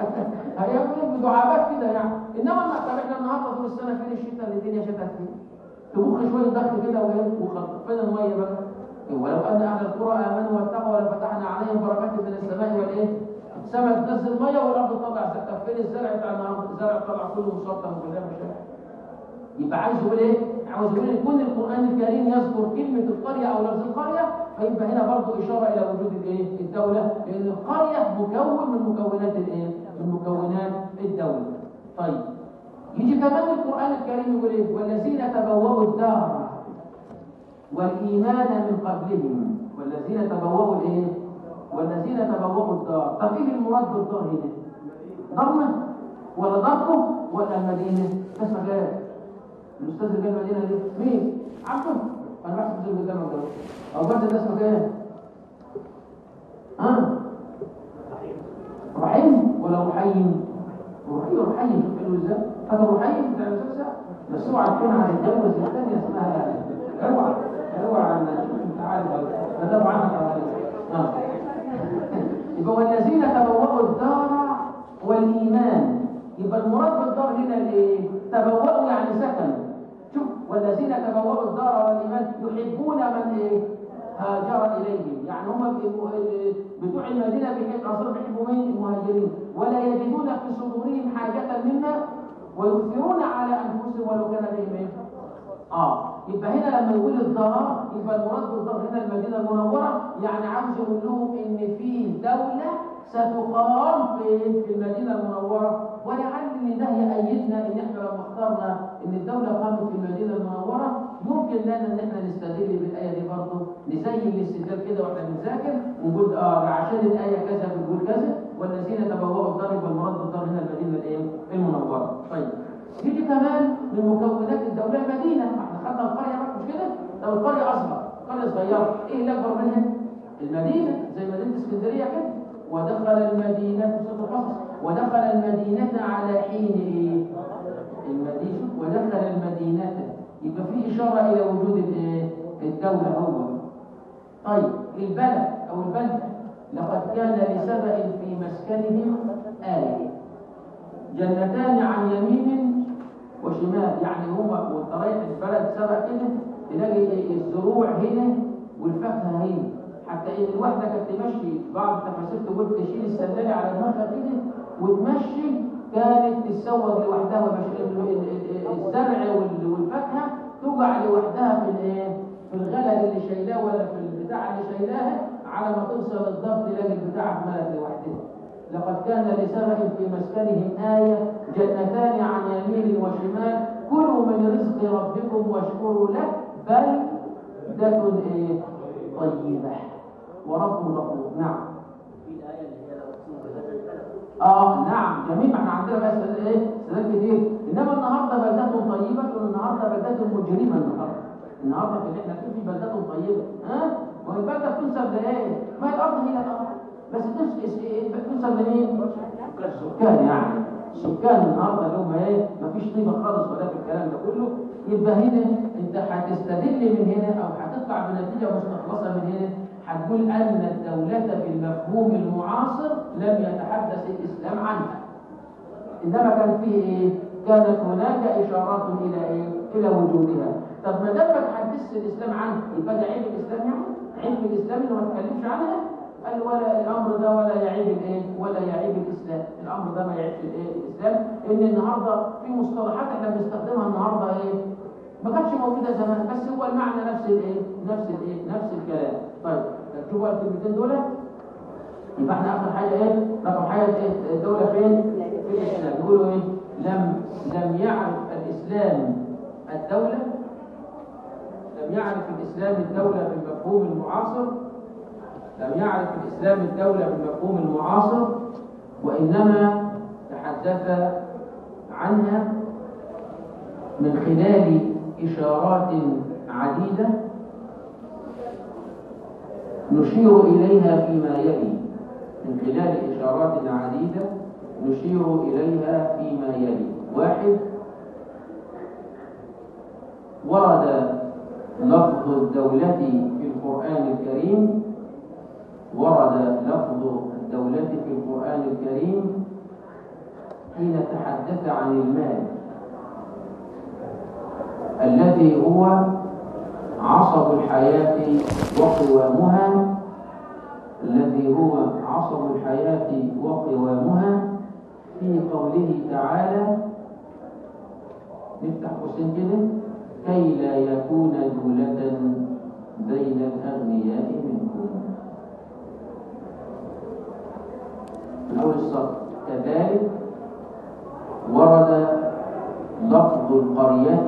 هي بدعابات كده يعني إنما طب إحنا النهارده طول السنة فين الشتاء اللي الدنيا شتت فيه تبخ شويه دخل كده وايه وخلاص فين الميه بقى ولو ان اهل القرى امنوا واتقوا لفتحنا عليهم بركات من السماء والايه السماء تنزل ميه والارض تطلع زرع طب فين الزرع بتاع النهارده الزرع طلع كله مسطح وكلها مش عارف. يبقى عايز يقول ايه عاوز يقول ان كل القران الكريم يذكر كلمه القريه او لفظ القريه فيبقى هنا برضه اشاره الى وجود الايه الدوله لان القريه مكون من مكونات الايه من مكونات الدوله طيب يجي كمان القران الكريم يقول ايه والذين تبوأوا الدار والايمان من قبلهم والذين تبوأوا الايه والذين تبوأوا الدار طب ايه المراد بالدار هنا ضمه ولا ضربه ولا المدينه ده اسمه كلام الاستاذ اللي جاي المدينه دي مين عبده انا بحسب اللي قدامك ده او بدل ده اسمه كام ها رحيم ولا رحيم رحيم رحيم شوف حلو ازاي هذا رحيم بتاع المسلسل بس اوعى تكون هتتجوز الثانيه اسمها اوعى اوعى ان تشوف انت عارف فتابع عنك على اه يبقى والذين تبوأوا الدار والإيمان يبقى المراد بالدار هنا الايه؟ تبوأوا يعني سكنوا شوف والذين تبوأوا الدار والإيمان يحبون من ايه؟ هاجر إليهم يعني هم بتوع المدينة بيحب أصلا بيحبوا مين؟ المهاجرين ولا يجدون في صدورهم حاجة منا ويؤثرون على أنفسهم ولو كان بهم ايه؟ اه يبقى هنا لما يقول الدار يبقى المراد بالدار هنا المدينه المنوره يعني عاوز يقول لهم ان في دوله ستقام في في المدينه المنوره ولعل ان ده يأيدنا ان احنا لما اخترنا ان الدوله قامت في المدينه المنوره يمكن لنا ان احنا نستدل بالايه دي برضه نزين الاستدلال كده واحنا بنذاكر ونقول اه ده عشان الايه كذا بتقول كذا والذين تبوأوا الدار يبقى المراد بالدار هنا المدينه الايه؟ المنوره طيب يجي كمان من مكونات الدولة المدينة ما احنا خدنا القرية بقى مش كده؟ لو القرية أصغر قرية صغيرة إيه اللي أكبر منها؟ المدينة زي مدينة اسكندرية كده ودخل المدينة في سورة القصص ودخل المدينة على حين إيه؟ المدينة ودخل المدينة يبقى في إشارة إلى وجود الإيه؟ الدولة هو طيب البلد أو البلدة لقد كان لسبأ في مسكنهم آية جنتان عن يمين وشمال يعني هما وانت رايح البلد سبق كده تلاقي الزروع هنا والفاكهه هنا حتى ان الواحده كانت تمشي بعض التفاسير تقول تشيل السندالة على دماغها كده وتمشي كانت تتسوق لوحدها الزرع والفاكهه تقع لوحدها في الايه؟ في الغلل اللي شايلاه ولا في البتاع اللي شايلاها على ما توصل الضبط تلاقي البتاع اتملت لوحدها لقد كان لسبع في مسكنهم آية جنتان عن يمين وشمال كلوا من رزق ربكم واشكروا له بلدة إيه؟ طيبة ورب غفور نعم في الآية اللي هي لو أقسم بهذا البلد اه نعم جميل ما احنا عندنا بقى استدلال ايه استدلال كتير انما النهارده بلدة طيبة والنهارده بلدة مجرمة النهارده النهارده في اللي احنا فيه في بلدة طيبة ها والبلدة بتنسب لايه؟ ما هي الارض هي الارض بس تنسب لمين؟ سكان يعني سكان النهارده اللي هم ايه مفيش قيمه خالص ولا في الكلام ده كله يبقى هنا انت هتستدل من هنا او هتطلع بنتيجه مستخلصه من هنا هتقول ان الدوله بالمفهوم المعاصر لم يتحدث الاسلام عنها انما كان فيه ايه؟ كانت هناك اشارات الى ايه؟ الى وجودها طب ما دام ما تحدثش الاسلام عنها يبقى ده عيب الاسلام يعني؟ عيب الاسلام اللي ما تكلمش عنها قال ولا الامر ده ولا يعيب الايه ولا يعيب الاسلام الامر ده ما يعيبش الايه الاسلام ان النهارده في مصطلحات احنا بنستخدمها النهارده ايه ما كانتش موجوده زمان بس هو المعنى نفس الايه نفس الايه نفس الكلام طيب شوفوا الكلمتين دول يبقى احنا اخر حاجه ايه رقم حاجه ايه الدوله فين في الاسلام يقولوا ايه لم لم يعرف الاسلام الدوله لم يعرف الاسلام الدوله بالمفهوم المعاصر لم يعرف الإسلام الدولة بالمفهوم المعاصر وإنما تحدث عنها من خلال إشارات عديدة نشير إليها فيما يلي من خلال إشارات عديدة نشير إليها فيما يلي واحد ورد لفظ الدولة في القرآن الكريم ورد لفظ الدولة في القرآن الكريم حين تحدث عن المال الذي هو عصب الحياة وقوامها الذي هو عصب الحياة وقوامها في قوله تعالى نفتح قوسين كده كي لا يكون دولة بين الأغنياء منكم من أول السطر كذلك ورد لفظ القرية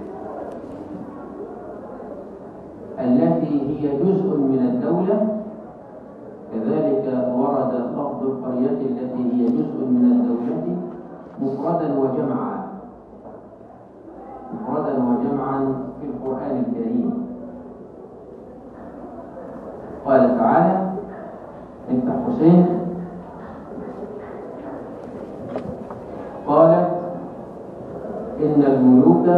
التي هي جزء من الدولة كذلك ورد لفظ القرية التي هي جزء من الدولة مفردا وجمعا مفردا وجمعا في القرآن الكريم قال تعالى افتح حسين قالت إن الملوك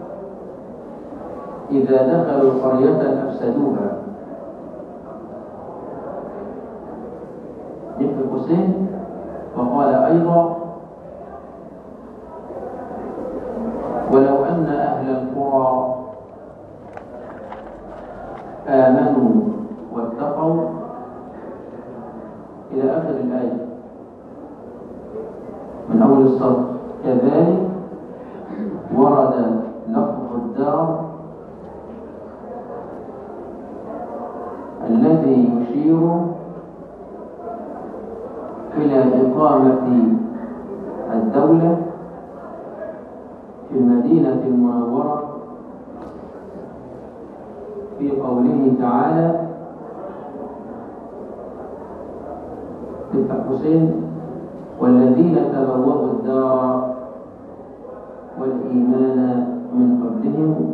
إذا دخلوا قرية أفسدوها ابن حسين وقال أيضا ولو أن أهل القرى آمنوا واتقوا إلى آخر الآية من أول السطر كذلك ورد لفظ الدار الذي يشير إلى إقامة الدولة في المدينة المنورة في قوله تعالى تفتح حسين والذين تبوأوا الدار والإيمان من قبلهم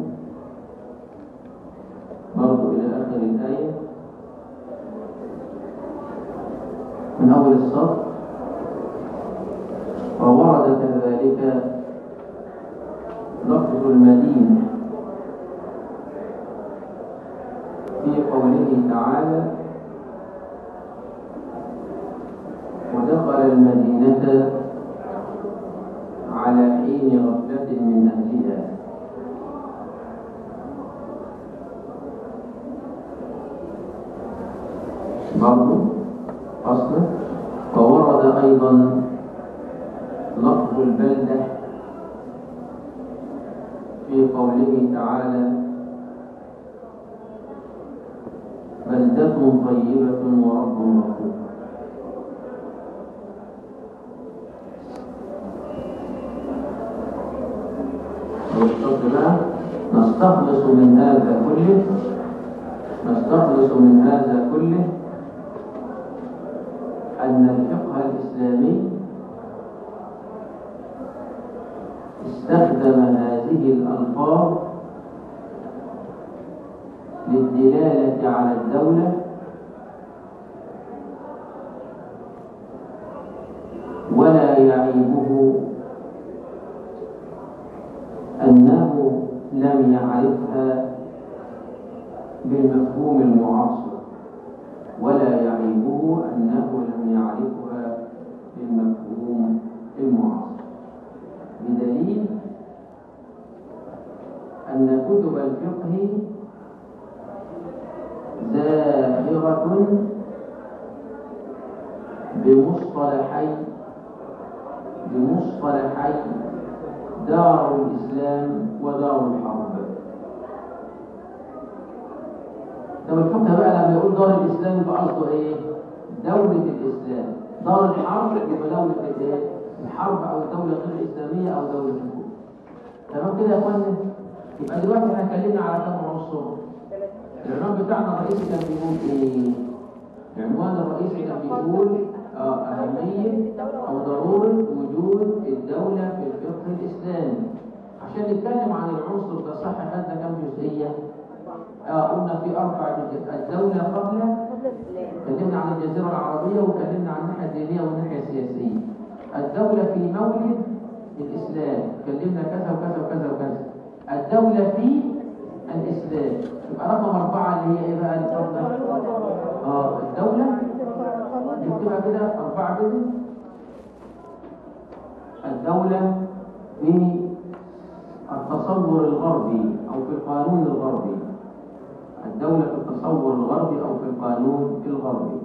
برضو إلى آخر الآية من أول الصف وورد كذلك لفظ المدينة في قوله تعالى ودخل المدينة على حين غفلة من أهلها برضو أصلا وورد أيضا لفظ البلدة في قوله تعالى بلدة طيبة ورب غفور بقى نستخلص من هذا كله نستخلص من هذا كله أن الفقه الإسلامي استخدم هذه الألفاظ للدلالة على الدولة ولا يعيبه أنه لم يعرفها بالمفهوم المعاصر ولا يعيبه أنه لم يعرفها بالمفهوم المعاصر بدليل أن كتب الفقه زاهرة بمصطلحي بمصطلحي دار الإسلام ودار الحرب طب الفقه بقى لما يقول دار الإسلام يبقى قصده إيه؟ دولة الإسلام دار الحرب يبقى دولة الإيه؟ الحرب أو الدولة غير الإسلامية أو دولة الكفر تمام كده يا إخوانا؟ يبقى دلوقتي احنا اتكلمنا على كام عنصر العنوان بتاعنا الرئيسي كان بيقول ايه؟ العنوان الرئيسي كان بيقول آه أهمية أو ضرورة وجود الدولة في الفقه الإسلامي عشان نتكلم عن العنصر ده صح خدنا كام جزئية؟ آه قلنا في أربع جزئيات الدولة قبل اتكلمنا عن الجزيرة العربية واتكلمنا عن الناحية الدينية والناحية السياسية الدولة في مولد الإسلام اتكلمنا كذا وكذا وكذا وكذا الدولة في الإسلام يبقى رقم أربعة اللي هي إيه بقى الدولة؟ آه الدولة نكتبها كده أربعة كده الدولة في التصور الغربي أو في القانون الغربي الدولة في التصور الغربي أو في القانون الغربي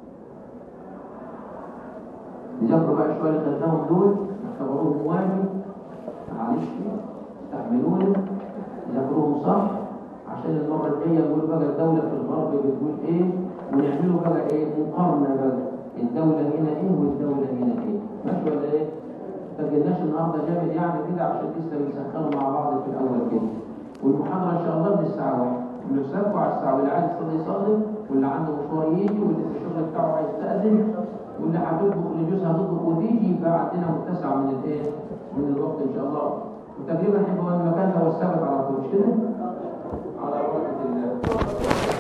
يذكروا بقى شوية اللي خدناهم دول اعتبروهم واجب معلش استحملونا يذكروهم صح عشان المرة الجاية نقول بقى الدولة في الغرب بتقول ايه ونعملوا بقى ايه مقارنة بقى الدولة هنا ايه والدولة هنا ايه ماشي ولا ايه؟ ما جيناش النهارده جامد يعني كده عشان لسه بنسخنوا مع بعض في الاول كده والمحاضرة ان شاء الله من الساعة 1 بنسافروا على الساعة واللي عايز يصلي يصلي واللي عنده مشوار يجي واللي في الشغل بتاعه عايز يستأذن واللي هتطبخ لجوزها تطبخ وتيجي يبقى عندنا متسع من الايه؟ من الوقت ان شاء الله وتقريبا هيبقى المكان هو السبت على طول مش كده؟ على بركة الله